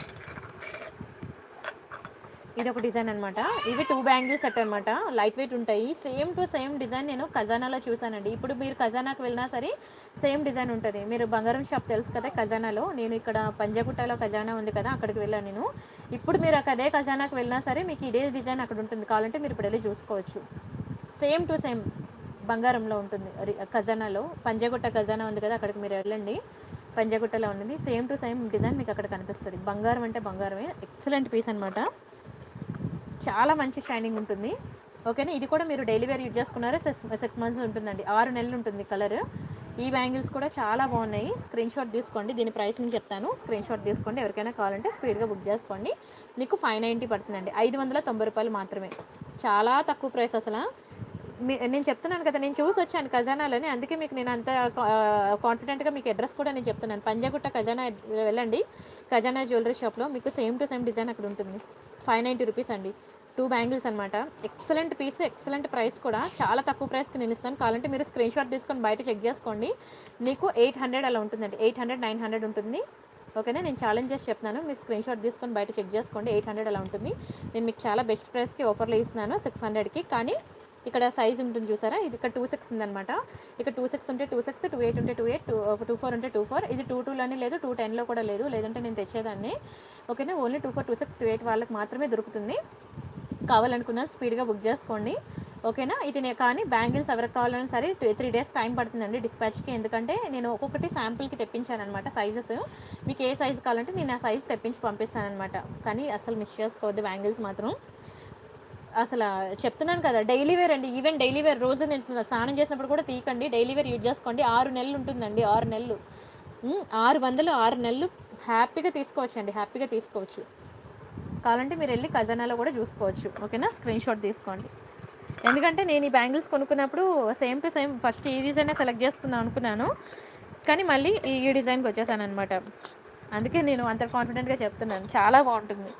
ఇది ఒక డిజైన్ అనమాట ఇవి టూ బ్యాంగిల్ సెట్ అనమాట లైట్ వెయిట్ ఉంటాయి సేమ్ టు సేమ్ డిజైన్ నేను ఖజానాలో చూసానండి ఇప్పుడు మీరు ఖజానాకు వెళ్ళినా సరే సేమ్ డిజైన్ ఉంటుంది మీరు బంగారం షాప్ తెలుసు కదా ఖజానాలో నేను ఇక్కడ పంజాగుట్టలో ఖజానా ఉంది కదా అక్కడికి వెళ్ళాను నేను ఇప్పుడు మీరు అదే ఖజానాకు వెళ్ళినా సరే మీకు ఇదే డిజైన్ అక్కడ ఉంటుంది కావాలంటే మీరు ఇప్పుడు వెళ్ళి చూసుకోవచ్చు సేమ్ టు సేమ్ బంగారంలో ఉంటుంది రి- ఖజానాలో పంజాగుట్ట ఖజానా ఉంది కదా అక్కడికి మీరు వెళ్ళండి పంజాగుట్టలో ఉన్నది సేమ్ టు సేమ్ డిజైన్ మీకు అక్కడ కనిపిస్తుంది బంగారం అంటే బంగారమే ఎక్సలెంట్ పీస్ అనమాట చాలా మంచి షైనింగ్ ఉంటుంది ఓకేనా ఇది కూడా మీరు డైలీ వేర్ యూజ్ చేసుకున్నారు సిక్స్ సిక్స్ మంత్స్ ఉంటుందండి ఆరు నెలలు ఉంటుంది కలర్ ఈ బ్యాంగిల్స్ కూడా చాలా బాగున్నాయి స్క్రీన్ షాట్ తీసుకోండి దీని ప్రైస్ నేను చెప్తాను స్క్రీన్ షాట్ తీసుకోండి ఎవరికైనా కావాలంటే స్పీడ్గా బుక్ చేసుకోండి మీకు ఫైవ్ నైంటీ పడుతుందండి ఐదు వందల తొంభై రూపాయలు మాత్రమే చాలా తక్కువ ప్రైస్ అసలు మీ- నేను చెప్తున్నాను కదా నేను చూసి వచ్చాను ఖజానాలోని అందుకే మీకు నేను అంత కాన్ఫిడెంట్గా మీకు అడ్రస్ కూడా నేను చెప్తున్నాను పంజాగుట్ట ఖజానా వెళ్ళండి ఖజానా జ్యువెలరీ షాప్లో మీకు సేమ్ టు సేమ్ డిజైన్ అక్కడ ఉంటుంది ఫైవ్ నైంటీ రూపీస్ అండి టూ బ్యాంగిల్స్ అనమాట ఎక్సలెంట్ పీస్ ఎక్సలెంట్ ప్రైస్ కూడా చాలా తక్కువ ప్రైస్కి నేను ఇస్తాను కావాలంటే మీరు స్క్రీన్ షాట్ తీసుకొని బయట చెక్ చేసుకోండి మీకు ఎయిట్ హండ్రెడ్ అలా ఉంటుందండి ఎయిట్ హండ్రెడ్ నైన్ హండ్రెడ్ ఉంటుంది ఓకేనా నేను ఛాలెంజ్ చేసి చెప్తున్నాను మీరు స్క్రీన్ షాట్ తీసుకొని బయట చెక్ చేసుకోండి ఎయిట్ హండ్రెడ్ అలా ఉంటుంది నేను మీకు చాలా బెస్ట్ ప్రైస్కి ఆఫర్లో ఇస్తున్నాను సిక్స్ హండ్రెడ్కి కానీ ఇక్కడ సైజ్ ఉంటుంది చూసారా ఇది ఇక్కడ టూ సిక్స్ ఉందన్నమాట ఇక్కడ టూ సిక్స్ ఉంటే టూ సిక్స్ టూ ఎయిట్ ఉంటే two eight two two four ఉంటే టూ ఫోర్ ఇది టూ టూలోనే లేదు టూ టెన్లో కూడా లేదు లేదంటే నేను తెచ్చేదాన్ని ఓకేనా only two four two six two eight వాళ్ళకి మాత్రమే దొరుకుతుంది కావాలనుకున్న స్పీడ్గా బుక్ చేసుకోండి ఓకేనా ఇది నే- కానీ బ్యాంగిల్స్ ఎవరికి కావాలన్నా సరే త్రీ డేస్ టైం పడుతుందండి డిస్పాచ్కి ఎందుకంటే నేను ఒక్కొక్కటి శాంపుల్కి తెప్పించాను అనమాట సైజెస్ మీకు ఏ సైజ్ కావాలంటే నేను ఆ సైజ్ తెప్పించి పంపిస్తాను అనమాట కానీ అసలు మిస్ చేసుకోవద్దు బ్యాంగిల్స్ మాత్రం అసలు చెప్తున్నాను కదా డైలీ వేర్ అండి ఈవెన్ డైలీ వేర్ రోజు నేను స్నానం చేసినప్పుడు కూడా తీయకండి డైలీ వేర్ యూజ్ చేసుకోండి ఆరు నెలలు ఉంటుందండి ఆరు నెలలు ఉమ్, ఆరు వందలు ఆరు నెలలు హ్యాపీగా తీసుకోవచ్చు అండి హ్యాపీగా తీసుకోవచ్చు కావాలంటే మీరు వెళ్ళి ఖజానాలో కూడా చూసుకోవచ్చు ఓకేనా స్క్రీన్ షాట్ తీసుకోండి ఎందుకంటే నేను ఈ బ్యాంగిల్స్ కొనుక్కున్నప్పుడు సేమ్ టు సేమ్ ఫస్ట్ ఈ డిజైనే సెలెక్ట్ చేసుకుందాం అనుకున్నాను కానీ మళ్ళీ ఈ ఈ డిజైన్కి వచ్చేసాను అనమాట అందుకే నేను అంత కాన్ఫిడెంట్గా చెప్తున్నాను చాలా బాగుంటుంది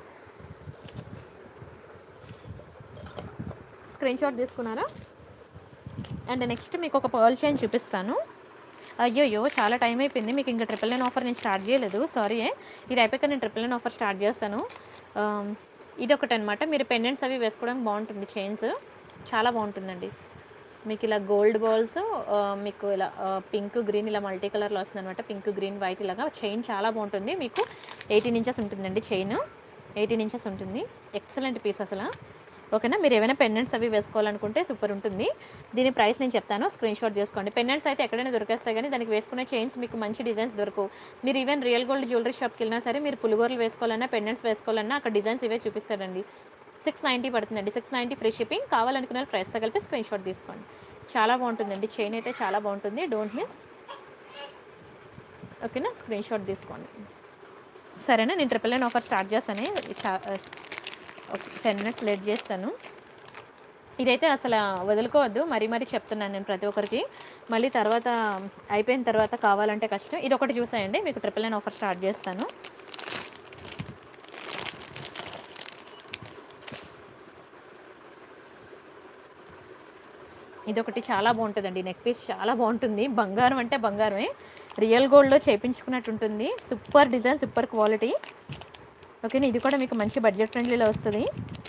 స్క్రీన్ షాట్ తీసుకున్నారా అండ్ నెక్స్ట్ మీకు ఒక పర్ల్ చైన్ చూపిస్తాను అయ్యోయ్యో చాలా టైం అయిపోయింది మీకు ఇంకా ట్రిపుల్ నైన్ ఆఫర్ నేను స్టార్ట్ చేయలేదు సారీ ఇది అయిపోయాక నేను ట్రిపుల్ నైన్ ఆఫర్ స్టార్ట్ చేస్తాను ఆమ్, ఇది ఒకటి అనమాట మీరు పెండెంట్స్ అవి వేసుకోవడానికి బాగుంటుంది చైన్స్ చాలా బాగుంటుందండి మీకు ఇలా గోల్డ్ బాల్స్ మీకు ఇలా పింక్ గ్రీన్ ఇలా మల్టీ కలర్లో వస్తుంది అనమాట పింక్ గ్రీన్ వైట్ ఇలాగా చైన్ చాలా బాగుంటుంది మీకు ఎయిటీన్ ఇంచెస్ ఉంటుందండి చైన్ ఎయిటీన్ ఇంచెస్ ఉంటుంది ఎక్సలెంట్ పీస్ అసలు ఓకేనా మీరు ఏమైనా పెండెంట్స్ అవి వేసుకోవాలనుకుంటే సూపర్ ఉంటుంది దీని ప్రైస్ నేను చెప్తాను స్క్రీన్ షాట్ చేసుకోండి పెండెంట్స్ అయితే ఎక్కడైనా దొరికేస్తాయి కానీ దానికి వేసుకునే చైన్స్ మీకు మంచి డిజైన్స్ దొరకవు మీరు ఈవెన్ రియల్ గోల్డ్ జ్యువెలరీ షాప్కి వెళ్ళినా సరే మీరు పులిగోరలు వేసుకోవాలన్నా పెండెంట్స్ వేసుకోవాలన్నా అక్కడ డిజైన్స్ ఇవే చూపిస్తారండి సిక్స్ నైంటీ పడుతుందండి సిక్స్ నైంటీ ఫ్రీ షిప్పింగ్ కావాలనుకున్న ప్రైస్తో కలిపి స్క్రీన్ షాట్ తీసుకోండి చాలా బాగుంటుందండి చైన్ అయితే చాలా బాగుంటుంది డోంట్ మిస్ ఓకేనా స్క్రీన్ షాట్ తీసుకోండి సరేనా నేను ట్రిపుల్ నైన్ ఆఫర్ స్టార్ట్ చేస్తాను టెన్ మినిట్స్ లేట్ చేస్తాను ఇదైతే అసలు వదులుకోవద్దు మరీ మరీ చెప్తున్నాను నేను ప్రతి ఒక్కరికి మళ్ళీ తర్వాత అయిపోయిన తర్వాత కావాలంటే కష్టం ఇది ఒకటి చూసాయండి మీకు ట్రిపుల్ నైన్ ఆఫర్ స్టార్ట్ చేస్తాను ఇది ఒకటి చాలా బాగుంటుందండి నెక్ పీస్ చాలా బాగుంటుంది బంగారం అంటే బంగారమే రియల్ గోల్డ్లో చేయించుకున్నట్టు ఉంటుంది సూపర్ డిజైన్ సూపర్ క్వాలిటీ ఓకేనా ఇది కూడా మీకు మంచి బడ్జెట్ ఫ్రెండ్లీలో వస్తుంది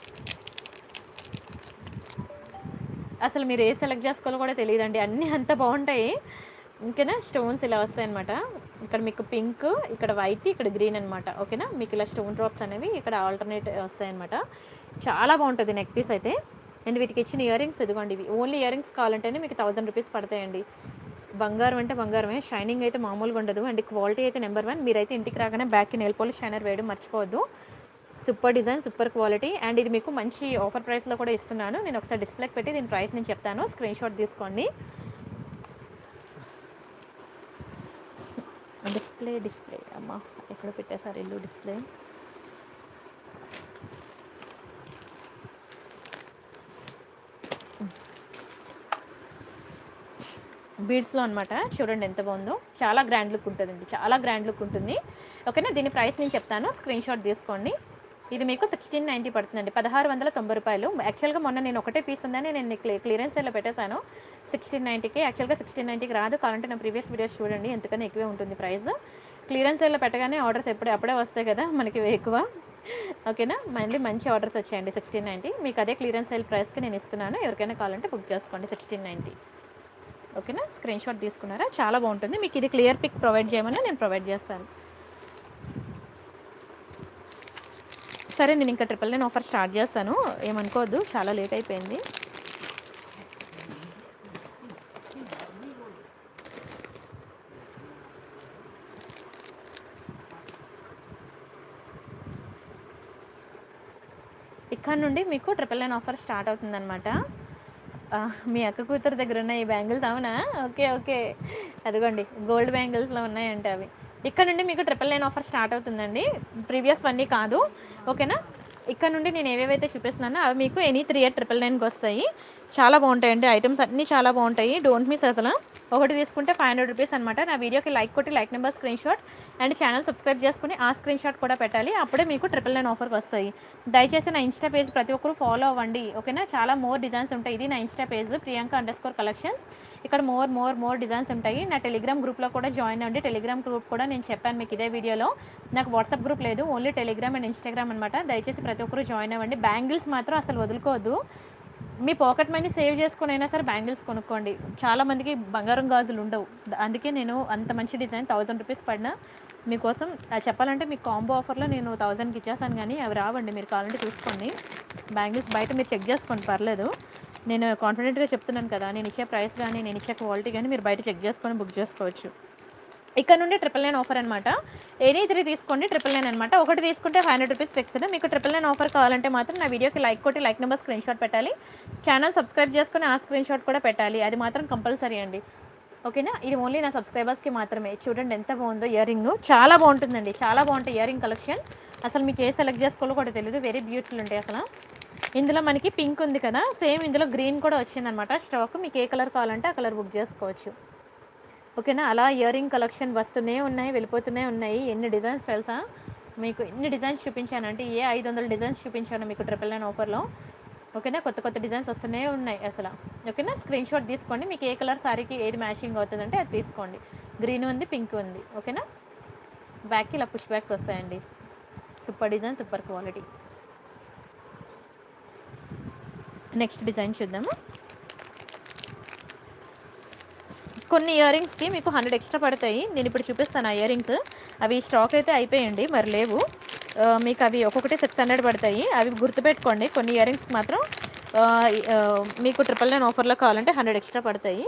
అసలు మీరు ఏ సెలెక్ట్ చేసుకోవాలో కూడా తెలియదండి అన్నీ అంత బాగుంటాయి ఓకేనా స్టోన్స్ ఇలా వస్తాయి అనమాట ఇక్కడ మీకు పింక్ ఇక్కడ వైట్ ఇక్కడ గ్రీన్ అనమాట ఓకేనా మీకు ఇలా స్టోన్ డ్రాప్స్ అనేవి ఇక్కడ ఆల్టర్నేట్ వస్తాయి అనమాట చాలా బాగుంటుంది నెక్ పీస్ అయితే అండ్ వీటికి ఇచ్చిన ఇయర్ రింగ్స్ ఇదిగోండి ఇవి ఓన్లీ ఇయర్ రింగ్స్ కావాలంటేనే మీకు థౌసండ్ రూపీస్ పడతాయండి బంగారం అంటే బంగారమే షైనింగ్ అయితే మామూలుగా ఉండదు అండ్ క్వాలిటీ అయితే నెంబర్ వన్ మీరైతే ఇంటికి రాగానే బ్యాక్కి నెయిల్ పాలిష్ షైనర్ వేయడం మర్చిపోవద్దు super design super quality and ఇది మీకు మంచి ఆఫర్ ప్రైస్లో కూడా ఇస్తున్నాను నేను ఒకసారి డిస్ప్లేకి పెట్టి దీని ప్రైస్ నేను చెప్తాను స్క్రీన్ షాట్ తీసుకోండి డిస్ప్లే డిస్ప్లే అమ్మా ఎక్కడ పెట్టేశారు ఇల్లు డిస్ప్లే బీడ్స్లో అనమాట చూడండి ఎంత బాగుందో చాలా గ్రాండ్ లుక్ ఉంటుందండి చాలా గ్రాండ్ లుక్ ఉంటుంది ఓకేనా దీని ప్రైస్ నేను చెప్తాను స్క్రీన్ షాట్ తీసుకోండి ఇది మీకు సిక్స్టీన్ నైంటీ పడుతుందండి పదహారు వందల తొంభై రూపాయలు యాక్చువల్గా మొన్న నేను ఒకటే పీస్ ఉందని నేను క్లి క్లియరెన్స్ సేల్లో పెట్టేశాను సిక్స్టీన్ నైంటీకి యాక్చువల్గా సిక్స్టీన్ నైంటీకి రాదు కావాలంటే నా ప్రీవియస్ వీడియోస్ చూడండి ఎంతకన్నా ఎక్కువే ఉంటుంది ప్రైస్ క్లియరెన్స్ సేల్లో పెట్టగానే ఆర్డర్స్ ఎప్పుడే అప్పుడే వస్తాయి కదా మనకి ఎక్కువ ఓకేనా మళ్ళీ మంచి ఆర్డర్స్ వచ్చాయండి సిక్స్టీన్ నైంటీ మీకు అదే క్లియరెన్స్ సేల్ ప్రైస్కి నేను ఇస్తున్నాను ఎవరికైనా కావాలంటే బుక్ చేసుకోండి సిక్స్టీన్ నైంటీ ఓకేనా స్క్రీన్ షాట్ తీసుకున్నారా చాలా బాగుంటుంది మీకు ఇది క్లియర్ పిక్ ప్రొవైడ్ చేయమని నేను ప్రొవైడ్ చేస్తాను సరే నేను ఇంకా ట్రిపుల్ నైన్ ఆఫర్ స్టార్ట్ చేస్తాను ఏమనుకోవద్దు చాలా లేట్ అయిపోయింది ఇక్కడ నుండి మీకు ట్రిపుల్ నైన్ ఆఫర్ స్టార్ట్ అవుతుందన్నమాట ఆ, మీ అక్క కూతురు దగ్గర ఉన్న ఈ బ్యాంగిల్స్ అవునా ఓకే ఓకే అదిగోండి గోల్డ్ బ్యాంగిల్స్లో ఉన్నాయంటే అవి ఇక్కడ నుండి మీకు ట్రిపుల్ నైన్ ఆఫర్ స్టార్ట్ అవుతుందండి ప్రీవియస్ వన్నీ కాదు ఓకేనా ఇక్కడ నుండి నేను ఏవేవైతే చూపిస్తున్నానో అవి మీకు ఎనీ త్రీ ఎయిట్ ట్రిపుల్ నైన్కి వస్తాయి చాలా బాగుంటాయండి ఐటమ్స్ అన్నీ చాలా బాగుంటాయి డోంట్ మిస్ అసలు ఒకటి తీసుకుంటే ఫైవ్ హండ్రెడ్ రూపీస్ అనమాట నా వీడియోకి లైక్ కొట్టి like number screen shot and channel subscribe చేసుకుని ఆ స్క్రీన్ షాట్ కూడా పెట్టాలి అప్పుడే మీకు ట్రిపుల్ నైన్ ఆఫర్కి వస్తాయి దయచేసి నా ఇన్స్టా పేజ్ ప్రతి ఒక్కరు ఫాలో అవ్వండి ఓకేనా చాలా మోర్ డిజైన్స్ ఉంటాయి ఇది నా insta page Priyanka underscore collections ఇక్కడ మోర్ మోర్ మోర్ డిజైన్స్ ఉంటాయి నా టెలిగ్రామ్ గ్రూప్లో కూడా జాయిన్ అవ్వండి టెలిగ్రామ్ గ్రూప్ కూడా నేను చెప్పాను మీకు ఇదే వీడియోలో నాకు వాట్సాప్ గ్రూప్ లేదు ఓన్లీ టెలిగ్రామ్ అండ్ ఇన్స్టాగ్రామ్ అనమాట దయచేసి ప్రతి ఒక్కరు జాయిన్ అవ్వండి బ్యాంగిల్స్ మాత్రం అసలు వదులుకోవద్దు మీ పాకెట్ మనీ సేవ్ చేసుకుని అయినా సరే బ్యాంగిల్స్ కొనుక్కోండి చాలా మందికి బంగారం గాజులు ఉండవు ద- అందుకే నేను అంత మంచి డిజైన్ థౌజండ్ రూపీస్ పడినా మీకోసం అది చెప్పాలంటే మీకు కాంబో ఆఫర్లో నేను థౌజండ్కి ఇచ్చేస్తాను కానీ అవి రావండి మీరు కావాలంటే చూసుకోండి బ్యాంగిల్స్ బయట మీరు చెక్ చేసుకోండి పర్లేదు నేను కాన్ఫిడెంట్గా చెప్తున్నాను కదా నేను ఇచ్చే ప్రైస్ కానీ నేను ఇచ్చే క్వాలిటీ కానీ మీరు బయట చెక్ చేసుకొని బుక్ చేసుకోవచ్చు ఇక్కడ నుండి ట్రిపుల్ నైన్ ఆఫర్ అనమాట ఎనీ త్రీ తీసుకోండి ట్రిపుల్ నైన్ అనమాట ఒకటి తీసుకుంటే ఫైవ్ హండ్రెడ్ రూపీస్ ఫిక్స్డ్ మీకు ట్రిపుల్ నైన్ ఆఫర్ కావాలంటే మాత్రం నా వీడియోకి లైక్ కొట్టి లైక్ నెంబర్ స్క్రీన్ షాట్ పెట్టాలి ఛానల్ సబ్స్క్రైబ్ చేసుకొని ఆ స్క్రీన్ షాట్ కూడా పెట్టాలి అది మాత్రం కంపల్సరీ అండి ఓకేనా ఇది ఓన్లీ నా సబ్స్క్రైబర్స్కి మాత్రమే చూడండి ఎంత బాగుందో ఇయర్ రింగ్ చాలా బాగుంటుందండి చాలా బాగుంటుంది ఇయర్ రింగ్ కలెక్షన్ అసలు మీకు ఏ సెలెక్ట్ చేసుకోవాలో కూడా తెలియదు వెరీ బ్యూటిఫుల్ ఉంటాయి అసలు ఇందులో మనకి పింక్ ఉంది కదా సేమ్ ఇందులో గ్రీన్ కూడా వచ్చిందనమాట స్టాక్ మీకు ఏ కలర్ కావాలంటే ఆ కలర్ బుక్ చేసుకోవచ్చు ఓకేనా అలా ఇయర్ రింగ్ కలెక్షన్ వస్తూనే ఉన్నాయి వెళ్ళిపోతూనే ఉన్నాయి ఎన్ని డిజైన్స్ తెలుసా మీకు ఎన్ని డిజైన్స్ చూపించాను అంటే ఏ ఐదు వందల డిజైన్స్ చూపించాను మీకు ట్రిపుల్ నైన్ ఆఫర్లో ఓకేనా కొత్త కొత్త డిజైన్స్ వస్తూనే ఉన్నాయి అసలు ఓకేనా స్క్రీన్ షాట్ తీసుకోండి మీకు ఏ కలర్ సారీకి ఏది మ్యాచింగ్ అవుతుందంటే అది తీసుకోండి గ్రీన్ ఉంది పింక్ ఉంది ఓకేనా బ్యాక్కి ఇలా పుష్ బ్యాక్స్ వస్తాయండి super design super quality next design చూద్దాము కొన్ని ఇయర్ రింగ్స్కి మీకు హండ్రెడ్ ఎక్స్ట్రా పడతాయి నేను ఇప్పుడు చూపిస్తాను ఆ ఇయర్ రింగ్స్ అవి స్టాక్ అయితే అయిపోయండి మరి లేవు ఆ, మీకు అవి ఒక్కొక్కటి సిక్స్ హండ్రెడ్ పడతాయి అవి గుర్తుపెట్టుకోండి కొన్ని ఇయర్ రింగ్స్ మాత్రం ఆ, ఆ, మీకు ట్రిపుల్ నైన్ ఆఫర్లో కావాలంటే హండ్రెడ్ ఎక్స్ట్రా పడతాయి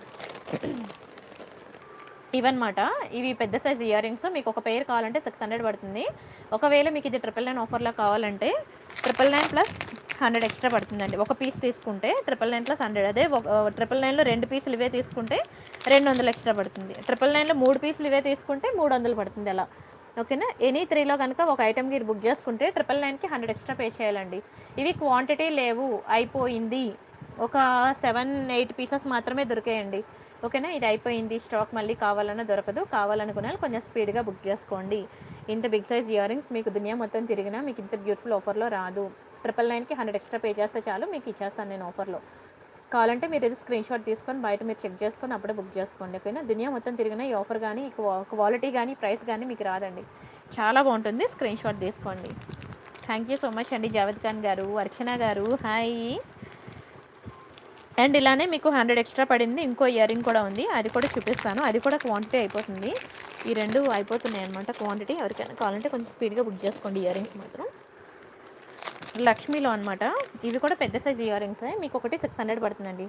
ఇవన్నమాట ఇవి పెద్ద సైజ్ ఇయర్ రింగ్స్ మీకు ఒక పేరు కావాలంటే సిక్స్ హండ్రెడ్ పడుతుంది ఒకవేళ మీకు ఇది ట్రిపుల్ నైన్ ఆఫర్లో కావాలంటే triple nine plus hundred extra పడుతుందండి ఒక పీస్ తీసుకుంటే ట్రిపుల్ నైన్ ప్లస్ హండ్రెడ్ అదే ట్రిపుల్ నైన్లో రెండు పీసులు ఇవే తీసుకుంటే రెండు వందలు ఎక్స్ట్రా పడుతుంది ట్రిపుల్ నైన్లో మూడు పీసులు ఇవే తీసుకుంటే మూడు వందలు పడుతుంది అలా ఓకేనా ఎనీ త్రీలో కనుక ఒక ఐటమ్ మీరు బుక్ చేసుకుంటే ట్రిపుల్ నైన్కి హండ్రెడ్ ఎక్స్ట్రా పే చేయాలండి ఇవి క్వాంటిటీ లేవు అయిపోయింది ఒక సెవెన్ ఎయిట్ పీసెస్ మాత్రమే దొరికాయండి ఓకేనా ఇది అయిపోయింది స్టాక్ మళ్ళీ కావాలన్నా దొరకదు కావాలనుకున్న వాళ్ళు కొంచెం స్పీడ్గా బుక్ చేసుకోండి ఇంత బిగ్ సైజ్ ఇయర్ రింగ్స్ మీకు దునియా మొత్తం తిరిగినా మీకు ఇంత బ్యూటిఫుల్ ఆఫర్లో రాదు ట్రిపుల్ నైన్కి హండ్రెడ్ ఎక్స్ట్రా పే చేస్తే చాలు మీకు ఇచ్చేస్తాను నేను ఆఫర్లో కావాలంటే మీరు ఇది స్క్రీన్ షాట్ తీసుకొని బయట మీరు చెక్ చేసుకొని అప్పుడే బుక్ చేసుకోండి ఓకేనా దునియా మొత్తం తిరిగినా ఈ ఆఫర్ కానీ ఈ క్వాలిటీ కానీ ప్రైస్ కానీ మీకు రాదండి చాలా బాగుంటుంది స్క్రీన్ షాట్ తీసుకోండి థ్యాంక్ యూ సో మచ్ అండి జావేద్ ఖాన్ గారు అర్చన గారు హాయ్ అండ్ ఇలానే మీకు హండ్రెడ్ ఎక్స్ట్రా పడింది ఇంకో ఇయర్ రింగ్ కూడా ఉంది అది కూడా చూపిస్తాను అది కూడా క్వాంటిటీ అయిపోతుంది ఈ రెండు అయిపోతున్నాయి అనమాట క్వాంటిటీ ఎవరికైనా కావాలంటే కొంచెం స్పీడ్గా బుక్ చేసుకోండి ఇయర్ రింగ్స్ మాత్రం లక్ష్మీలో అనమాట ఇవి కూడా పెద్ద సైజ్ ఇయర్ రింగ్స్ మీకు ఒకటి సిక్స్ హండ్రెడ్ పడుతుందండి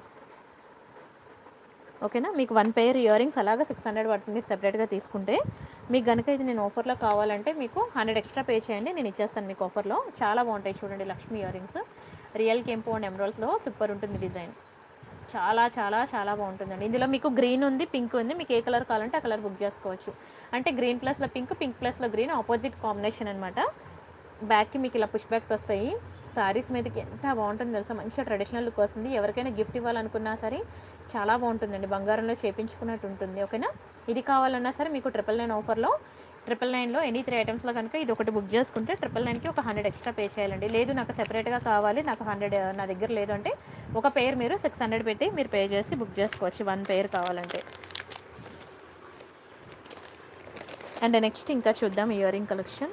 ఓకేనా మీకు వన్ పెయిర్ ఇయర్ రింగ్స్ అలాగా సిక్స్ హండ్రెడ్ పడుతుంది సెపరేట్గా తీసుకుంటే మీకు కనుక ఇది నేను ఆఫర్లో కావాలంటే మీకు హండ్రెడ్ ఎక్స్ట్రా పే చేయండి నేను ఇచ్చేస్తాను మీకు ఆఫర్లో చాలా బాగుంటాయి చూడండి లక్ష్మీ ఇయర్ రింగ్స్ రియల్ కెంపు అండ్ ఎమరాల్స్లో సూపర్ ఉంటుంది డిజైన్ చాలా చాలా చాలా బాగుంటుందండి ఇందులో మీకు గ్రీన్ ఉంది పింక్ ఉంది మీకు ఏ కలర్ కావాలంటే ఆ కలర్ బుక్ చేసుకోవచ్చు అంటే గ్రీన్ ప్లస్లో పింక్ పింక్ ప్లస్లో గ్రీన్ ఆపోజిట్ కాంబినేషన్ అనమాట బ్యాక్కి మీకు ఇలా పుష్ బ్యాక్స్ వస్తాయి సారీస్ మీదకి ఎంత బాగుంటుందో తెలుసా మంచిగా ట్రెడిషనల్ లుక్ వస్తుంది ఎవరికైనా గిఫ్ట్ ఇవ్వాలనుకున్నా సరే చాలా బాగుంటుందండి బంగారంలో చేపించుకున్నట్టు ఉంటుంది ఓకేనా ఇది కావాలన్నా సరే మీకు ట్రిపుల్ నైన్ ఆఫర్లో ట్రిపుల్ నైన్లో ఎనీ త్రీ ఐటమ్స్లో కనుక ఇది ఒకటి బుక్ చేసుకుంటే ట్రిపుల్ నైన్కి ఒక హండ్రెడ్ ఎక్స్ట్రా పే చేయాలండి లేదు నాకు సెపరేట్గా కావాలి నాకు హండ్రెడ్ నా దగ్గర లేదు అంటే ఒక పేర్ మీరు సిక్స్ హండ్రెడ్ పెట్టి మీరు పే చేసి బుక్ చేసుకోవచ్చు వన్ పేర్ కావాలంటే అండ్ నెక్స్ట్ ఇంకా చూద్దాం ఇయర్ రింగ్ కలెక్షన్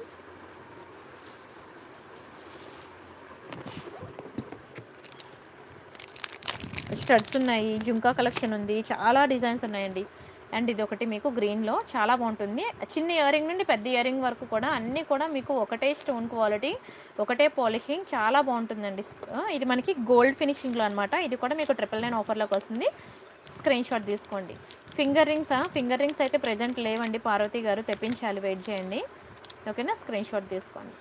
స్టడ్స్ ఉన్నాయి జుంకా కలెక్షన్ ఉంది చాలా డిజైన్స్ ఉన్నాయండి అండ్ ఇది ఒకటి మీకు గ్రీన్లో చాలా బాగుంటుంది చిన్న ఇయర్ రింగ్ నుండి పెద్ద ఇయర్ రింగ్ వరకు కూడా అన్నీ కూడా మీకు ఒకటే స్టోన్ క్వాలిటీ ఒకటే పాలిషింగ్ చాలా బాగుంటుందండి ఆ, ఇది మనకి గోల్డ్ ఫినిషింగ్లో అనమాట ఇది కూడా మీకు ట్రిపుల్ నైన్ ఆఫర్లోకి వస్తుంది స్క్రీన్ షాట్ తీసుకోండి ఫింగర్ రింగ్స్ ఫింగర్ రింగ్స్ అయితే ప్రజెంట్ లేవండి పార్వతి గారు తెప్పించాలి వెయిట్ చేయండి ఓకేనా స్క్రీన్ షాట్ తీసుకోండి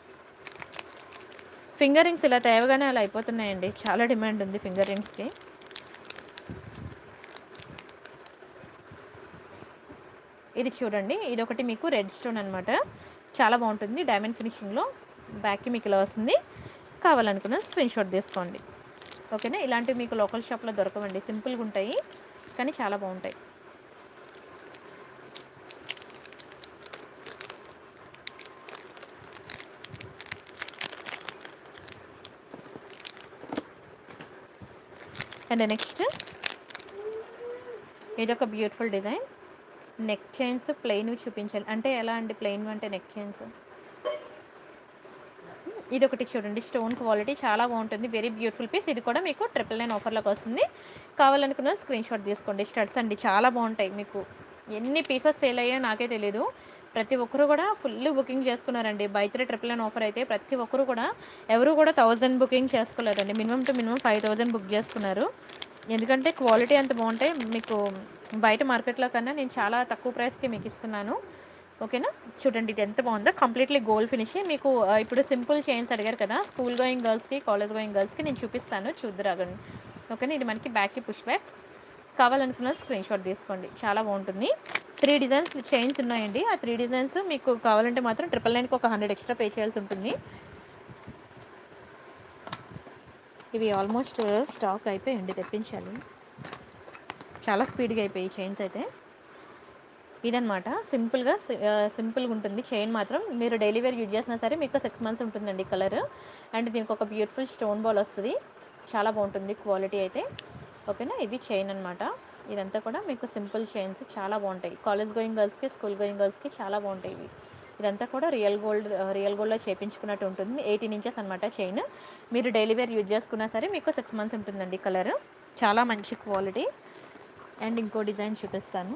ఫింగర్ రింగ్స్ ఇలా తేవగానే అలా అయిపోతున్నాయండి చాలా డిమాండ్ ఉంది ఫింగర్ రింగ్స్కి ఇది చూడండి ఇది ఒకటి మీకు రెడ్ స్టోన్ అనమాట చాలా బాగుంటుంది డైమండ్ ఫినిషింగ్లో బ్యాక్కి మీకు ఇలా వస్తుంది కావాలనుకున్న స్క్రీన్ షాట్ తీసుకోండి ఓకేనా ఇలాంటివి మీకు లోకల్ షాప్లో దొరకవండి సింపుల్గా ఉంటాయి కానీ చాలా బాగుంటాయి అండ్ నెక్స్ట్ ఇది ఒక beautiful design neck chains plain చూపించాలి అంటే ఎలా అండి ప్లెయిన్ అంటే నెక్ చైన్స్ ఇది ఒకటి చూడండి స్టోన్ క్వాలిటీ చాలా బాగుంటుంది వెరీ బ్యూటిఫుల్ పీస్ ఇది కూడా మీకు ట్రిపుల్ నైన్ ఆఫర్లోకి వస్తుంది కావాలనుకున్న స్క్రీన్ షాట్ తీసుకోండి స్టడ్స్ అండి చాలా బాగుంటాయి మీకు ఎన్ని పీసెస్ సేల్ అయ్యాయో నాకే తెలియదు ప్రతి ఒక్కరు కూడా ఫుల్ బుకింగ్ చేసుకున్నారండి by three triple nine offer అయితే ప్రతి ఒక్కరు కూడా ఎవరు కూడా థౌజండ్ బుకింగ్ చేసుకోలేదండి minimum to minimum five thousand book చేసుకున్నారు ఎందుకంటే క్వాలిటీ అంత బాగుంటాయి మీకు బయట మార్కెట్లో కన్నా నేను చాలా తక్కువ ప్రైస్కి మీకు ఇస్తున్నాను ఓకేనా చూడండి ఇది ఎంత బాగుందో కంప్లీట్లీ గోల్డ్ ఫినిష్ మీకు ఆ, ఇప్పుడు సింపుల్ చైన్స్ అడిగారు కదా స్కూల్ గోయింగ్ గర్ల్స్కి కాలేజ్ గోయింగ్ గర్ల్స్కి నేను చూపిస్తాను చూద్దరాగండి ఓకేనా ఇది మనకి బ్యాక్కి పుష్ బ్యాక్స్ కావాలనుకున్న స్క్రీన్ షాట్ తీసుకోండి చాలా బాగుంటుంది త్రీ డిజైన్స్ చైన్స్ ఉన్నాయండి ఆ త్రీ డిజైన్స్ మీకు కావాలంటే మాత్రం ట్రిపుల్ నైన్కి ఒక హండ్రెడ్ ఎక్స్ట్రా పే చేయాల్సి ఉంటుంది ఇవి ఆల్మోస్ట్ స్టాక్ అయిపోయండి తెప్పించాలి చాలా స్పీడ్గా అయిపోయి చైన్స్ అయితే ఇదనమాట సింపుల్గా సింపుల్గా ఉంటుంది చైన్ మాత్రం మీరు డైలీ వేర్ యూజ్ చేసినా సరే మీకు సిక్స్ మంత్స్ ఉంటుందండి కలర్ అండ్ దీనికి ఒక బ్యూటిఫుల్ స్టోన్ బాల్ వస్తుంది చాలా బాగుంటుంది క్వాలిటీ అయితే ఓకేనా ఇది చైన్ అనమాట ఇదంతా కూడా మీకు సింపుల్ చైన్స్ చాలా బాగుంటాయి కాలేజ్ గోయింగ్ గర్ల్స్కి స్కూల్ గోయింగ్ గర్ల్స్కి చాలా బాగుంటాయి ఇవి ఇదంతా కూడా రియల్ గోల్డ్ రియల్ గోల్డ్లో చేపించుకున్నట్టు ఉంటుంది ఎయిటీన్ ఇంచెస్ అనమాట చైన్ మీరు డైలీ వేర్ యూజ్ చేసుకున్నా సరే మీకు సిక్స్ మంత్స్ ఉంటుందండి కలర్ చాలా మంచి క్వాలిటీ అండ్ ఇంకో డిజైన్ చూపిస్తాను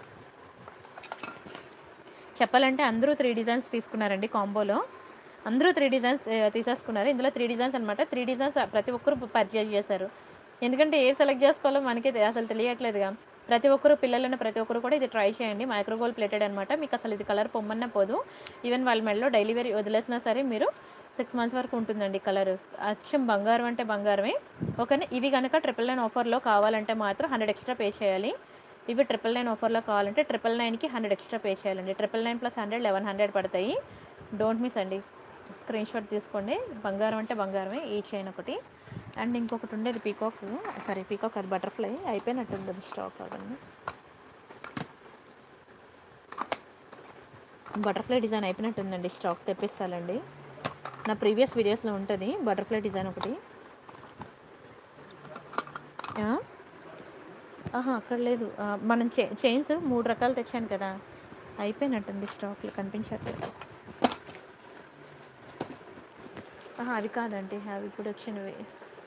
చెప్పాలంటే అందరూ త్రీ డిజైన్స్ తీసుకున్నారండి కాంబోలో అందరూ త్రీ డిజైన్స్ ఆ, తీసేసుకున్నారు ఇందులో త్రీ డిజైన్స్ అనమాట త్రీ డిజైన్స్ ప్రతి ఒక్కరు పర్చేజ్ చేశారు ఎందుకంటే ఏ సెలెక్ట్ చేసుకోవాలో మనకి తె- అసలు తెలియట్లేదుగా ప్రతి ఒక్కరు పిల్లలున్న ప్రతి ఒక్కరు కూడా ఇది ట్రై చేయండి మైక్రోగోల్ ప్లేటెడ్ అనమాట మీకు అసలు ఇది కలర్ పొమ్మన్న పోదు ఈవెన్ వాళ్ళ మెడలో డైలీ వేర్ వదిలేసినా సరే మీరు సిక్స్ మంత్స్ వరకు ఉంటుందండి కలర్ అచ్చం బంగారం అంటే బంగారమే ఓకేనా ఇవి కనుక ట్రిపుల్ నైన్ ఆఫర్లో కావాలంటే మాత్రం హండ్రెడ్ ఎక్స్ట్రా పే చేయాలి ఇవి ట్రిపుల్ నైన్ ఆఫర్లో కావాలంటే ట్రిపుల్ నైన్కి హండ్రెడ్ ఎక్స్ట్రా పే చేయాలండి triple nine plus hundred eleven hundred పడతాయి డోంట్ మిస్ అండి స్క్రీన్ షాట్ తీసుకోండి బంగారం అంటే బంగారమే ఈ చైన్ ఒకటి అండ్ ఇంకొకటి ఉండేది పీకాక్ సారీ పీకాక్ అది బటర్ఫ్లై అయిపోయినట్టుంది అది స్టాక్ అదండి బటర్ఫ్లై డిజైన్ అయిపోయినట్టుందండి స్టాక్ తెప్పిస్తానండి నా ప్రీవియస్ వీడియోస్లో ఉంటుంది బటర్ఫ్లై డిజైన్ ఒకటి ఆ? ఆహా అక్కడ లేదు ఆ, మనం చే చైన్స్ మూడు రకాలు తెచ్చాను కదా అయిపోయినట్టుంది స్టాక్లో కనిపించట్లేదు ఆహా అది కాదండి అవి ఇప్పుడు వచ్చినవి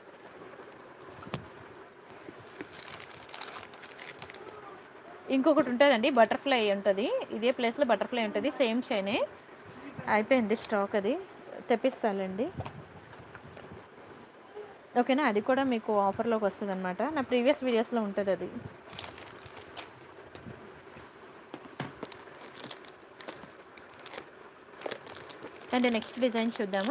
ఇంకొకటి ఉంటుందండి బటర్ఫ్లై ఉంటుంది ఇదే ప్లేస్లో బటర్ఫ్లై ఉంటుంది సేమ్ చైనే అయిపోయింది స్టాక్ అది తెప్పిస్తానండి ఓకేనా అది కూడా మీకు ఆఫర్లోకి వస్తుంది అనమాట నా ప్రీవియస్ వీడియోస్లో ఉంటుంది అది అండ్ నెక్స్ట్ డిజైన్ చూద్దాము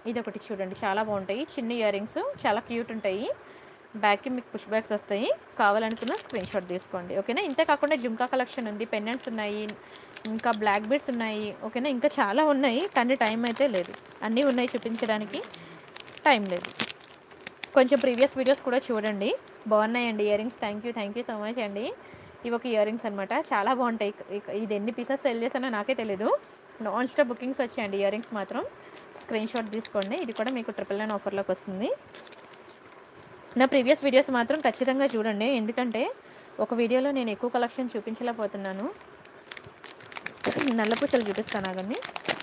ఇది ఒకటి చూడండి చాలా బాగుంటాయి చిన్న ఇయర్ రింగ్స్ చాలా క్యూట్ ఉంటాయి బ్యాక్కి మీకు పుష్ బ్యాగ్స్ వస్తాయి కావాలనుకున్న స్క్రీన్ షాట్ తీసుకోండి ఓకేనా ఇంతే కాకుండా జుమ్కా కలెక్షన్ ఉంది పెండెంట్స్ ఉన్నాయి ఇంకా బ్లాక్ బీడ్స్ ఉన్నాయి ఓకేనా ఇంకా చాలా ఉన్నాయి కానీ టైం అయితే లేదు అన్నీ ఉన్నాయి చూపించడానికి టైం లేదు కొంచెం ప్రీవియస్ వీడియోస్ కూడా చూడండి బాగున్నాయండి ear rings thank you thank you so much అండి ఇవి ఒక ఇయర్ రింగ్స్ అనమాట చాలా బాగుంటాయి ఇక- ఇది ఎన్ని పీసెస్ సెల్ చేసానో నాకే తెలీదు నాన్ స్టాప్ బుకింగ్స్ వచ్చాయండి ఇయర్ రింగ్స్ మాత్రం స్క్రీన్ షాట్ తీసుకోండి ఇది కూడా మీకు ట్రిపుల్ నైన్ ఆఫర్లోకి వస్తుంది నా ప్రీవియస్ వీడియోస్ మాత్రం ఖచ్చితంగా చూడండి ఎందుకంటే ఒక వీడియోలో నేను ఎక్కువ కలెక్షన్ చూపించలేకపోతున్నాను నల్ల పూసలు చూపిస్తాను ఆగండి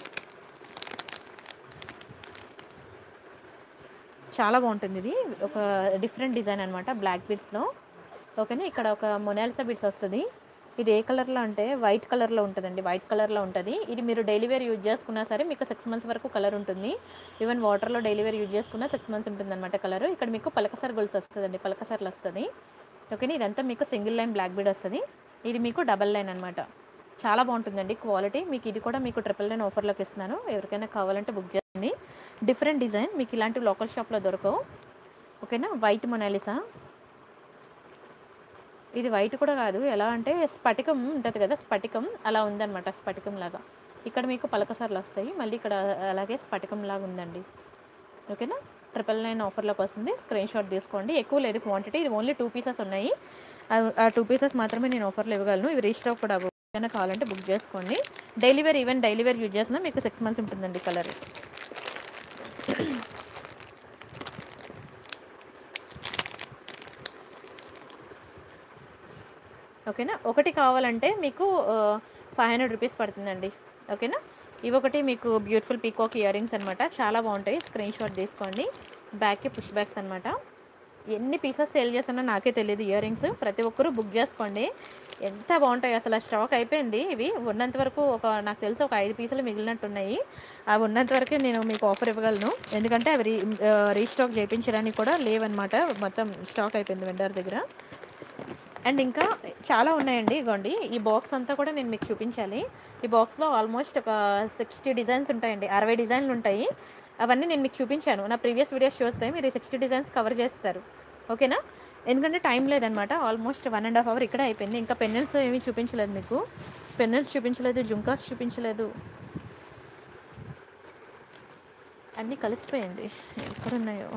చాలా బాగుంటుంది ఇది ఒక డిఫరెంట్ డిజైన్ అనమాట బ్లాక్ బీడ్స్లో ఓకేనా ఇక్కడ ఒక మొనాలిసా బీడ్స్ వస్తుంది ఇది ఏ కలర్లో అంటే వైట్ కలర్లో ఉంటుందండి వైట్ కలర్లో ఉంటుంది ఇది మీరు డైలీ వేర్ యూజ్ చేసుకున్నా సరే మీకు సిక్స్ మంత్స్ వరకు కలర్ ఉంటుంది ఈవెన్ వాటర్లో డైలీ వేర్ యూజ్ చేసుకున్నా సిక్స్ మంత్స్ ఉంటుంది అనమాట కలర్ ఇక్కడ మీకు పలకసర్ గొలుసు వస్తుందండి పలకసర్లు వస్తుంది ఓకేనా ఇదంతా మీకు సింగిల్ లైన్ బ్లాక్ బీడ్ వస్తుంది ఇది మీకు డబల్ లైన్ అనమాట చాలా బాగుంటుందండి క్వాలిటీ మీకు ఇది కూడా మీకు ట్రిపుల్ నైన్ ఆఫర్లోకి ఇస్తున్నాను ఎవరికైనా కావాలంటే బుక్ చేయండి డిఫరెంట్ డిజైన్ మీకు ఇలాంటి లోకల్ షాప్లో దొరకవు ఓకేనా వైట్ మొనాలిసా ఇది వైట్ కూడా కాదు ఎలా అంటే స్ఫటికం ఉంటుంది కదా స్ఫటికం అలా ఉందన్నమాట స్ఫటికం లాగా ఇక్కడ మీకు పలకసార్లు వస్తాయి మళ్ళీ ఇక్కడ అలాగే స్ఫటికం లాగా ఉందండి ఓకేనా ట్రిపుల్ నైన్ ఆఫర్లోకి వస్తుంది స్క్రీన్ షాట్ తీసుకోండి ఎక్కువ లేదు క్వాంటిటీ ఇది ఓన్లీ టూ పీసెస్ ఉన్నాయి ఆ- ఆ టూ పీసెస్ మాత్రమే నేను ఆఫర్లో ఇవ్వగలను ఇవి రీస్టాక్ కూడా అవ్వవు. ఏదైనా కావాలంటే బుక్ చేసుకోండి daily wear even daily wear use చేసినా మీకు సిక్స్ మంత్స్ ఉంటుందండి కలర్ ఓకేనా ఒకటి కావాలంటే మీకు ఫైవ్ హండ్రెడ్ రూపీస్ పడుతుందండి ఓకేనా ఇవి ఒకటి మీకు బ్యూటిఫుల్ పీకాక్ ఇయర్ రింగ్స్ అనమాట చాలా బాగుంటాయి స్క్రీన్ షాట్ తీసుకోండి బ్యాక్కి పుష్ బ్యాగ్స్ అనమాట ఎన్ని పీసెస్ సేల్ చేస్తానో నాకే తెలియదు ఇయర్ రింగ్స్ ప్రతి ఒక్కరూ బుక్ చేసుకోండి ఎంత బాగుంటాయి అసలు స్టాక్ అయిపోయింది ఇవి ఉన్నంత వరకు ఒక నాకు తెలిసి ఒక ఐదు పీసులు మిగిలినట్టున్నాయి అవి ఉన్నంత వరకే నేను మీకు ఆఫర్ ఇవ్వగలను ఎందుకంటే అవి రీ రీస్టాక్ చేయించడానికి కూడా లేవన్నమాట మొత్తం స్టాక్ అయిపోయింది వెండర్ దగ్గర అండ్ ఇంకా చాలా ఉన్నాయండి ఇగోండి ఈ బాక్స్ అంతా కూడా నేను మీకు చూపించాలి ఈ బాక్స్లో ఆల్మోస్ట్ ఒక సిక్స్టీ డిజైన్స్ ఉంటాయండి అరవై డిజైన్లు ఉంటాయి అవన్నీ నేను మీకు చూపించాను నా ప్రీవియస్ వీడియోస్ చూస్తే మీరు సిక్స్టీ డిజైన్స్ కవర్ చేస్తారు ఓకేనా ఎందుకంటే టైం లేదనమాట almost one and half hour ఇక్కడ అయిపోయింది ఇంకా పెన్నెల్స్ ఏమీ చూపించలేదు మీకు పెన్నెల్స్ చూపించలేదు జుంకాస్ చూపించలేదు అన్నీ కలిసిపోయింది ఎక్కడున్నాయో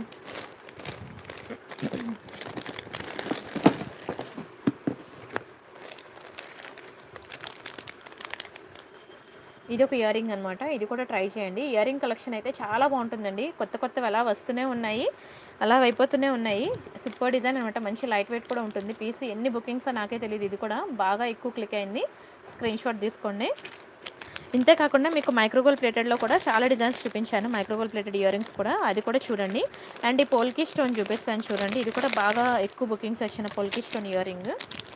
ఇది ఒక ఇయర్ రింగ్ అనమాట ఇది కూడా ట్రై చేయండి ఇయర్ రింగ్ కలెక్షన్ అయితే చాలా బాగుంటుందండి కొత్త కొత్తవి అలా వస్తూనే ఉన్నాయి అలా అయిపోతూనే ఉన్నాయి సూపర్ డిజైన్ అనమాట మంచి లైట్ వెయిట్ కూడా ఉంటుంది పీస్ ఎన్ని బుకింగ్స్ నాకే తెలియదు ఇది కూడా బాగా ఎక్కువ క్లిక్ అయింది స్క్రీన్ షాట్ తీసుకోండి ఇంతే కాకుండా మీకు మైక్రోగోల్ ప్లేటెడ్లో కూడా చాలా డిజైన్స్ చూపించాను మైక్రోగోల్ ప్లేటెడ్ ఇయర్ రింగ్స్ కూడా అది కూడా చూడండి అండ్ ఈ పోల్కీ స్టోన్ చూపిస్తాను చూడండి ఇది కూడా బాగా ఎక్కువ బుకింగ్స్ వచ్చిన పోల్కీ స్టోన్ ఇయర్ రింగ్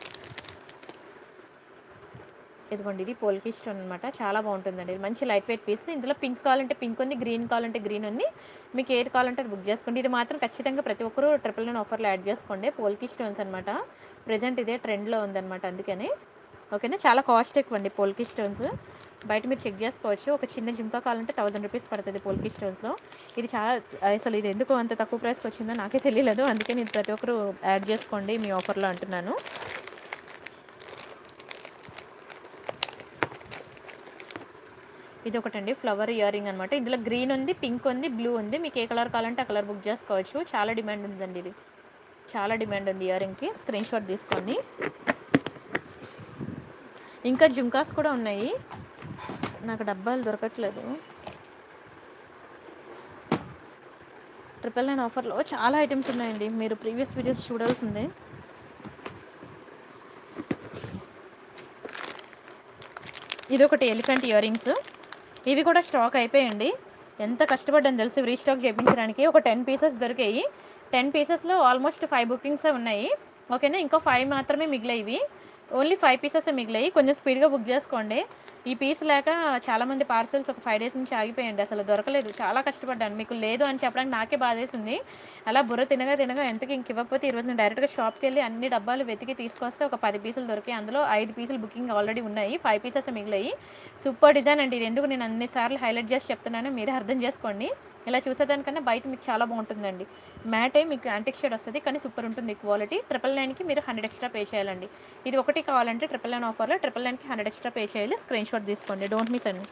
ఇదిగోండి ఇది పోల్కీ స్టోన్ అనమాట చాలా బాగుంటుందండి ఇది మంచి లైట్ వెయిట్ పీస్ ఇందులో పింక్ కావాలంటే పింక్ ఉంది గ్రీన్ కావాలంటే గ్రీన్ ఉంది మీకు ఏది కావాలంటే అది బుక్ చేసుకోండి ఇది మాత్రం ఖచ్చితంగా ప్రతి ఒక్కరూ ట్రిపుల్ నైన్ ఆఫర్లో యాడ్ చేసుకోండి పోల్కీ స్టోన్స్ అనమాట ప్రజెంట్ ఇదే ట్రెండ్లో ఉందన్నమాట అందుకని ఓకేనా చాలా కాస్ట్ ఎక్కువ అండి పోల్కీ స్టోన్స్ బయట మీరు చెక్ చేసుకోవచ్చు ఒక చిన్న జుంకా కావాలంటే థౌసండ్ రూపీస్ పడుతుంది పోల్కీ స్టోన్స్లో ఇది చాలా అసలు ఇది ఎందుకు అంత తక్కువ ప్రైస్కి వచ్చిందో నాకే తెలియలేదు అందుకే నేను ప్రతి ఒక్కరు యాడ్ చేసుకోండి మీ ఆఫర్లో అంటున్నాను ఇది ఒకటండి ఫ్లవర్ ఇయర్ రింగ్ అనమాట ఇందులో గ్రీన్ ఉంది పింక్ ఉంది బ్లూ ఉంది మీకు ఏ కలర్ కావాలంటే ఆ కలర్ బుక్ చేసుకోవచ్చు చాలా డిమాండ్ ఉందండి ఇది చాలా డిమాండ్ ఉంది ఇయర్ రింగ్కి స్క్రీన్ షాట్ తీసుకోండి ఇంకా జుంకాస్ కూడా ఉన్నాయి నాకు డబ్బాలు దొరకట్లేదు ట్రిపుల్ నైన్ ఆఫర్లో చాలా ఐటమ్స్ ఉన్నాయండి మీరు ప్రీవియస్ వీడియోస్ చూడాల్సిందే ఇది ఒకటి ఎలిఫెంట్ ఇయర్ రింగ్స్ ఇవి కూడా స్టాక్ అయిపోయండి ఎంత కష్టపడ్డాను తెలిసి రీస్టాక్ చేయించడానికి ఒక టెన్ పీసెస్ దొరికాయి టెన్ పీసెస్లో ఆల్మోస్ట్ ఫైవ్ బుకింగ్స్ ఉన్నాయి ఓకేనా ఇంకో ఫైవ్ మాత్రమే మిగిలాయి ఓన్లీ ఫైవ్ పీసెస్ మిగిలాయి కొంచెం స్పీడ్గా బుక్ చేసుకోండి ఈ పీస్ లేక చాలామంది పార్సల్స్ ఒక ఫైవ్ డేస్ నుంచి ఆగిపోయండి అసలు దొరకలేదు చాలా కష్టపడ్డాను మీకు లేదు అని చెప్పడానికి నాకే బాధేసింది అలా బుర్ర తినగా తినగా ఎంతకి ఇంక ఇవ్వకపోతే ఈరోజు నేను డైరెక్ట్గా షాప్కి వెళ్ళి అన్ని డబ్బాలు వెతికి తీసుకొస్తే ఒక పది పీసులు దొరికాయి అందులో ఐదు పీసులు బుకింగ్ ఆల్రెడీ ఉన్నాయి ఫైవ్ పీసెస్ మిగిలాయి సూపర్ డిజైన్ అండి ఇది ఎందుకు నేను అన్నిసార్లు హైలైట్ చేసి చెప్తున్నాను మీరే అర్థం చేసుకోండి ఇలా చూసేదానికన్నా బయట మీకు చాలా బాగుంటుందండి మ్యాటే మీకు యాంటిక్ షేడ్ వస్తుంది కానీ సూపర్ ఉంటుంది క్వాలిటీ ట్రిపుల్ నైన్కి మీరు హండ్రెడ్ ఎక్స్ట్రా పే చేయాలండి ఇది ఒకటి కావాలంటే ట్రిపుల్ నైన్ ఆఫర్లో ట్రిపుల్ నైన్కి హండ్రెడ్ ఎక్స్ట్రా పే చేయాలి స్క్రీన్ షాట్ తీసుకోండి డోంట్ మిస్ అండి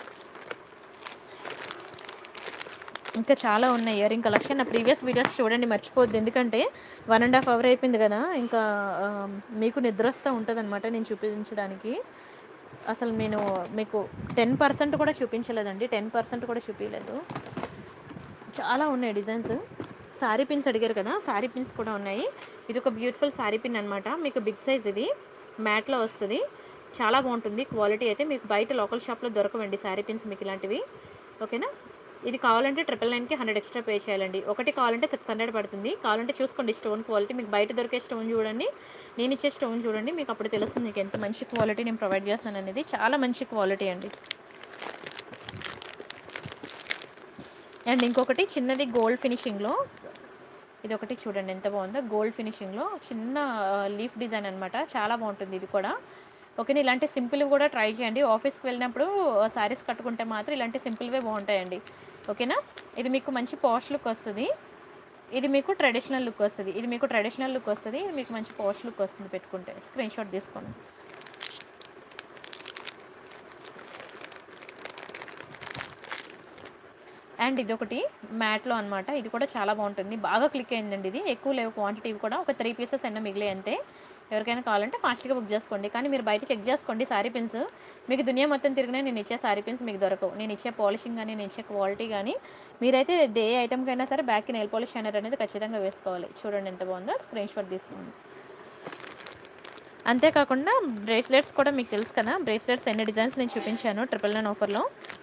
ఇంకా చాలా ఉన్నాయి ఇయరింగ్ కలెక్షన్ నా ప్రీవియస్ వీడియోస్ చూడండి మర్చిపోద్ది ఎందుకంటే వన్ అండ్ హాఫ్ అవర్ అయిపోయింది కదా ఇంకా ఆ, మీకు నిద్ర వస్తూ ఉంటుంది అనమాట నేను చూపించడానికి అసలు నేను మీకు టెన్ పర్సెంట్ కూడా చూపించలేదండి టెన్ పర్సెంట్ కూడా చూపించలేదు చాలా ఉన్నాయి డిజైన్స్ సారీ పిన్స్ అడిగారు కదా సారీ పిన్స్ కూడా ఉన్నాయి ఇది ఒక బ్యూటిఫుల్ సారీ పిన్ అనమాట మీకు బిగ్ సైజ్ ఇది మ్యాట్లో వస్తుంది చాలా బాగుంటుంది క్వాలిటీ అయితే మీకు బయట లోకల్ షాప్లో దొరకవండి సారీ పిన్స్ మీకు ఇలాంటివి ఓకేనా ఇది కావాలంటే ట్రిపుల్ నైన్కి హండ్రెడ్ ఎక్స్ట్రా పే చేయాలండి ఒకటి కావాలంటే సిక్స్ హండ్రెడ్ పడుతుంది కావాలంటే చూసుకోండి స్టోన్ క్వాలిటీ మీకు బయట దొరికే స్టోన్ చూడండి నేను ఇచ్చే స్టోన్ చూడండి మీకు అప్పుడు తెలుస్తుంది మీకు ఎంత మంచి క్వాలిటీ నేను ప్రొవైడ్ చేస్తాను అనేది చాలా మంచి క్వాలిటీ అండి అండ్ ఇంకొకటి చిన్నది గోల్డ్ ఫినిషింగ్లో ఇది ఒకటి చూడండి ఎంత బాగుందో గోల్డ్ ఫినిషింగ్లో చిన్న లీఫ్ డిజైన్ అనమాట చాలా బాగుంటుంది ఇది కూడా ఓకేనా ఇలాంటి సింపుల్ కూడా ట్రై చేయండి ఆఫీస్కి వెళ్ళినప్పుడు శారీస్ కట్టుకుంటే మాత్రం ఇలాంటి సింపుల్వే బాగుంటాయండి ఓకేనా ఇది మీకు మంచి పాష్ లుక్ వస్తుంది ఇది మీకు ట్రెడిషనల్ లుక్ వస్తుంది ఇది మీకు ట్రెడిషనల్ లుక్ వస్తుంది ఇది మీకు మంచి పాష్ లుక్ వస్తుంది పెట్టుకుంటే స్క్రీన్ షాట్ తీసుకోండి అండ్ ఇది ఒకటి మ్యాట్లో అనమాట ఇది కూడా చాలా బాగుంటుంది బాగా క్లిక్ అయిందండి ఇది ఎక్కువ లేవు క్వాంటిటీ కూడా ఒక త్రీ పీసెస్ అయినా మిగిలే అంతే ఎవరికైనా కావాలంటే ఫాస్ట్గా బుక్ చేసుకోండి కానీ మీరు బయట చెక్ చేసుకోండి సారీ పిన్స్ మీకు దునియా మొత్తం తిరిగినా నేను ఇచ్చే సారీ పిన్స్ మీకు దొరకవు నేను ఇచ్చే పాలిషింగ్ కానీ నేను ఇచ్చే క్వాలిటీ కానీ మీరైతే దే ఐటమ్కైనా సరే బ్యాక్కి నెయిల్ పాలిష్ షైనర్ అనేది ఖచ్చితంగా వేసుకోవాలి చూడండి ఎంత బాగుందో స్క్రీన్ షాట్ తీసుకోండి అంతేకాకుండా బ్రేస్లెట్స్ కూడా మీకు తెలుసు కదా బ్రేస్లెట్స్ ఎన్ని డిజైన్స్ నేను చూపించాను ట్రిపుల్ నైన్ ఆఫర్లో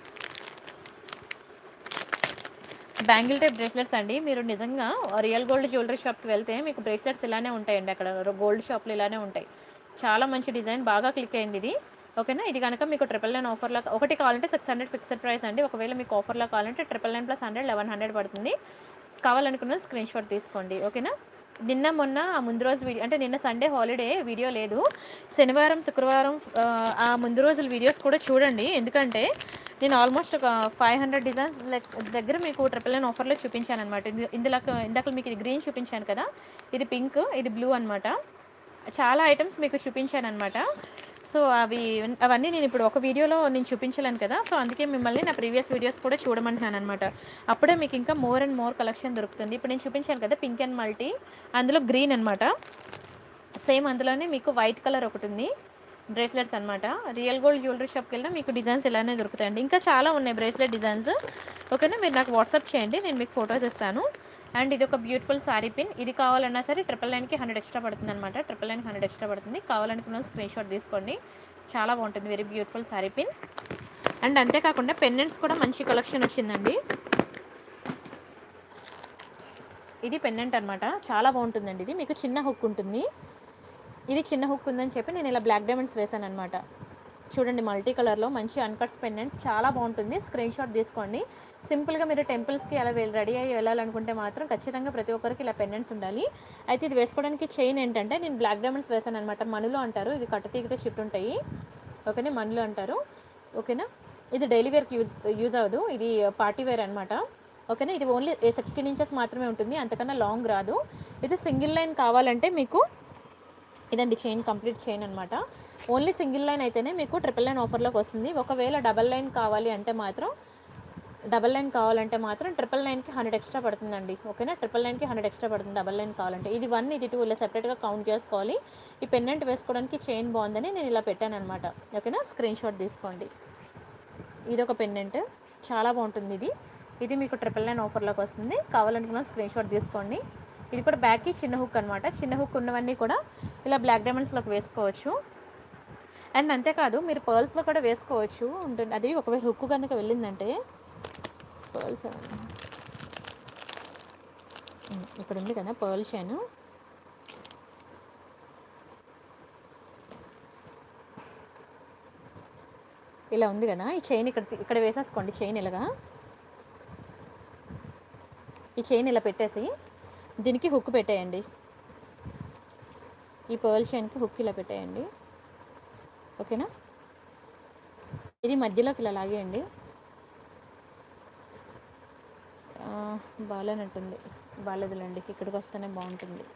బ్యాంగిల్ టైప్ బ్రేస్లెట్స్ అండి మీరు నిజంగా రియల్ గోల్డ్ జ్యువెలరీ షాప్కి వెళ్తే మీకు బ్రేస్లెట్స్ ఇలానే ఉంటాయండి అక్కడ గోల్డ్ షాప్లు ఇలానే ఉంటాయి చాలా మంచి డిజైన్ బాగా క్లిక్ అయింది ఇది ఓకేనా ఇది కనుక మీకు ట్రిపుల్ నైన్ ఆఫర్లో ఒకటి కావాలంటే సిక్స్ హండ్రెడ్ ఫిక్స్డ్ ప్రైస్ అండి ఒకవేళ మీకు ఆఫర్లో కావాలంటే triple nine plus hundred eleven hundred పడుతుంది కావాలనుకున్న స్క్రీన్ షాట్ తీసుకోండి ఓకేనా నిన్న మొన్న ఆ ముందు రోజు వీడియో అంటే నిన్న సండే హాలిడే వీడియో లేదు శనివారం శుక్రవారం ఆ, ఆ ముందు రోజుల వీడియోస్ కూడా చూడండి ఎందుకంటే నేను ఆల్మోస్ట్ ఒక ఫైవ్ హండ్రెడ్ డిజైన్స్ దగ్గర మీకు ట్రిపుల్ నైన్ ఆఫర్లో చూపించాను అనమాట ఇందులో ఇందాక మీకు ఇది గ్రీన్ చూపించాను కదా ఇది పింక్ ఇది బ్లూ అనమాట చాలా ఐటమ్స్ మీకు చూపించాను అనమాట సో అవి అవన్నీ నేను ఇప్పుడు ఒక వీడియోలో నేను చూపించలేను కదా సో అందుకే మిమ్మల్ని నా ప్రీవియస్ వీడియోస్ కూడా చూడమంటున్నాను అనమాట అప్పుడే మీకు ఇంకా మోర్ అండ్ మోర్ కలెక్షన్ దొరుకుతుంది ఇప్పుడు నేను చూపించాను కదా పింక్ అండ్ మల్టీ అందులో గ్రీన్ అనమాట సేమ్ అందులోనే మీకు వైట్ కలర్ ఒకటి ఉంది బ్రేస్లెట్స్ అనమాట రియల్ గోల్డ్ జ్యువెలరీ షాప్కి వెళ్ళినా మీకు డిజైన్స్ ఇలానే దొరుకుతాయండి ఇంకా చాలా ఉన్నాయి బ్రేస్లెట్ డిజైన్స్ ఓకేనా మీరు నాకు వాట్సాప్ చేయండి నేను మీకు ఫొటోస్ ఇస్తాను అండ్ ఇది ఒక బ్యూటిఫుల్ సారీ పిన్ ఇది కావాలన్నా సరే ట్రిపుల్ నైన్కి హండ్రెడ్ ఎక్స్ట్రా పడుతుంది అనమాట ట్రిపుల్ నైన్కి హండ్రెడ్ ఎక్స్ట్రా పడుతుంది కావాలనుకున్న స్క్రీన్ షాట్ తీసుకోండి చాలా బాగుంటుంది very beautiful sari pin and అంతేకాకుండా పెండెంట్స్ కూడా మంచి కలెక్షన్ వచ్చిందండి ఇది పెండెంట్ అనమాట చాలా బాగుంటుందండి ఇది మీకు చిన్న హుక్ ఉంటుంది ఇది చిన్న హుక్ ఉందని చెప్పి నేను ఇలా బ్లాక్ డైమండ్స్ వేసాను అనమాట చూడండి మల్టీ కలర్లో మంచి అన్కట్స్ పెండెంట్ చాలా బాగుంటుంది స్క్రీన్ షాట్ తీసుకోండి సింపుల్గా మీరు టెంపుల్స్కి అలా వెళ్ళి రెడీ అయ్యి వెళ్ళాలనుకుంటే మాత్రం ఖచ్చితంగా ప్రతి ఒక్కరికి ఇలా పెండెంట్స్ ఉండాలి అయితే ఇది వేసుకోవడానికి చైన్ ఏంటంటే నేను బ్లాక్ డైమండ్స్ వేసాను అనమాట మనులు అంటారు ఇది కట్టుతీగతో చుట్టూ ఉంటాయి ఓకేనా మనులు అంటారు ఓకేనా ఇది డైలీ వేర్కి యూజ్ యూజ్ అవ్వదు ఇది పార్టీ వేర్ అనమాట ఓకేనా ఇది ఓన్లీ సిక్స్టీన్ ఇంచెస్ మాత్రమే ఉంటుంది అంతకన్నా లాంగ్ రాదు ఇది సింగిల్ లైన్ కావాలంటే మీకు ఇదండి చైన్ కంప్లీట్ చైన్ అనమాట ఓన్లీ సింగిల్ లైన్ అయితేనే మీకు ట్రిపుల్ లైన్ ఆఫర్లోకి వస్తుంది ఒకవేళ డబల్ లైన్ కావాలి అంటే మాత్రం డబల్ లైన్ కావాలంటే మాత్రం ట్రిపుల్ నైన్కి హండ్రెడ్ ఎక్స్ట్రా పడుతుందండి ఓకేనా ట్రిపుల్ నైన్కి హండ్రెడ్ ఎక్స్ట్రా పడుతుంది డబల్ లైన్ కావాలంటే ఇది వన్ ఇది టూ ఇలా సెపరేట్గా కౌంట్ చేసుకోవాలి ఈ పెన్నెంట్ వేసుకోవడానికి చైన్ బాగుందని నేను ఇలా పెట్టాను అనమాట ఓకేనా స్క్రీన్ షాట్ తీసుకోండి ఇది ఒక పెన్నెంట్ చాలా బాగుంటుంది ఇది ఇది మీకు ట్రిపుల్ నైన్ ఆఫర్లోకి వస్తుంది కావాలనుకున్న స్క్రీన్ షాట్ తీసుకోండి ఇది కూడా బ్యాక్కి చిన్న హుక్ అనమాట చిన్న హుక్ ఉన్నవన్నీ కూడా ఇలా బ్లాక్ డైమండ్స్లోకి వేసుకోవచ్చు అండ్ అంతేకాదు మీరు పర్ల్స్లో కూడా వేసుకోవచ్చు ఉంటుంది అది ఒకవేళ హుక్ కనుక వెళ్ళిందంటే పర్ల్స్ ఇక్కడ ఉంది కదా పర్ల్ షైన్ ఇలా ఉంది కదా ఈ చైన్ ఇక్కడ ఇక్కడ వేసేసుకోండి చైన్ ఇలాగా ఈ చైన్ ఇలా పెట్టేసి దీనికి హుక్ పెట్టేయండి ఈ పర్ల్ చైన్కి హుక్ ఇలా పెట్టేయండి ఓకేనా ఇది మధ్యలోకి ఇలా లాగేయండి ఆ, బాగాలేనట్టుంది బాగాలేదులేండి ఇక్కడికి వస్తేనే బాగుంటుంది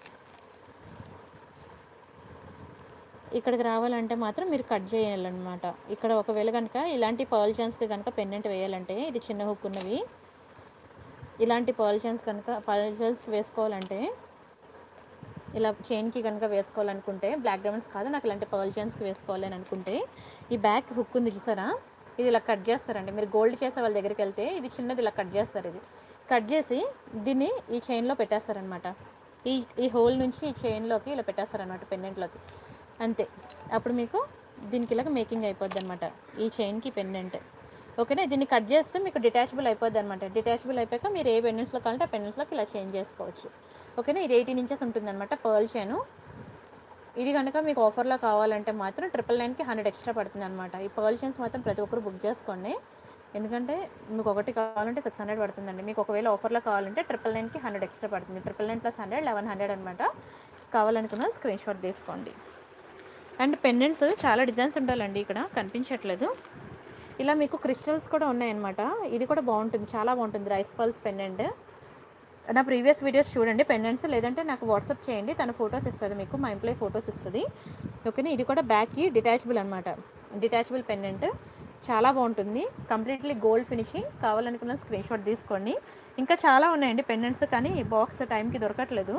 ఇక్కడికి రావాలంటే మాత్రం మీరు కట్ చేయాలన్నమాట ఇక్కడ ఒకవేళ కనుక ఇలాంటి పర్ల్ చైన్స్కి కనుక పెండెంట్ వేయాలంటే ఇది చిన్న హుక్ ఉన్నవి ఇలాంటి పర్ల్ చైన్స్ కనుక పర్ల్ చైన్స్ వేసుకోవాలంటే ఇలా చైన్కి కనుక వేసుకోవాలనుకుంటే బ్లాక్ డైమండ్స్ కాదు నాకు ఇలాంటి పర్ల్ చైన్స్కి వేసుకోవాలి అని అనుకుంటే ఈ బ్యాక్ హుక్ ఉంది చూసారా ఇది ఇలా కట్ చేస్తారండి మీరు గోల్డ్ చేసే వాళ్ళ దగ్గరికి వెళ్తే ఇది చిన్నది ఇలా కట్ చేస్తారు ఇది కట్ చేసి దీన్ని ఈ చైన్లో పెట్టేస్తారనమాట ఈ ఈ హోల్ నుంచి ఈ చైన్లోకి ఇలా పెట్టేస్తారనమాట పెండెంట్లోకి అంతే అప్పుడు మీకు దీనికి ఇలాగ మేకింగ్ అయిపోద్ది అనమాట ఈ చైన్కి పెండెంట్ ఓకేనా దీన్ని కట్ చేస్తే మీకు డిటాచబుల్ అయిపోద్ది అనమాట డిటాచబుల్ అయిపోయాక మీరు ఏ పెండెంట్స్లో కావాలంటే ఆ పెండెంట్స్లోకి ఇలా చేంజ్ చేసుకోవచ్చు ఓకేనా ఇది ఎయిటీన్ ఇంచెస్ ఉంటుంది అనమాట పర్ల్ చైను ఇది కనుక మీకు ఆఫర్లో కావాలంటే మాత్రం ట్రిపుల్ నైన్కి హండ్రెడ్ ఎక్స్ట్రా పడుతుంది అనమాట ఈ పర్ల్ చైన్స్ మాత్రం ప్రతి ఒక్కరు బుక్ చేసుకోండి ఎందుకంటే మీకు ఒకటి కావాలంటే సిక్స్ హండ్రెడ్ పడుతుందండి మీకు ఒకవేళ ఆఫర్లో కావాలంటే ట్రిపుల్ నైన్కి హండ్రెడ్ ఎక్స్ట్రా పడుతుంది triple nine plus hundred eleven hundred అనమాట కావాలనుకున్న స్క్రీన్ షాట్ తీసుకోండి అండ్ పెండెంట్స్ చాలా డిజైన్స్ ఉండాలండి ఇక్కడ కనిపించట్లేదు ఇలా మీకు క్రిస్టల్స్ కూడా ఉన్నాయన్నమాట ఇది కూడా బాగుంటుంది చాలా బాగుంటుంది రైస్ పల్స్ పెండెంట్ నా ప్రీవియస్ వీడియోస్ చూడండి పెండెంట్స్ లేదంటే నాకు వాట్సాప్ చేయండి తన ఫొటోస్ ఇస్తుంది మీకు మా ఎంప్లాయీ ఫొటోస్ ఇస్తుంది ఓకేనా ఇది కూడా బ్యాక్కి డిటాచబుల్ అనమాట డిటాచబుల్ పెండెంట్ చాలా బాగుంటుంది కంప్లీట్లీ గోల్డ్ ఫినిషింగ్ కావాలనుకున్న స్క్రీన్ షాట్ తీసుకోండి ఇంకా చాలా ఉన్నాయండి పెండెంట్స్ కానీ బాక్స్ టైంకి దొరకట్లేదు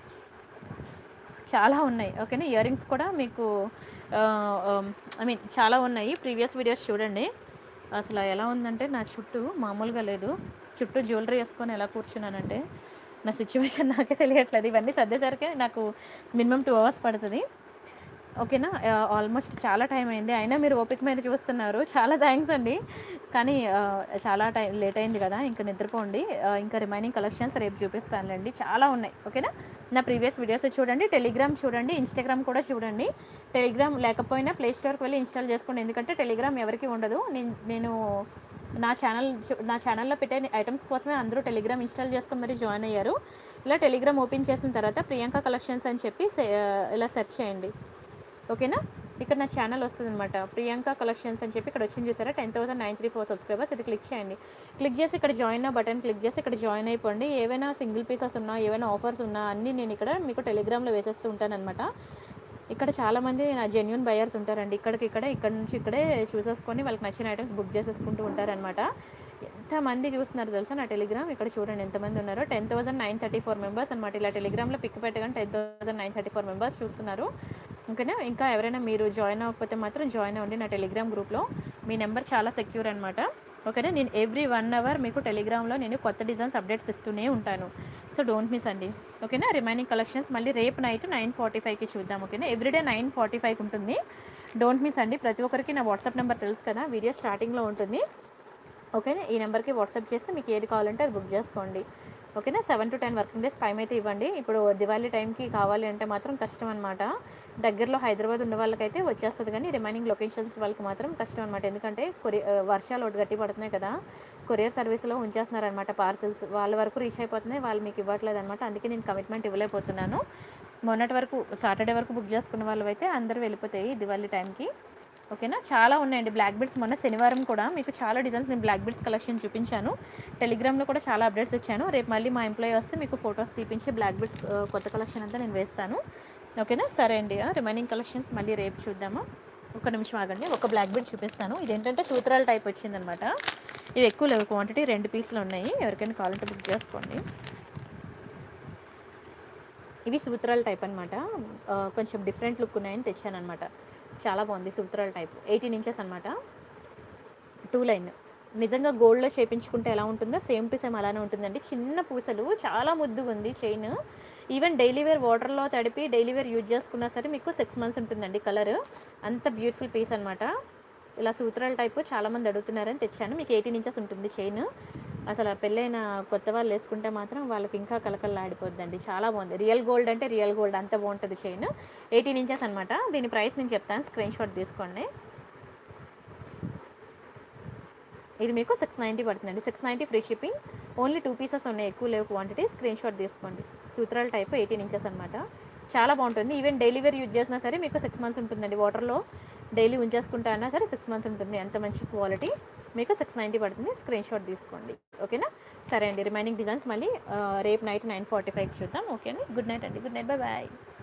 చాలా ఉన్నాయి ఓకేనా ఇయర్ రింగ్స్ కూడా మీకు ఐ మీన్ చాలా ఉన్నాయి ప్రీవియస్ వీడియోస్ చూడండి అసలు ఎలా ఉందంటే నా చుట్టూ మామూలుగా లేదు చుట్టూ జ్యువెలరీ వేసుకొని ఎలా కూర్చున్నానంటే నా సిచ్యువేషన్ నాకే తెలియట్లేదు ఇవన్నీ సర్దేసరికి నాకు మినిమం టూ అవర్స్ పడుతుంది ఓకేనా ఆల్మోస్ట్ చాలా టైం అయింది అయినా మీరు ఓపిక మీద చూస్తున్నారు చాలా థ్యాంక్స్ అండి కానీ ఆ, చాలా టైం లేట్ అయింది కదా ఇంకా నిద్రపోండి ఆ, ఇంకా రిమైనింగ్ కలెక్షన్స్ రేపు చూపిస్తానులేండి చాలా ఉన్నాయి ఓకేనా నా ప్రీవియస్ వీడియోస్ చూడండి టెలిగ్రామ్ చూడండి ఇన్స్టాగ్రామ్ కూడా చూడండి టెలిగ్రామ్ లేకపోయినా ప్లే స్టోర్కి వెళ్ళి ఇన్స్టాల్ చేసుకోండి ఎందుకంటే టెలిగ్రామ్ ఎవరికి ఉండదు నేను నేను నా ఛానల్ చూ- నా ఛానల్లో పెట్టే ఐటమ్స్ కోసమే అందరూ టెలిగ్రామ్ ఇన్స్టాల్ చేసుకొని మరి జాయిన్ అయ్యారు ఇలా టెలిగ్రామ్ ఓపెన్ చేసిన తర్వాత ప్రియాంక కలెక్షన్స్ అని చెప్పి సె- ఇలా సెర్చ్ చేయండి ఓకేనా ఇక్కడ నా ఛానల్ వస్తుంది అనమాట ప్రియాంక కలెక్షన్స్ అని చెప్పి ఇక్కడ వచ్చింది చూసారా ten thousand nine three four subscribers ఇది క్లిక్ చేయండి క్లిక్ చేసి ఇక్కడ జాయిన్ బటన్ క్లిక్ చేసి ఇక్కడ జాయిన్ అయిపోండి ఏవైనా సింగిల్ పీసెస్ ఉన్నా ఏవైనా ఆఫర్స్ ఉన్నా అన్నీ నేను ఇక్కడ మీకు టెలిగ్రామ్లో వేసేస్తూ ఉంటానన్నమాట ఇక్కడ చాలామంది నా జెన్యున్ బయర్స్ ఉంటారండి ఇక్కడికి ఇక్కడ ఇక్కడ నుంచి ఇక్కడే చూసేసుకొని వాళ్ళకి నచ్చిన ఐటమ్స్ బుక్ చేసేసుకుంటూ ఉంటారనమాట ఎంతమంది చూస్తున్నారు తెలుసా నా టెలిగ్రామ్ ఇక్కడ చూడండి ఎంతమంది ఉన్నారో ten thousand nine thirty four members అనమాట ఇలా టెలిగ్రామ్లో పిక్ పెట్టగానే ten thousand nine thirty four members చూస్తున్నారు ఓకేనా ఇంకా ఎవరైనా మీరు జాయిన్ అవ్వకపోతే మాత్రం జాయిన్ అవ్వండి నా టెలిగ్రామ్ గ్రూప్లో మీ నెంబర్ చాలా సెక్యూర్ అనమాట ఓకేనా నేను ఎవ్రీ వన్ అవర్ మీకు టెలిగ్రామ్లో నేను కొత్త డిజైన్స్ అప్డేట్స్ ఇస్తూనే ఉంటాను సో డోంట్ మిస్ అండి ఓకేనా రిమైనింగ్ కలెక్షన్స్ మళ్ళీ రేపు నైట్ నైన్ ఫార్టీ ఫైవ్కి చూద్దాం ఓకేనా ఎవ్రీడే నైన్ ఫార్టీ ఫైవ్కి ఉంటుంది డోంట్ మిస్ అండి ప్రతి ఒక్కరికి నా వాట్సాప్ నెంబర్ తెలుసు కదా వీడియో స్టార్టింగ్లో ఉంటుంది ఓకేనా ఈ నెంబర్కి వాట్సాప్ చేస్తే మీకు ఏది కావాలంటే అది బుక్ చేసుకోండి ఓకేనా seven to ten working days time అయితే ఇవ్వండి ఇప్పుడు దివాళీ టైంకి కావాలి అంటే మాత్రం కష్టం అనమాట దగ్గరలో హైదరాబాద్ ఉన్న వాళ్ళకైతే వచ్చేస్తుంది కానీ రిమైనింగ్ లొకేషన్స్ వాళ్ళకి మాత్రం కష్టం అనమాట ఎందుకంటే కొరి ఆ, వర్షాలు ఒకటి గట్టి పడుతున్నాయి కదా కొరియర్ సర్వీస్లో ఉంచేస్తున్నారనమాట పార్సల్స్ వాళ్ళ వరకు రీచ్ అయిపోతున్నాయి వాళ్ళు మీకు ఇవ్వట్లేదు అనమాట అందుకే నేను కమిట్మెంట్ ఇవ్వలేకపోతున్నాను మొన్నటి వరకు సాటర్డే వరకు బుక్ చేసుకున్న వాళ్ళు అయితే అందరూ వెళ్ళిపోతాయి దివాళీ టైంకి ఓకేనా చాలా ఉన్నాయండి బ్లాక్ బెల్ట్స్ మొన్న శనివారం కూడా మీకు చాలా డిజైన్స్ నేను బ్లాక్ బెల్ట్స్ కలెక్షన్ చూపించాను టెలిగ్రామ్లో కూడా చాలా అప్డేట్స్ ఇచ్చాను రేపు మళ్ళీ మా ఎంప్లాయీ వస్తే మీకు ఫొటోస్ తీపించి బ్లాక్ బెల్ట్స్ కొత్త కలెక్షన్ అంతా నేను వేస్తాను ఓకేనా సరే అండి రిమైనింగ్ కలెక్షన్స్ మళ్ళీ రేపు చూద్దామా ఒక నిమిషం ఆగండి ఒక బ్లాక్ బెల్ట్ చూపిస్తాను ఇదేంటంటే సూత్రాల టైప్ వచ్చిందనమాట ఇవి ఎక్కువ లేవు క్వాంటిటీ రెండు పీసులు ఉన్నాయి ఎవరికైనా కావాలంటే బుక్ చేసుకోండి ఇవి సూత్రాల టైప్ అనమాట కొంచెం డిఫరెంట్ లుక్ ఉన్నాయని తెచ్చాను అనమాట చాలా బాగుంది సూత్రాల టైప్ ఎయిటీన్ ఇంచెస్ అనమాట టూ లైన్ నిజంగా గోల్డ్లో చేపించుకుంటే ఎలా ఉంటుందో సేమ్ టు సేమ్ అలానే ఉంటుందండి చిన్న పూసలు చాలా ముద్దుగా ఉంది చైన్ ఈవెన్ డైలీ వేర్ వాటర్లో తడిపి డైలీ వేర్ యూజ్ చేసుకున్నా సరే మీకు సిక్స్ మంత్స్ ఉంటుందండి కలర్ అంత బ్యూటిఫుల్ పీస్ అనమాట ఇలా సూత్రాల టైప్ చాలామంది అడుగుతున్నారని తెచ్చాను మీకు ఎయిటీన్ ఇంచెస్ ఉంటుంది చైన్ అసలు ఆ పెళ్ళైన కొత్త వాళ్ళు వేసుకుంటే మాత్రం వాళ్ళకి ఇంకా కలకల్లాడిపోద్దండి చాలా బాగుంది రియల్ గోల్డ్ అంటే రియల్ గోల్డ్ అంత బాగుంటుంది చైన్ ఎయిటీన్ ఇంచెస్ అనమాట దీని ప్రైస్ నేను చెప్తాను స్క్రీన్ షాట్ తీసుకోండి ఇది మీకు సిక్స్ నైంటీ పడుతుందండి six ninety free shipping only two pieces ఉన్నాయి ఎక్కువ లేవు క్వాంటిటీ స్క్రీన్ షాట్ తీసుకోండి సూత్రాల టైప్ ఎయిటీన్ ఇంచెస్ అనమాట చాలా బాగుంటుంది ఈవెన్ డైలీ వేర్ యూజ్ చేసినా సరే మీకు సిక్స్ మంత్స్ ఉంటుందండి వాటర్లో డైలీ ఉంచేసుకుంటా అన్నా సరే సిక్స్ మంత్స్ ఉంటుంది అంత మంచి క్వాలిటీ మీకు సిక్స్ నైంటీ పడుతుంది స్క్రీన్ షాట్ తీసుకోండి ఓకేనా సరే అండి రిమైనింగ్ డిజైన్స్ మళ్ళీ ఆ, రేపు నైట్ నైన్ ఫార్టీ ఫైవ్కి చూద్దాం ఓకే అండి గుడ్ నైట్ అండి గుడ్ నైట్ బాయ్ బాయ్